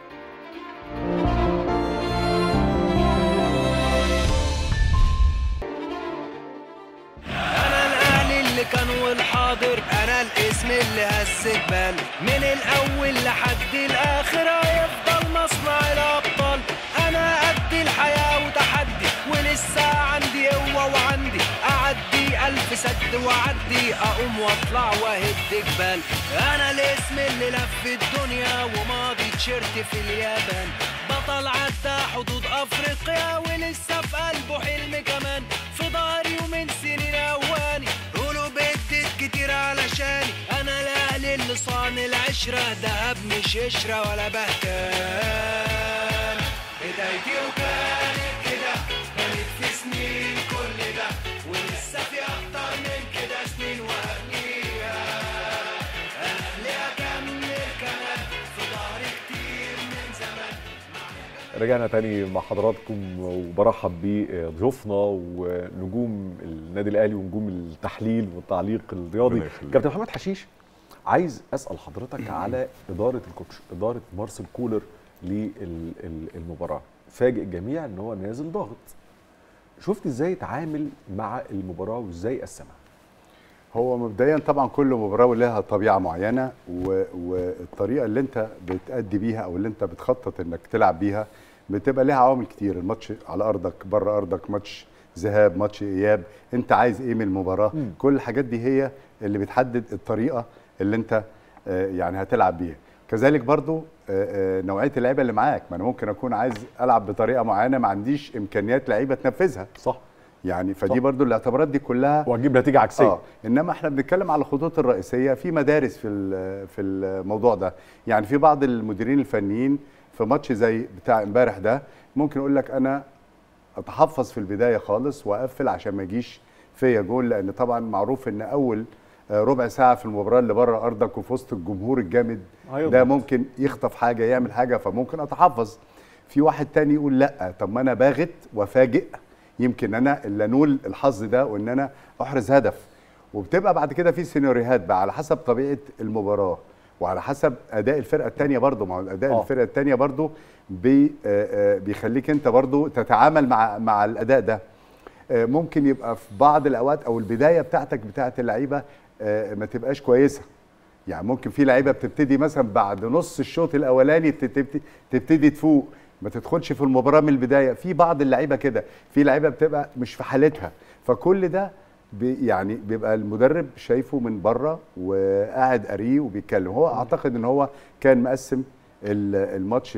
الاهلي اللي كان والحاضر انا الاسم اللي هز جبال من الاول لحد الاخر هيفضل ارض واعدي اقوم واطلع واهد جبال انا الاسم اللي لف الدنيا وماضي تيشيرت في اليابان بطل عدى حدود افريقيا ولسه في قلبه حلم كمان في ظهري ومن سنين اواني قولوا بدت كتير علشاني انا الاهلي اللي صان العشره دهب مش قشره ولا بهتان بدايتي وكانت كده كانت في سنين كل ده ولسه في اكتر من كده سنين وهبنيها اهلي اكمل كمان في ظهري كتير من زمان رجعنا تاني مع حضراتكم وبرحب بضيوفنا ونجوم النادي الاهلي ونجوم التحليل والتعليق الرياضي ربنا يخليك. كابتن محمد حشيش عايز اسال حضرتك على اداره الكوتش اداره مارسيل كولر للمباراه فاجئ الجميع ان هو نازل ضاغط شفت ازاي يتعامل مع المباراه وازاي قسمها هو مبدئيا طبعا كل مباراه ولها طبيعه معينه و... والطريقه اللي انت بتأدي بيها او اللي انت بتخطط انك تلعب بيها بتبقى لها عوامل كتير الماتش على ارضك بره ارضك ماتش ذهاب ماتش اياب انت عايز ايه من المباراه مم. كل الحاجات دي هي اللي بتحدد الطريقه اللي انت آه، يعني هتلعب بيها كذلك برضو آه، آه، نوعيه اللعيبه اللي معاك ما انا ممكن اكون عايز العب بطريقه معينه ما عنديش امكانيات لعيبه تنفذها صح يعني فدي صح. برضو الاعتبارات دي كلها واجيب نتيجه عكسيه اه انما احنا بنتكلم على الخطوط الرئيسيه في مدارس في ال- في الموضوع ده يعني في بعض المديرين الفنيين في ماتش زي بتاع امبارح ده ممكن يقول لك انا اتحفظ في البدايه خالص واقفل عشان ما يجيش فيا جول لان طبعا معروف ان اول آه، ربع ساعه في المباراه اللي بره ارضك وفي وسط الجمهور الجامد هيضغط. ده ممكن يخطف حاجه يعمل حاجه فممكن اتحفظ في واحد تاني يقول لا طب ما انا باغت وفاجئ يمكن انا اللي انول الحظ ده وان انا احرز هدف وبتبقى بعد كده في سيناريوهات بقى على حسب طبيعه المباراه وعلى حسب اداء الفرقه الثانيه برضو ما هو اداء آه. الفرقه الثانيه برضو بي آه، آه، بيخليك انت برضو تتعامل مع مع الاداء ده آه، ممكن يبقى في بعض الاوقات او البدايه بتاعتك بتاعت اللعيبه آه، ما تبقاش كويسه يعني ممكن في لعيبه بتبتدي مثلا بعد نص الشوط الاولاني تبتدي, تبتدي تفوق ما تدخلش في المباراه من البدايه في بعض اللعيبه كده في لعيبه بتبقى مش في حالتها فكل ده بي يعني بيبقى المدرب شايفه من بره وقاعد قاريه وبيتكلم هو اعتقد ان هو كان مقسم ال- الماتش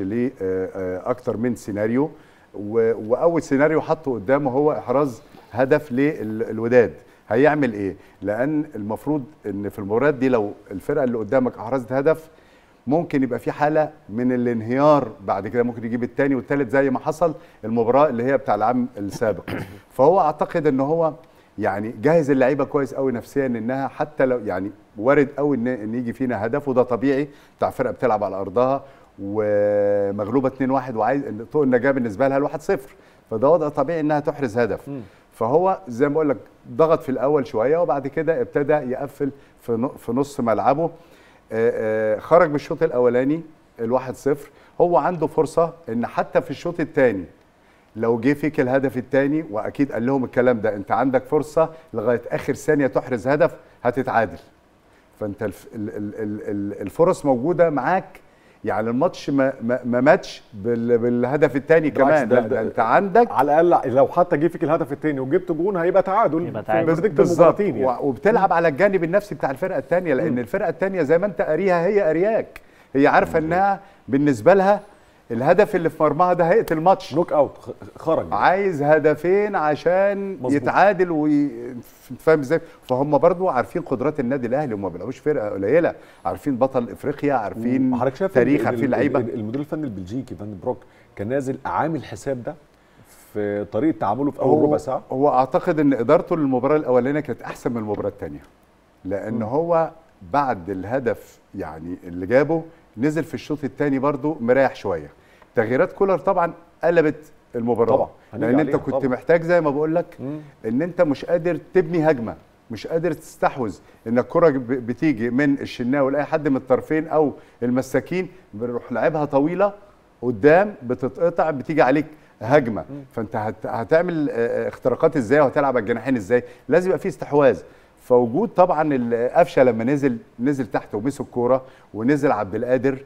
لاكتر من سيناريو و- واول سيناريو حطه قدامه هو احراز هدف للوداد هيعمل ايه لان المفروض ان في المباريات دي لو الفرقه اللي قدامك احرزت هدف ممكن يبقى في حاله من الانهيار بعد كده ممكن يجيب الثاني والثالث زي ما حصل المباراه اللي هي بتاع العام السابق فهو اعتقد ان هو يعني جهز اللعيبه كويس قوي نفسيا انها حتى لو يعني وارد قوي ان ان يجي فينا هدف وده طبيعي بتاع فرقه بتلعب على ارضها ومغلوبه 2-1 وعايز طوق النجاه بالنسبه لها ال 1-0 فده وضع طبيعي انها تحرز هدف فهو زي ما بقول لك ضغط في الاول شويه وبعد كده ابتدى يقفل في ن- في نص ملعبه آه، آه، خرج بالشوط الاولاني الواحد صفر هو عنده فرصه ان حتى في الشوط الثاني لو جه فيك الهدف الثاني واكيد قال لهم الكلام ده انت عندك فرصه لغايه اخر ثانيه تحرز هدف هتتعادل فانت الف ال ال ال ال الفرص موجوده معاك يعني الماتش ما ما, ما ماتش بال بالهدف الثاني بالعكس كمان ده- لا ده- ده انت عندك على الاقل لو حتى جه فيك الهدف الثاني وجبت جون هيبقى تعادل يبقى في تعادل. نتيجة بالظبط المباراتين يعني. و- وبتلعب على الجانب النفسي بتاع الفرقه الثانيه لان الفرقه الثانيه زي ما انت قاريها هي قارياك هي عارفه انها بالنسبه لها الهدف اللي في مرماها ده هيقتل الماتش نوك اوت خرج عايز هدفين عشان مظبوط. يتعادل وفاهم ازاي فهم برضو عارفين قدرات النادي الاهلي هم ما بيلعبوش فرقه قليله عارفين بطل افريقيا عارفين حضرتك شايف تاريخ ال- عارفين ال- لعيبه ال- المدير الفني البلجيكي فان بروك كان نازل عامل حساب ده في طريقه تعامله في اول هو- ربع ساعه هو اعتقد ان ادارته للمباراه الاولانيه كانت احسن من المباراه الثانيه لان هو بعد الهدف يعني اللي جابه نزل في الشوط الثاني برضو مريح شويه تغييرات كولر طبعا قلبت المباراه طبعا، هنيجي لان انت عليها كنت طبعا. محتاج زي ما بقول لك ان انت مش قادر تبني هجمه مش قادر تستحوذ ان الكره ب- بتيجي من الشناوي لاي حد من الطرفين او المساكين بنروح لعبها طويله قدام بتتقطع بتيجي عليك هجمه فانت هت... هتعمل آه، آه، اختراقات ازاي وهتلعب على الجناحين ازاي لازم يبقى في استحواذ فوجود طبعا القفشه لما نزل نزل تحت ومسك الكوره ونزل عبد القادر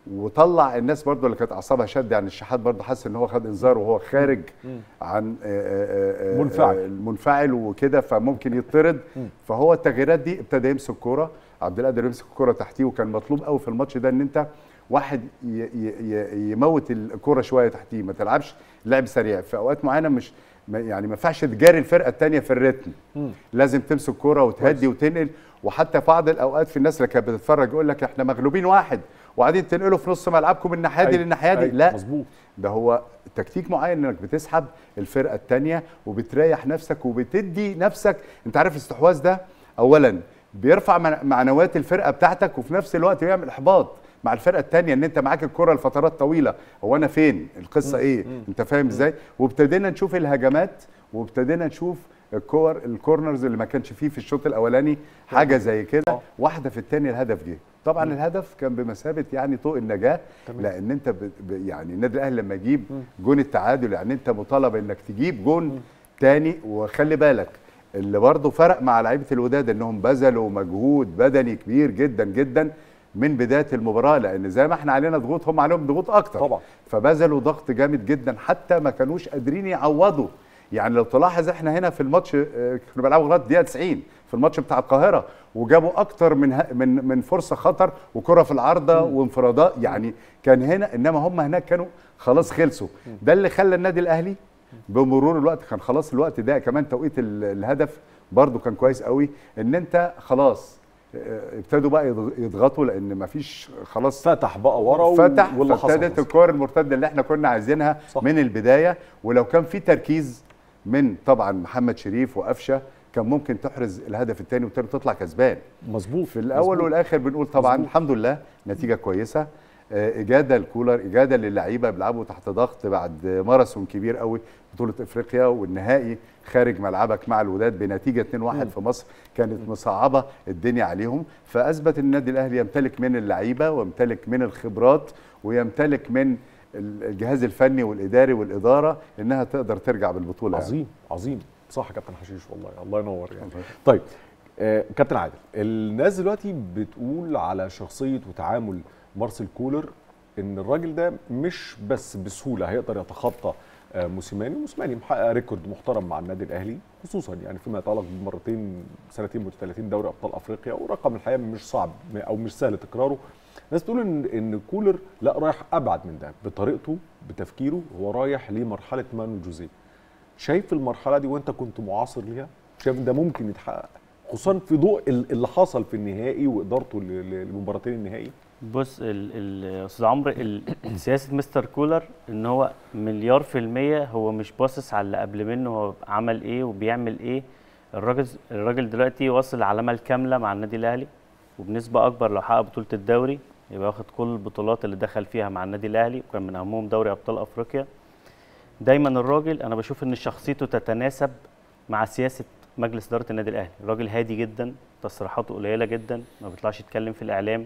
وطلع الناس برضو اللي كانت اعصابها شد يعني الشحات برضو حس ان هو خد انذار وهو خارج عن آه، آه، آه، منفعل. آه، المنفعل وكده فممكن يطرد فهو التغييرات دي ابتدى يمسك كوره عبد القادر يمسك الكوره تحتيه وكان مطلوب قوي في الماتش ده ان انت واحد ي- ي- ي- يموت الكوره شويه تحتيه ما تلعبش لعب سريع في اوقات معينه مش ما- يعني ما ينفعش تجاري الفرقه الثانيه في الريتم لازم تمسك كوره وتهدي وتنقل وحتى في بعض الاوقات في الناس اللي كانت بتتفرج يقول لك احنا مغلوبين واحد وقاعدين تنقلوا في نص ملعبكم من الناحيه دي أيوة، للناحيه دي أيوة، لا مظبوط. ده هو تكتيك معين انك بتسحب الفرقه الثانيه وبتريح نفسك وبتدي نفسك انت عارف الاستحواذ ده اولا بيرفع من- معنويات الفرقه بتاعتك وفي نفس الوقت بيعمل احباط مع الفرقه الثانيه ان انت معاك الكره لفترات طويله هو انا فين القصه ايه انت فاهم ازاي وابتدينا نشوف الهجمات وابتدينا نشوف الكور الكورنرز اللي ما كانش فيه في الشوط الاولاني حاجه زي كده واحده في الثانيه الهدف جه طبعا الهدف كان بمثابه يعني طوق النجاه لان انت ب... ب... يعني النادي الاهلي لما يجيب جون التعادل يعني انت مطالب انك تجيب جون تاني وخلي بالك اللي برضه فرق مع لعيبه الوداد انهم بذلوا مجهود بدني كبير جدا جدا من بدايه المباراه لان زي ما احنا علينا ضغوط هم عليهم ضغوط اكتر طبعا فبذلوا ضغط جامد جدا حتى ما كانوش قادرين يعوضوا يعني لو تلاحظ احنا هنا في الماتش آه، كنا بنلعبوا لغايه الدقيقه 90 في الماتش بتاع القاهره وجابوا اكتر من ه- من من فرصه خطر وكره في العارضه وانفرادات يعني كان هنا انما هم هناك كانوا خلاص خلصوا ده اللي خلى النادي الاهلي بمرور الوقت كان خلاص الوقت ده كمان توقيت ال- الهدف برده كان كويس قوي ان انت خلاص آه، ابتدوا بقى يضغ- يضغطوا لان مفيش خلاص فتح بقى ورا و- فتح واللي حصل فابتدت حصل. الكور المرتده اللي احنا كنا عايزينها صح. من البدايه ولو كان في تركيز من طبعا محمد شريف وقفشه كان ممكن تحرز الهدف الثاني والثالث وتطلع كسبان مظبوط في الاول مظبوط. والاخر بنقول طبعا مظبوط. الحمد لله نتيجه كويسه آه، اجاده الكولر اجاده للعيبه بيلعبوا تحت ضغط بعد ماراثون كبير قوي بطوله افريقيا والنهائي خارج ملعبك مع الوداد بنتيجه 2-1 في مصر كانت مصعبه الدنيا عليهم فاثبت ان النادي الاهلي يمتلك من اللعيبه ويمتلك من الخبرات ويمتلك من الجهاز الفني والاداري والاداره انها تقدر ترجع بالبطوله يعني. عظيم عظيم صح يا كابتن حشيش والله الله ينور يعني طيب آه كابتن عادل الناس دلوقتي بتقول على شخصيه وتعامل مارسيل كولر ان الراجل ده مش بس بسهوله هيقدر يتخطى آه موسيماني موسيماني محقق ريكورد محترم مع النادي الاهلي خصوصا يعني فيما يتعلق بمرتين سنتين متتاليتين دوري ابطال افريقيا ورقم الحقيقه مش صعب او مش سهل تكراره الناس بتقول ان ان كولر لا رايح ابعد من ده بطريقته بتفكيره هو رايح لمرحله مانو جوزيه شايف المرحله دي وانت كنت معاصر ليها شايف إن ده ممكن يتحقق خصوصا في ضوء ال- اللي حصل في النهائي وادارته ل- ل- لمباراتين النهائي بص ال- ال- استاذ عمرو ال- سياسه مستر كولر ان هو مليار في الميه هو مش باصص على اللي قبل منه هو عمل ايه وبيعمل ايه الراجل الراجل دلوقتي واصل العلامه الكامله مع النادي الاهلي وبنسبه اكبر لو حقق بطوله الدوري يبقى واخد كل البطولات اللي دخل فيها مع النادي الاهلي وكان من اهمهم دوري ابطال افريقيا دايما الراجل انا بشوف ان شخصيته تتناسب مع سياسه مجلس اداره النادي الاهلي الراجل هادي جدا تصريحاته قليله جدا ما بيطلعش يتكلم في الاعلام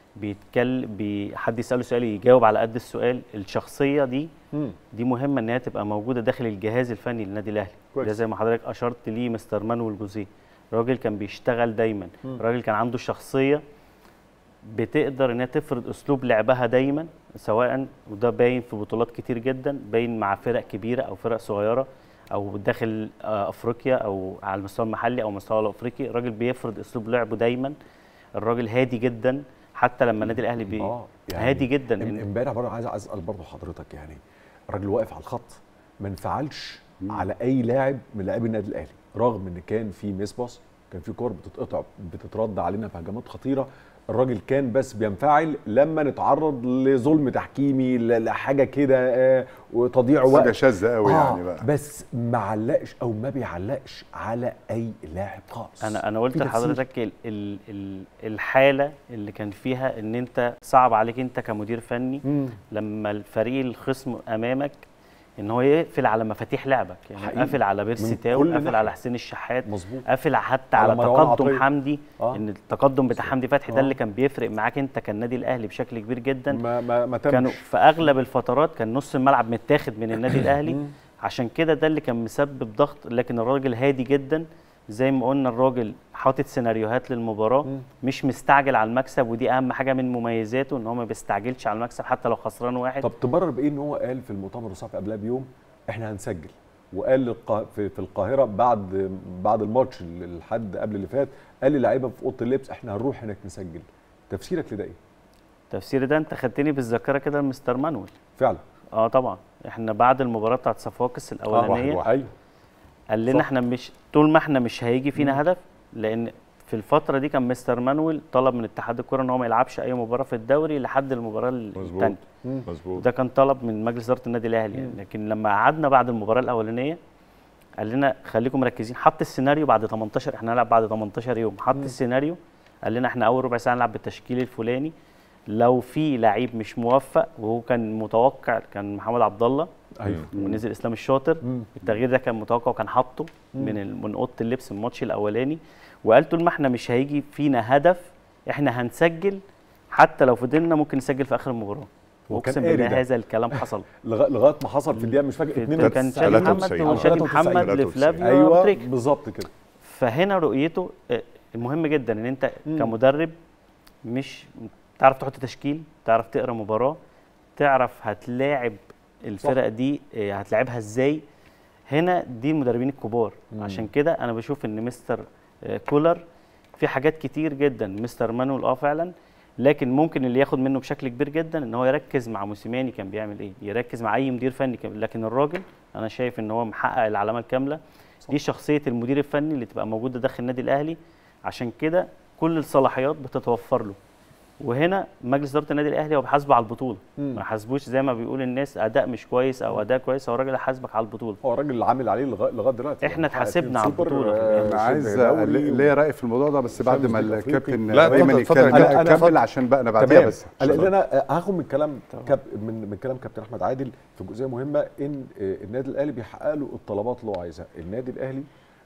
بيتكلم بي حد يساله سؤال يجاوب على قد السؤال الشخصيه دي دي مهمه ان هي تبقى موجوده داخل الجهاز الفني للنادي الاهلي كويس. ده زي ما حضرتك اشرت ليه مستر مانويل جوزيه الراجل كان بيشتغل دايما مم. الراجل كان عنده شخصيه بتقدر انها تفرض اسلوب لعبها دايما سواء وده باين في بطولات كتير جدا باين مع فرق كبيره او فرق صغيره او داخل آه، افريقيا او على المستوى المحلي او المستوى الافريقي الراجل بيفرض اسلوب لعبه دايما الراجل هادي جدا حتى لما النادي الاهلي بي يعني هادي جدا ام- امبارح برضه عايز عايز اسال برضه حضرتك يعني الراجل واقف على الخط ما انفعلش على اي لاعب من لاعبي النادي الاهلي رغم ان كان في ميس باص كان في كور بتتقطع بتترد علينا في هجمات خطيره الراجل كان بس بينفعل لما نتعرض لظلم تحكيمي ل- لحاجه كده آه، وتضييع حاجة وقت شاذة قوي يعني بقى. بس ما علقش او ما بيعلقش على اي لاعب خالص انا انا قلت في تفسير. لحضرتك ال ال ال الحاله اللي كان فيها ان انت صعب عليك انت كمدير فني لما الفريق الخصم امامك ان هو يقفل على مفاتيح لعبك يعني حقيقي. قافل على بيرسي من تاو كل قافل ناحية. على حسين الشحات مظبوط قافل حتى على على, مروان تقدم عطية. حمدي آه. ان التقدم بتاع حمدي فتحي آه. ده اللي كان بيفرق معاك انت كالنادي الاهلي بشكل كبير جدا ما ما, ما تمش. كانوا في اغلب الفترات كان نص الملعب متاخد من النادي الاهلي عشان كده ده اللي كان مسبب ضغط لكن الراجل هادي جدا زي ما قلنا الراجل حاطط سيناريوهات للمباراه مش مستعجل على المكسب ودي اهم حاجه من مميزاته ان هو ما بيستعجلش على المكسب حتى لو خسران واحد طب تبرر بايه ان هو قال في المؤتمر الصحفي قبلها بيوم احنا هنسجل وقال للقا... في, في القاهره بعد بعد الماتش الحد قبل اللي فات قال للعيبه في اوضه اللبس احنا هنروح هناك نسجل تفسيرك لده ايه؟ تفسير ده انت خدتني بالذاكره كده لمستر مانويل فعلا اه طبعا احنا بعد المباراه بتاعت صفاقس الاولانيه واحد واحد. ايوه قال لنا صح. احنا مش طول ما احنا مش هيجي فينا هدف لان في الفتره دي كان مستر مانويل طلب من اتحاد الكره ان هو ما يلعبش اي مباراه في الدوري لحد المباراه الثانيه مظبوط ده كان طلب من مجلس اداره النادي الاهلي يعني لكن لما قعدنا بعد المباراه الاولانيه قال لنا خليكم مركزين حط السيناريو بعد 18 احنا هنلعب بعد 18 يوم حط مم. السيناريو قال لنا احنا اول ربع ساعه نلعب بالتشكيل الفلاني لو في لعيب مش موفق وهو كان متوقع كان محمد عبد الله ايوه ونزل اسلام الشاطر مم. التغيير ده كان متوقع وكان حاطه مم. من ال- من اوضه اللبس من الماتش الاولاني وقال طول ما احنا مش هيجي فينا هدف احنا هنسجل حتى لو فضلنا ممكن نسجل في اخر المباراه هو كان اقسم قاري بالله ده. هذا الكلام حصل لغا- لغايه ما حصل في الدقيقه مش فاكر في- 92 كان شادي محمد وشادي محمد لفلافيو ايوه تريك. بالظبط كده فهنا رؤيته آه، مهم جدا ان انت مم. كمدرب مش تعرف تحط تشكيل تعرف تقرا مباراه تعرف هتلاعب الفرق دي آه، هتلاعبها ازاي هنا دي المدربين الكبار مم. عشان كده انا بشوف ان مستر آه، كولر في حاجات كتير جدا مستر مانويل اه فعلا لكن ممكن اللي ياخد منه بشكل كبير جدا ان هو يركز مع موسيماني كان بيعمل ايه يركز مع اي مدير فني كان لكن الراجل انا شايف ان هو محقق العلامه الكامله دي شخصيه المدير الفني اللي تبقى موجوده داخل النادي الاهلي عشان كده كل الصلاحيات بتتوفر له وهنا مجلس اداره النادي الاهلي هو بيحاسبه على البطوله مم. ما حاسبوش زي ما بيقول الناس اداء مش كويس او اداء كويس هو الراجل هيحاسبك على البطوله هو الراجل اللي عامل عليه لغايه لغايه دلوقتي احنا يعني حقق اتحاسبنا على سوبر، البطولة. آه، انا عايز شبه دوري لي- ليا راي في الموضوع ده بس بعد ما وشامبيونز ليج الكابتن أفريقي. ايمن اتفضل، يتكلم اتفضل. لا أنا- أنا- كمل عشان بقى انا بعديها تمام. بس أنا- لان انا هاخد من كلام كاب من من كلام كابتن احمد عادل في جزئيه مهمه ان آه، النادي الاهلي بيحقق له الطلبات اللي هو عايزها النادي الاهلي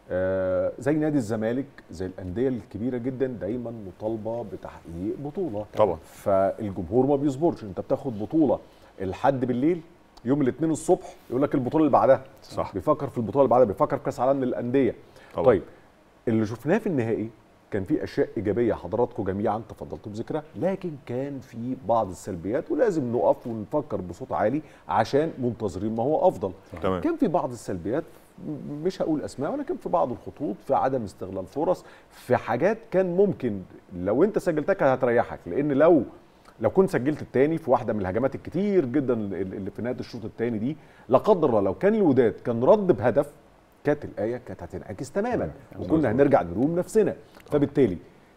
آه، زي نادي الزمالك زي الانديه الكبيره جدا دايما مطالبه بتحقيق بطوله طبعا. فالجمهور ما بيصبرش انت بتاخد بطوله الحد بالليل يوم الاثنين الصبح يقول لك البطوله اللي بعدها صح. بيفكر في البطوله اللي بعدها بيفكر في كاس عالم للانديه طبعا. طيب اللي شفناه في النهائي كان في اشياء ايجابيه حضراتكم جميعا تفضلتوا بذكرها لكن كان في بعض السلبيات ولازم نقف ونفكر بصوت عالي عشان منتظرين ما هو افضل تمام. كان في بعض السلبيات م- مش هقول اسماء ولكن في بعض الخطوط في عدم استغلال فرص في حاجات كان ممكن لو انت سجلتها كانت هتريحك لان لو لو كنت سجلت التاني في واحده من الهجمات الكتير جدا اللي اللي في نهايه الشوط الثاني دي لا قدر الله لو كان الوداد كان رد بهدف كانت الايه كانت هتنعكس تماما وكنا هنرجع نلوم نفسنا فبالتالي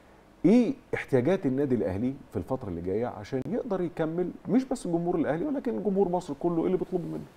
ايه احتياجات النادي الاهلي في الفتره اللي جايه عشان يقدر يكمل مش بس الجمهور الاهلي ولكن جمهور مصر كله إيه اللي بيطلبه منه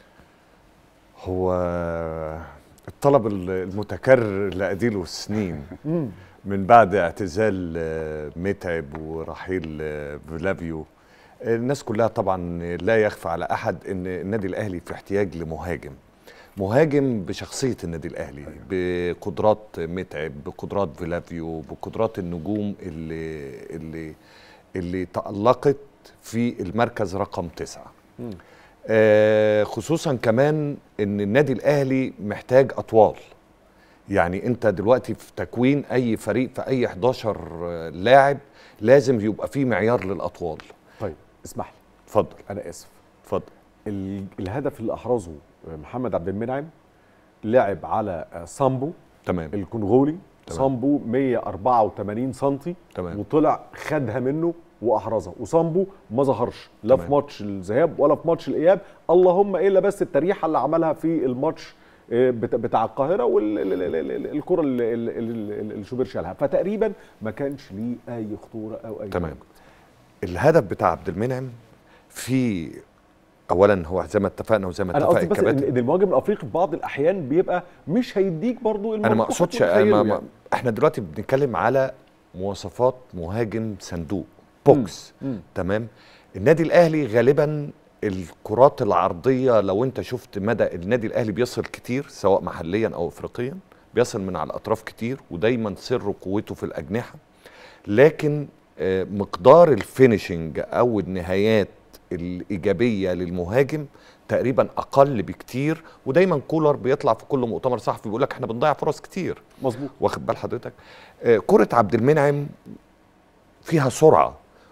هو الطلب المتكرر لأديله سنين مم. من بعد اعتزال آه، متعب ورحيل آه، فلافيو الناس كلها طبعا لا يخفى على احد ان النادي الاهلي في احتياج لمهاجم مهاجم بشخصيه النادي الاهلي بقدرات متعب بقدرات فلافيو بقدرات النجوم اللي اللي اللي تالقت في المركز رقم تسعه آه، خصوصا كمان ان النادي الاهلي محتاج اطوال يعني انت دلوقتي في تكوين اي فريق في اي 11 لاعب لازم يبقى فيه معيار للاطوال طيب اسمح لي اتفضل انا اسف اتفضل ال- الهدف اللي احرزه محمد عبد المنعم لعب على آه، سامبو تمام الكونغولي تمام. سامبو 184 سم تمام. وطلع خدها منه واحرزها وسامبو ما ظهرش لا في تمام. ماتش الذهاب ولا في ماتش الاياب اللهم الا بس التريحه اللي عملها في الماتش آه، بت- بتاع القاهره والكره اللي, اللي, اللي, اللي شوبير شالها فتقريبا ما كانش ليه اي خطوره او اي تمام الهدف بتاع عبد المنعم في اولا هو زي ما اتفقنا وزي ما انا اتفق قصدي بس ان الكباتن إن المهاجم الافريقي في بعض الاحيان بيبقى مش هيديك برضو انا ما المطلوب اقصدش تتخيله أنا ما يعني. احنا دلوقتي بنتكلم على مواصفات مهاجم صندوق بوكس مم. تمام النادي الاهلي غالبا الكرات العرضيه لو انت شفت مدى النادي الاهلي بيصل كتير سواء محليا او افريقيا بيصل من على الاطراف كتير ودايما سر قوته في الاجنحه لكن آه، مقدار الفينيشنج او النهايات الايجابيه للمهاجم تقريبا اقل بكتير ودايما كولر بيطلع في كل مؤتمر صحفي بيقول لك احنا بنضيع فرص كتير مظبوط واخد بال حضرتك آه، كره عبد المنعم فيها سرعه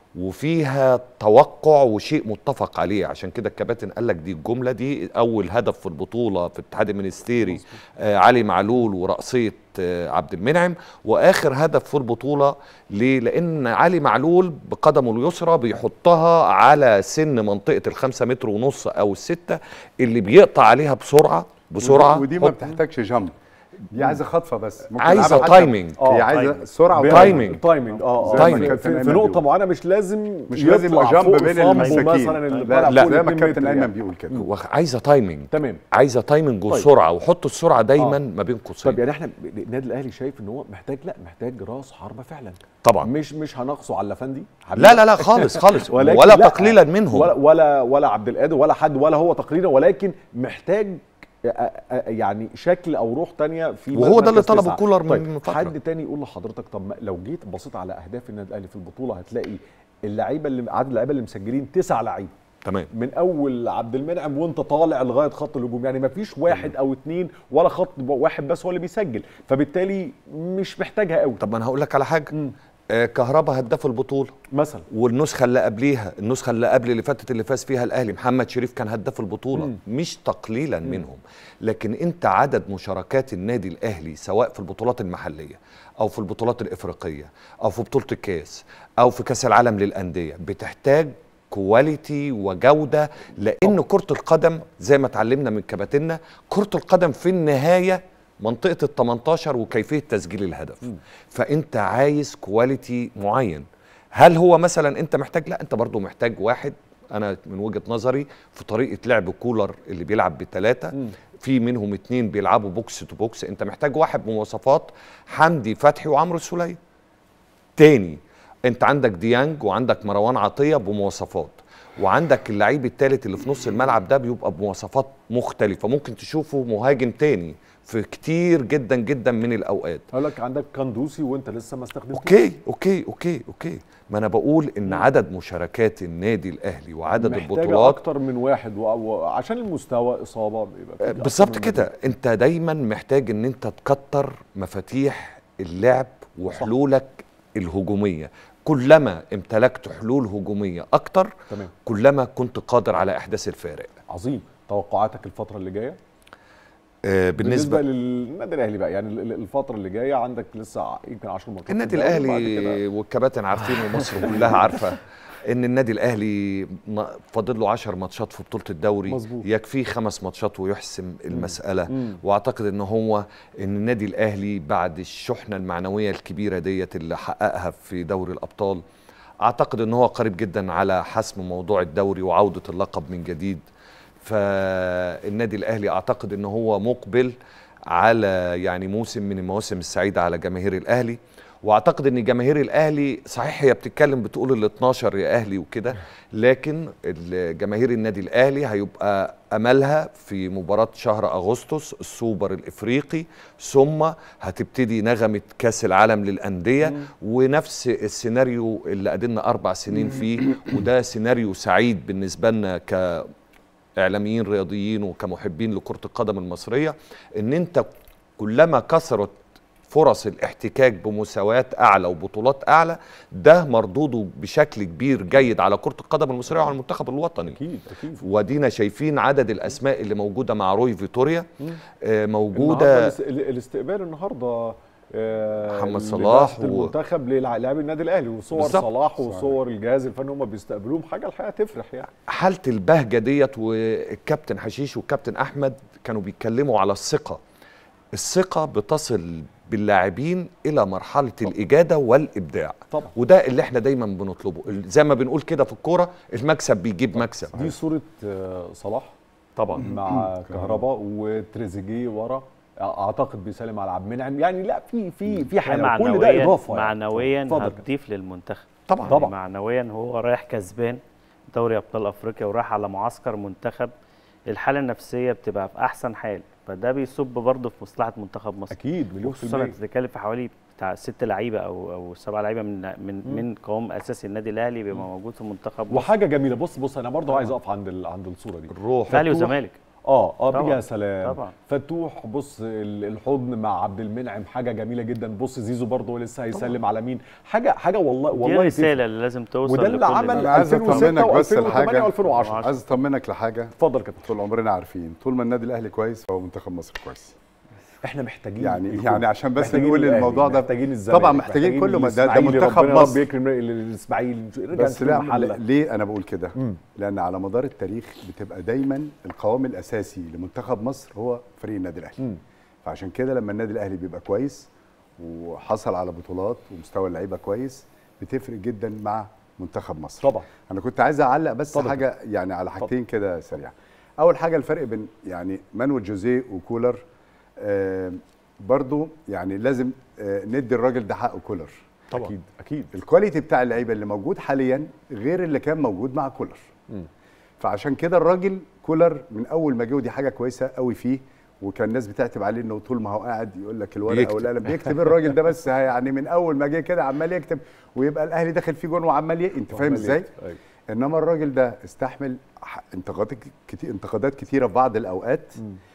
وفيها توقع وشيء متفق عليه عشان كده الكباتن قال لك دي الجمله دي اول هدف في البطوله في الاتحاد المنستيري آه علي معلول ورأسيه آه عبد المنعم واخر هدف في البطوله ليه؟ لان علي معلول بقدمه اليسرى بيحطها على سن منطقه الخمسة متر ونص او الستة اللي بيقطع عليها بسرعه بسرعه ودي ما هوب. بتحتاجش جامب دي عايزه خطفه بس ممكن عايزة تلعبها حتى- تايمينج. هي آه، عايزه تايمينج. سرعه تايمينج. تايمينج اه زي اه ما في, كابتن في, أيمن في نقطه بيقول. معينه مش لازم مش لازم يطلع يبقى جنب فوق بين صامبو المساكين مثلا اللي لا طالع لا فوق زي ما الاتنين الكابتن متر ايمن يعني. بيقول كده وخ- عايزه تايمينج تمام عايزه تايمينج طيب. وسرعه وحط السرعه دايما آه. ما بين قوسين طب يعني احنا ب- النادي الاهلي شايف ان هو محتاج لا محتاج راس حربه فعلا طبعا مش مش هنقصه على الافندي لا لا لا خالص خالص ولكن ولا لا، تقليلا منهم ولا ولا ولا عبد القادر ولا حد ولا هو تقليلا ولكن محتاج أ- أ- يعني شكل او روح تانية في وهو ده اللي مركز طلبه تسعة. كولر من طيب فترة. حد تاني يقول لحضرتك طب ما لو جيت بصيت على اهداف النادي الاهلي في البطوله هتلاقي اللعيبه اللي عدد اللعيبه اللي مسجلين تسع لعيبه تمام من اول عبد المنعم وانت طالع لغايه خط الهجوم يعني ما فيش واحد او اتنين ولا خط واحد بس هو اللي بيسجل فبالتالي مش محتاجها قوي طب ما انا هقول لك على حاجه آه كهربا هداف البطوله مثلا والنسخه اللي قبليها النسخه اللي قبل اللي فاتت اللي فاز فيها الاهلي محمد شريف كان هداف البطوله مم. مش تقليلا منهم لكن انت عدد مشاركات النادي الاهلي سواء في البطولات المحليه او في البطولات الافريقيه او في بطوله الكاس او في كاس العالم للانديه بتحتاج كواليتي وجوده لان كره القدم زي ما اتعلمنا من كباتنة كره القدم في النهايه منطقه ال 18 وكيفيه تسجيل الهدف فانت عايز كواليتي معين هل هو مثلا انت محتاج لا انت برضو محتاج واحد انا من وجهه نظري في طريقه لعب كولر اللي بيلعب بثلاثه في منهم اتنين بيلعبوا بوكس تو بوكس انت محتاج واحد بمواصفات حمدي فتحي وعمرو السوليه تاني انت عندك ديانج وعندك مروان عطيه بمواصفات وعندك اللعيب الثالث اللي في نص الملعب ده بيبقى بمواصفات مختلفه ممكن تشوفه مهاجم تاني في كتير جدا جدا من الاوقات هقول لك عندك كندوسي وانت لسه ما استخدمتوش اوكي اوكي اوكي اوكي ما انا بقول ان عدد مشاركات النادي الاهلي وعدد محتاجة البطولات اكتر من واحد و- وعشان المستوى اصابه بيبقى في أكتر بالظبط من كده انت دايما محتاج ان انت تكتر مفاتيح اللعب وحلولك الهجوميه كلما امتلكت حلول هجوميه اكتر تمام. كلما كنت قادر على احداث الفارق عظيم توقعاتك الفتره اللي جايه آه بالنسبه بالنسبه للنادي الاهلي بقى يعني ال- ال- الفتره اللي جايه عندك لسه ع- يمكن 10 ماتشات في النادي الدوري، وبعد الاهلي كده والكباتن عارفين ومصر كلها عارفه ان النادي الاهلي م- فاضل له 10 ماتشات في بطوله الدوري مظبوط. يكفيه خمس ماتشات ويحسم المساله مم. واعتقد ان هو ان النادي الاهلي بعد الشحنه المعنويه الكبيره ديت اللي حققها في دوري الابطال اعتقد ان هو قريب جدا على حسم موضوع الدوري وعوده اللقب من جديد فالنادي الاهلي اعتقد ان هو مقبل على يعني موسم من المواسم السعيده على جماهير الاهلي واعتقد ان جماهير الاهلي صحيح هي بتتكلم بتقول ال 12 يا اهلي وكده لكن ال- جماهير النادي الاهلي هيبقى املها في مباراه شهر اغسطس السوبر الافريقي ثم هتبتدي نغمه كاس العالم للانديه ونفس السيناريو اللي قعدنا اربع سنين فيه وده سيناريو سعيد بالنسبه لنا ك اعلاميين رياضيين وكمحبين لكره القدم المصريه ان انت كلما كثرت فرص الاحتكاك بمساواة أعلى وبطولات أعلى ده مردوده بشكل كبير جيد على كرة القدم المصرية وعلى المنتخب الوطني أكيد أكيد ودينا شايفين عدد الأسماء اللي موجودة مع روي فيتوريا آه النهارده موجودة الاست- ال- الاستقبال النهارده آه، محمد صلاح لبعثة و- المنتخب للاعبي النادي الاهلي وصور بالظبط. صلاح وصور الجهاز الفني هم بيستقبلوهم حاجه الحقيقه تفرح يعني حالة البهجة ديت والكابتن حشيش والكابتن أحمد كانوا بيتكلموا على الثقة الثقة بتصل باللاعبين إلى مرحلة الإجادة والإبداع طبعا. وده اللي احنا دايما بنطلبه ال- زي ما بنقول كده في الكورة المكسب بيجيب مكسب دي صوره آه، صلاح طبعا مع كهربا وتريزيجيه ورا اعتقد بيسلم على عبد المنعم يعني لا في في في حاجه كل ده اضافه يعني. معنويا اتفضل. هتضيف للمنتخب طبعا يعني طبعا. معنويا هو رايح كسبان دوري ابطال افريقيا ورايح على معسكر منتخب الحاله النفسيه بتبقى في احسن حال فده بيصب برضه في مصلحه منتخب مصر اكيد مليون في خصوصا المية. انت بتتكلم في حوالي بتاع ست لعيبه او او سبع لعيبه من من مم. من قوام اساسي النادي الاهلي بيبقى موجود في منتخب مصر. وحاجه جميله بص بص انا برضه عايز اقف عند ال- عند الصوره دي الروح اهلي فتوح- وزمالك اه اه طبعاً، يا سلام طبعاً. فتوح بص ال- الحضن مع عبد المنعم حاجه جميله جدا بص زيزو برضه لسه هيسلم على مين حاجه حاجه والله دي والله الرساله تفرق. اللي لازم توصل وده اللي لكل عمل الناس. انا عايز 2006 اطمنك بس و2008 لحاجه و2010 عايز اطمنك لحاجه اتفضل كده طول عمرنا عارفين طول ما النادي الاهلي كويس فهو منتخب مصر كويس احنا محتاجين يعني الكل. يعني عشان بس محتاجين نقول الأهلي، الموضوع ده محتاجين الزمالك طبعا محتاجين كله ما ده, ده الإسماعيلي، منتخب ربنا يا رب مصر يكرم الاسماعيلي رجع بس في لا المحله ليه انا بقول كده لان على مدار التاريخ بتبقى دايما القوام الاساسي لمنتخب مصر هو فريق النادي الاهلي فعشان كده لما النادي الاهلي بيبقى كويس وحصل على بطولات ومستوى اللعيبه كويس بتفرق جدا مع منتخب مصر طبعا انا كنت عايز اعلق بس اتفضل. حاجه يعني على حاجتين كده سريعه اول حاجه الفرق بين يعني مانويل جوزيه وكولر آه برضو يعني لازم آه ندي الراجل ده حقه كولر طبعا اكيد اكيد الكواليتي بتاع اللعيبه اللي موجود حاليا غير اللي كان موجود مع كولر مم. فعشان كده الراجل كولر من اول ما جه ودي حاجه كويسه قوي فيه وكان الناس بتعتب عليه انه طول ما هو قاعد يقول لك الورقه بيكتب. والقلم بيكتب الراجل ده بس يعني من اول ما جه كده عمال يكتب ويبقى الاهلي داخل فيه جون وعمال ي... انت فاهم وعمال ازاي؟ يكتب، أيوة. انما الراجل ده استحمل ح- انتقادات كتير انتقادات كتيره في بعض الاوقات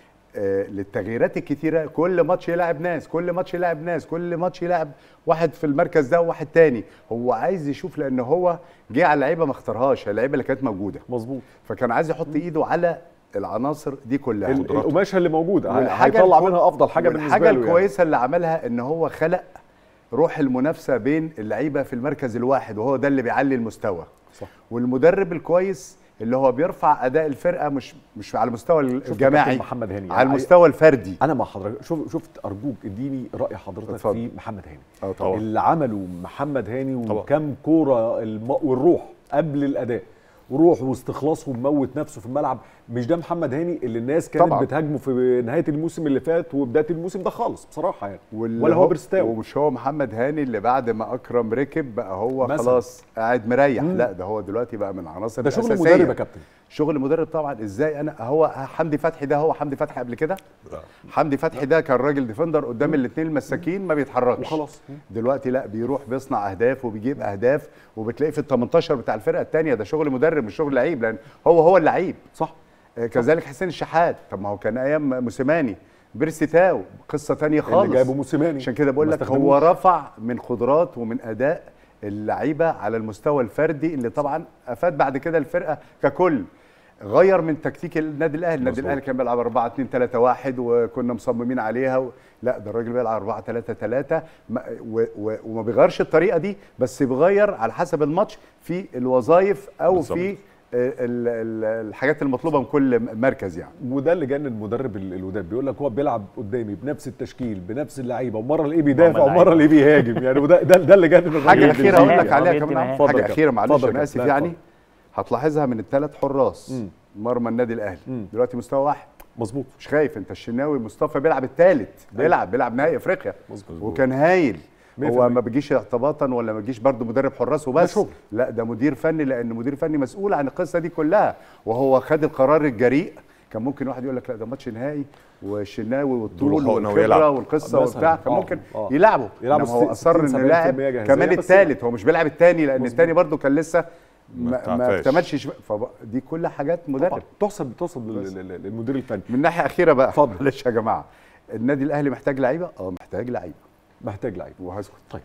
آه للتغييرات الكتيره كل ماتش يلعب ناس كل ماتش يلعب ناس كل ماتش يلعب واحد في المركز ده وواحد تاني هو عايز يشوف لان هو جه على لعيبه ما اختارهاش اللعيبه اللي كانت موجوده مظبوط فكان عايز يحط ايده على العناصر دي كلها ال- القماشه اللي موجوده والحاجة هيطلع الكو- منها افضل حاجه بالنسبه والحاجه له يعني. الكويسه اللي عملها ان هو خلق روح المنافسه بين اللعيبه في المركز الواحد وهو ده اللي بيعلي المستوى صح والمدرب الكويس اللي هو بيرفع اداء الفرقه مش مش على المستوى شفت الجماعي كابتن محمد هاني على يعني المستوى الفردي انا مع حضرتك شوف شفت ارجوك اديني راي حضرتك اتفضل. في محمد هاني اه طبعا اللي عمله محمد هاني طبعا. وكم كوره الم... والروح قبل الاداء وروح واستخلاص وموت نفسه في الملعب مش ده محمد هاني اللي الناس كانت طبعا. بتهاجمه في نهايه الموسم اللي فات وبدايه الموسم ده خالص بصراحه يعني واللي ولا هو برستاو ومش هو محمد هاني اللي بعد ما اكرم ركب بقى هو مثلا. خلاص قاعد مريح مم. لا ده هو دلوقتي بقى من العناصر ده شغل الأساسية. مدرب يا كابتن شغل مدرب طبعا ازاي انا هو حمدي فتحي ده هو حمدي فتحي قبل كده حمدي فتحي ده كان راجل ديفندر قدام الاثنين المساكين ما بيتحركش وخلاص. دلوقتي لا بيروح بيصنع اهداف وبيجيب اهداف وبتلاقيه في ال 18 بتاع الفرقه الثانيه ده شغل مدرب مش شغل لعيب لان هو هو اللعيب صح آه، كذلك حسين الشحات طب ما هو كان ايام موسيماني بيرسي تاو قصه ثانيه خالص جايبه موسيماني عشان كده بقول ما لك هو استخدموش. رفع من قدرات ومن اداء اللعيبه على المستوى الفردي اللي طبعا افاد بعد كده الفرقه ككل غير من تكتيك النادي الاهلي النادي مظبوط. الاهلي كان بيلعب 4 2 3 1 وكنا مصممين عليها و... لا ده الراجل بيلعب 4 3 3 ما... و... و... وما بيغيرش الطريقه دي بس بيغير على حسب الماتش في الوظائف او بالظبط. في ال... ال... الحاجات المطلوبه من كل مركز يعني وده اللي جنن المدرب ال- الوداد بيقول لك هو بيلعب قدامي بنفس التشكيل بنفس اللعيبه ومره الاقيه بيدافع اللعيبة. ومره الاقيه بيهاجم يعني وده ده, ده اللي جنن الراجل حاجه اخيره بالنسبة اقول لي. لك عليها بيدي كمان مهام. اتفضل حاجه يا اخيره كابتن. معلش اتفضل يا انا اسف كابتن. لا، يعني هتلاحظها من الثلاث حراس مم. مرمى النادي الاهلي مم. دلوقتي مستوى واحد مظبوط مش خايف انت الشناوي مصطفى بيلعب الثالث بيلعب بيلعب نهائي افريقيا مظبوط. وكان هايل مية في هو المية. ما بيجيش اعتباطا ولا ما بيجيش برضه مدرب حراس وبس شغل. لا ده مدير فني لان مدير فني مسؤول عن القصه دي كلها وهو خد القرار الجريء كان ممكن واحد يقول لك لا ده ماتش نهائي والشناوي والطول يروح هنا والخبره ويلعب. والقصه مثلاً. وبتاع كان آه، ممكن آه. يلعبه يلعبوا إنما هو 60 اصر انه 70% يلاعب جاهزية، كمان بس الثالث هو مش بيلعب الثاني لان مظبوط. الثاني برضه كان لسه ما ما, ما تعرفش. اكتملش شف- فدي كل حاجات طبعا مدرب تحسب تحسب لل- لل- للمدير الفني من ناحيه اخيره بقى اتفضل. معلش يا جماعه النادي الاهلي محتاج لعيبه اه محتاج لعيبه محتاج لعيب وهسكت طيب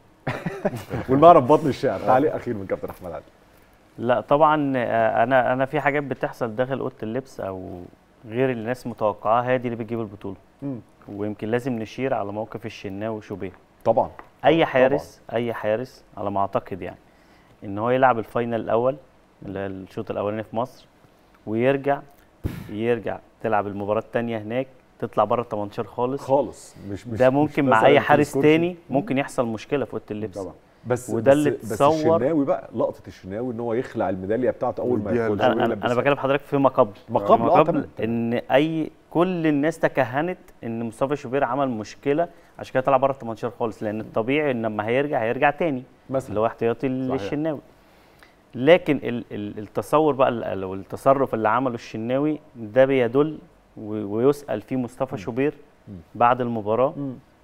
والمعرف بطن الشعر تعليق اخير من كابتن احمد عادل لا طبعا آه، انا انا في حاجات بتحصل داخل اوضه اللبس او غير اللي الناس متوقعاها هي دي اللي بتجيب البطوله مم. ويمكن لازم نشير على موقف الشناوي وشوبير طبعا اي حارس اي حارس على ما اعتقد يعني ان هو يلعب الفاينل الاول اللي هي الشوط الاولاني في مصر ويرجع يرجع تلعب المباراه الثانيه هناك تطلع بره ال 18 خالص خالص مش مش ده مش ممكن مع مثلاً اي في حارس الكرسي. تاني ممكن يحصل مشكله في اوضه اللبس طبعا بس وده بس اللي بس تصور- الشناوي بقى لقطه الشناوي ان هو يخلع الميداليه بتاعته اول ما ويديها يدخل انا انا, أنا بكلم حضرتك فيما قبل ما قبل، فيما آه، قبل تمام، تمام. ان اي كل الناس تكهنت ان مصطفى شوبير عمل مشكله عشان كده طلع بره ال 18 خالص لان الطبيعي ان لما هيرجع هيرجع تاني مثلا اللي هو احتياطي صحيح. للشناوي لكن ال ال التصور بقى ال- او التصرف اللي عمله الشناوي ده بيدل و- ويسال فيه مصطفى شوبير بعد المباراه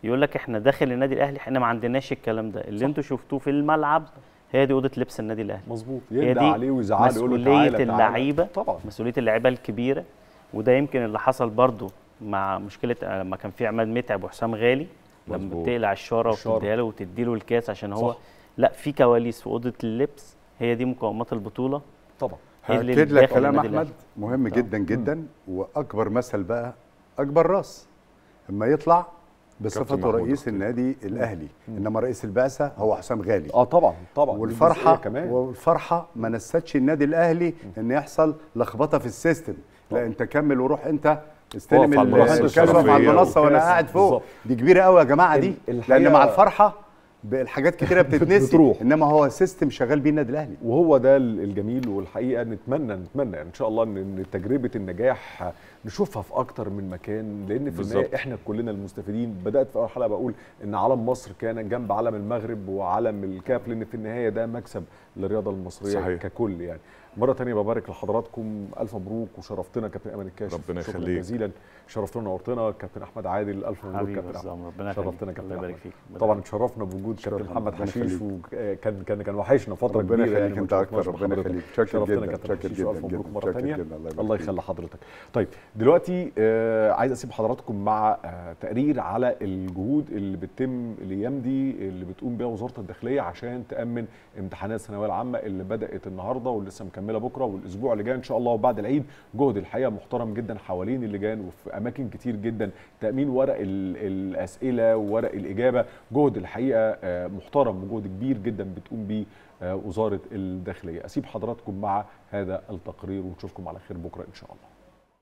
يقول لك احنا داخل النادي الاهلي احنا ما عندناش الكلام ده اللي انتوا شفتوه في الملعب هي دي اوضه لبس النادي الاهلي مظبوط هي يندى دي عليه ويزعله يقول له مسؤوليه تعالى تعالى. اللعيبه طبعا مسؤوليه اللعيبه الكبيره وده يمكن اللي حصل برضو مع مشكله لما كان في عماد متعب وحسام غالي لما مظبوط. بتقلع الشاره الشارة. وتديها له وتدي له الكاس عشان هو صح. لا في كواليس في اوضه اللبس هي دي مقومات البطوله طبعا هي اللي هاكد لك بتدافع كلام للنادي احمد الأهلي. مهم جدا جدا واكبر مثل بقى اكبر راس اما يطلع بصفته محمود رئيس النادي الاهلي انما رئيس البعثه هو حسام غالي اه طبعا طبعا دي والفرحه جزئية كمان. والفرحه ما نستش النادي الاهلي ان يحصل لخبطه في السيستم لا انت كمل وروح انت استلم واقف على المنصة ال- الكاس واقف على الشرفية المنصه وانا والكاس. قاعد فوق بالظبط. دي كبيره قوي يا جماعه دي ال- الحقيقة- لان مع الفرحه الحاجات كتيره بتتنسي بتروح. انما هو سيستم شغال بيه النادي الاهلي وهو ده الجميل والحقيقه نتمنى نتمنى ان شاء الله ان إن تجربه النجاح نشوفها في اكتر من مكان لان في بالظبط. النهايه احنا كلنا المستفيدين بدات في اول حلقه بقول ان علم مصر كان جنب علم المغرب وعلم الكاف لان في النهايه ده مكسب للرياضه المصريه صحيح. ككل يعني مره تانية ببارك لحضراتكم الف مبروك وشرفتنا كابتن ايمن الكاشف ربنا شكرا يخليك. جزيلا شرفتنا ونورتنا كابتن احمد عادل الف مبروك حبيبي كابتن يا أستاذ احمد عمرو، ربنا يخليك. شرفتنا كابتن الله يبارك أحمد. فيك. طبعا اتشرفنا بوجود كابتن شكراً، محمد ربنا حشيش يخليك. وكان كان كان وحشنا فتره ربنا كبيره يخليك يعني انت ما اكتر شفناش ربنا بحضرتك. يخليك شاكر شرفتنا جدا كابتن شاكر حشيش جدا والف مبروك جدا مره شاكر ثانيه جدا الله يبارك الله فيك. يخلي حضرتك طيب دلوقتي آه عايز اسيب حضراتكم مع آه تقرير على الجهود اللي بتتم الايام دي اللي بتقوم بيها وزاره الداخليه عشان تامن امتحانات الثانويه العامه اللي بدات النهارده ولسه مكمله بكره والاسبوع اللي جاي ان شاء الله وبعد العيد جهد الحقيقه محترم جدا حوالين اللجان وفي اماكن كتير جدا تامين ورق ال- الاسئله وورق الاجابه جهد الحقيقه آه محترم وجهد كبير جدا بتقوم بيه آه وزاره الداخليه اسيب حضراتكم مع هذا التقرير ونشوفكم على خير بكره ان شاء الله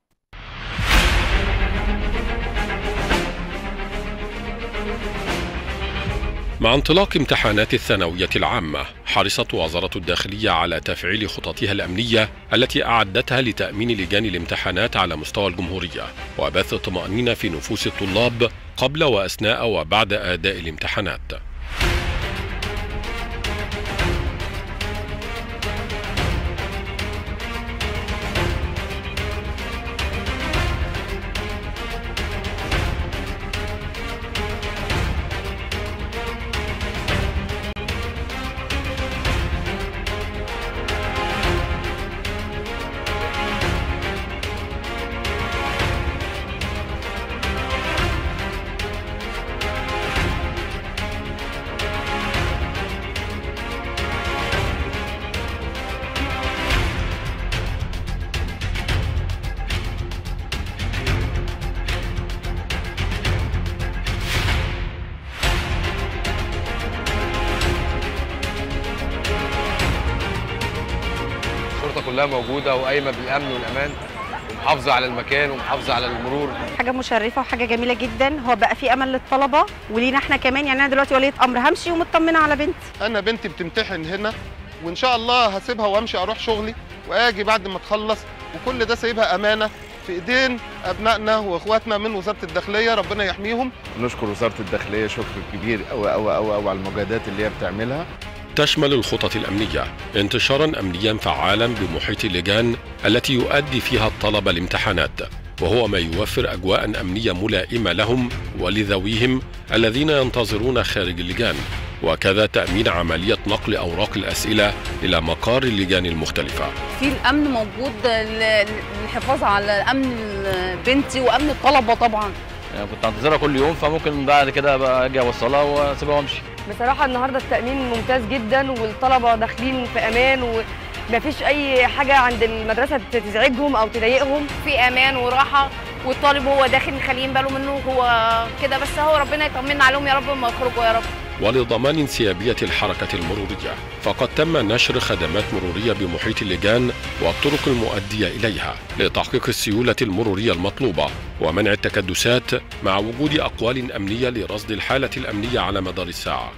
مع انطلاق امتحانات الثانوية العامة حرصت وزارة الداخلية على تفعيل خططها الأمنية التي أعدتها لتأمين لجان الامتحانات على مستوى الجمهورية وبث الطمأنينة في نفوس الطلاب قبل وأثناء وبعد أداء الامتحانات الشرطه كلها موجوده وقايمه بالامن والامان ومحافظه على المكان ومحافظه على المرور حاجه مشرفه وحاجه جميله جدا هو بقى في امل للطلبه ولينا احنا كمان يعني انا دلوقتي وليه امر همشي ومطمنه على بنتي انا بنتي بتمتحن هنا وان شاء الله هسيبها وامشي اروح شغلي واجي بعد ما تخلص وكل ده سايبها امانه في ايدين ابنائنا واخواتنا من وزاره الداخليه ربنا يحميهم نشكر وزاره الداخليه شكر كبير قوي قوي قوي قوي على المجهودات اللي هي بتعملها تشمل الخطط الأمنية انتشارا أمنيا فعالا بمحيط اللجان التي يؤدي فيها الطلبة الامتحانات وهو ما يوفر أجواء أمنية ملائمة لهم ولذويهم الذين ينتظرون خارج اللجان وكذا تأمين عملية نقل أوراق الأسئلة إلى مقار اللجان المختلفة في الامن موجود ل- للحفاظ على امن بنتي وامن الطلبه طبعا يعني كنت انتظرها كل يوم فممكن بعد كده بقى اجي اوصلها واسيبها وامشي بصراحة النهاردة التأمين ممتاز جدا والطلبة داخلين في أمان ومفيش أي حاجة عند المدرسة تزعجهم أو تضايقهم في امان وراحه والطالب هو داخل مخليين باله منه هو كده بس هو ربنا يطمنا عليهم يا رب ما يخرجوا يا رب ولضمان انسيابية الحركة المرورية فقد تم نشر خدمات مرورية بمحيط اللجان والطرق المؤدية إليها لتحقيق السيولة المرورية المطلوبة ومنع التكدسات مع وجود أقوال أمنية لرصد الحالة الأمنية على مدار الساعة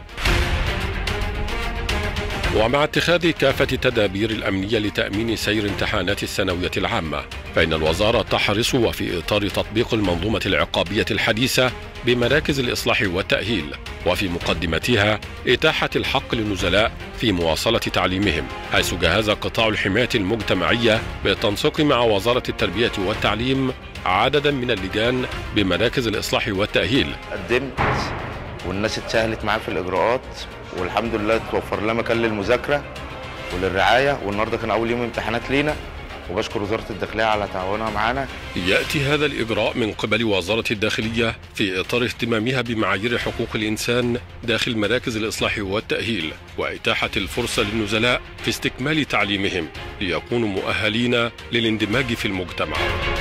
ومع اتخاذ كافة التدابير الأمنية لتأمين سير امتحانات الثانوية العامة فإن الوزارة تحرص وفي إطار تطبيق المنظومة العقابية الحديثة بمراكز الإصلاح والتأهيل وفي مقدمتها إتاحة الحق للنزلاء في مواصلة تعليمهم حيث جهز قطاع الحماية المجتمعية بالتنسيق مع وزارة التربية والتعليم عددا من اللجان بمراكز الإصلاح والتأهيل قدمت والناس اتسهلت معاه في الاجراءات والحمد لله توفر لنا مكان للمذاكره وللرعايه والنهارده كان اول يوم امتحانات لينا وبشكر وزاره الداخليه على تعاونها معانا يأتي هذا الإجراء من قبل وزارة الداخلية في إطار اهتمامها بمعايير حقوق الإنسان داخل مراكز الإصلاح والتأهيل وإتاحة الفرصة للنزلاء في استكمال تعليمهم ليكونوا مؤهلين للاندماج في المجتمع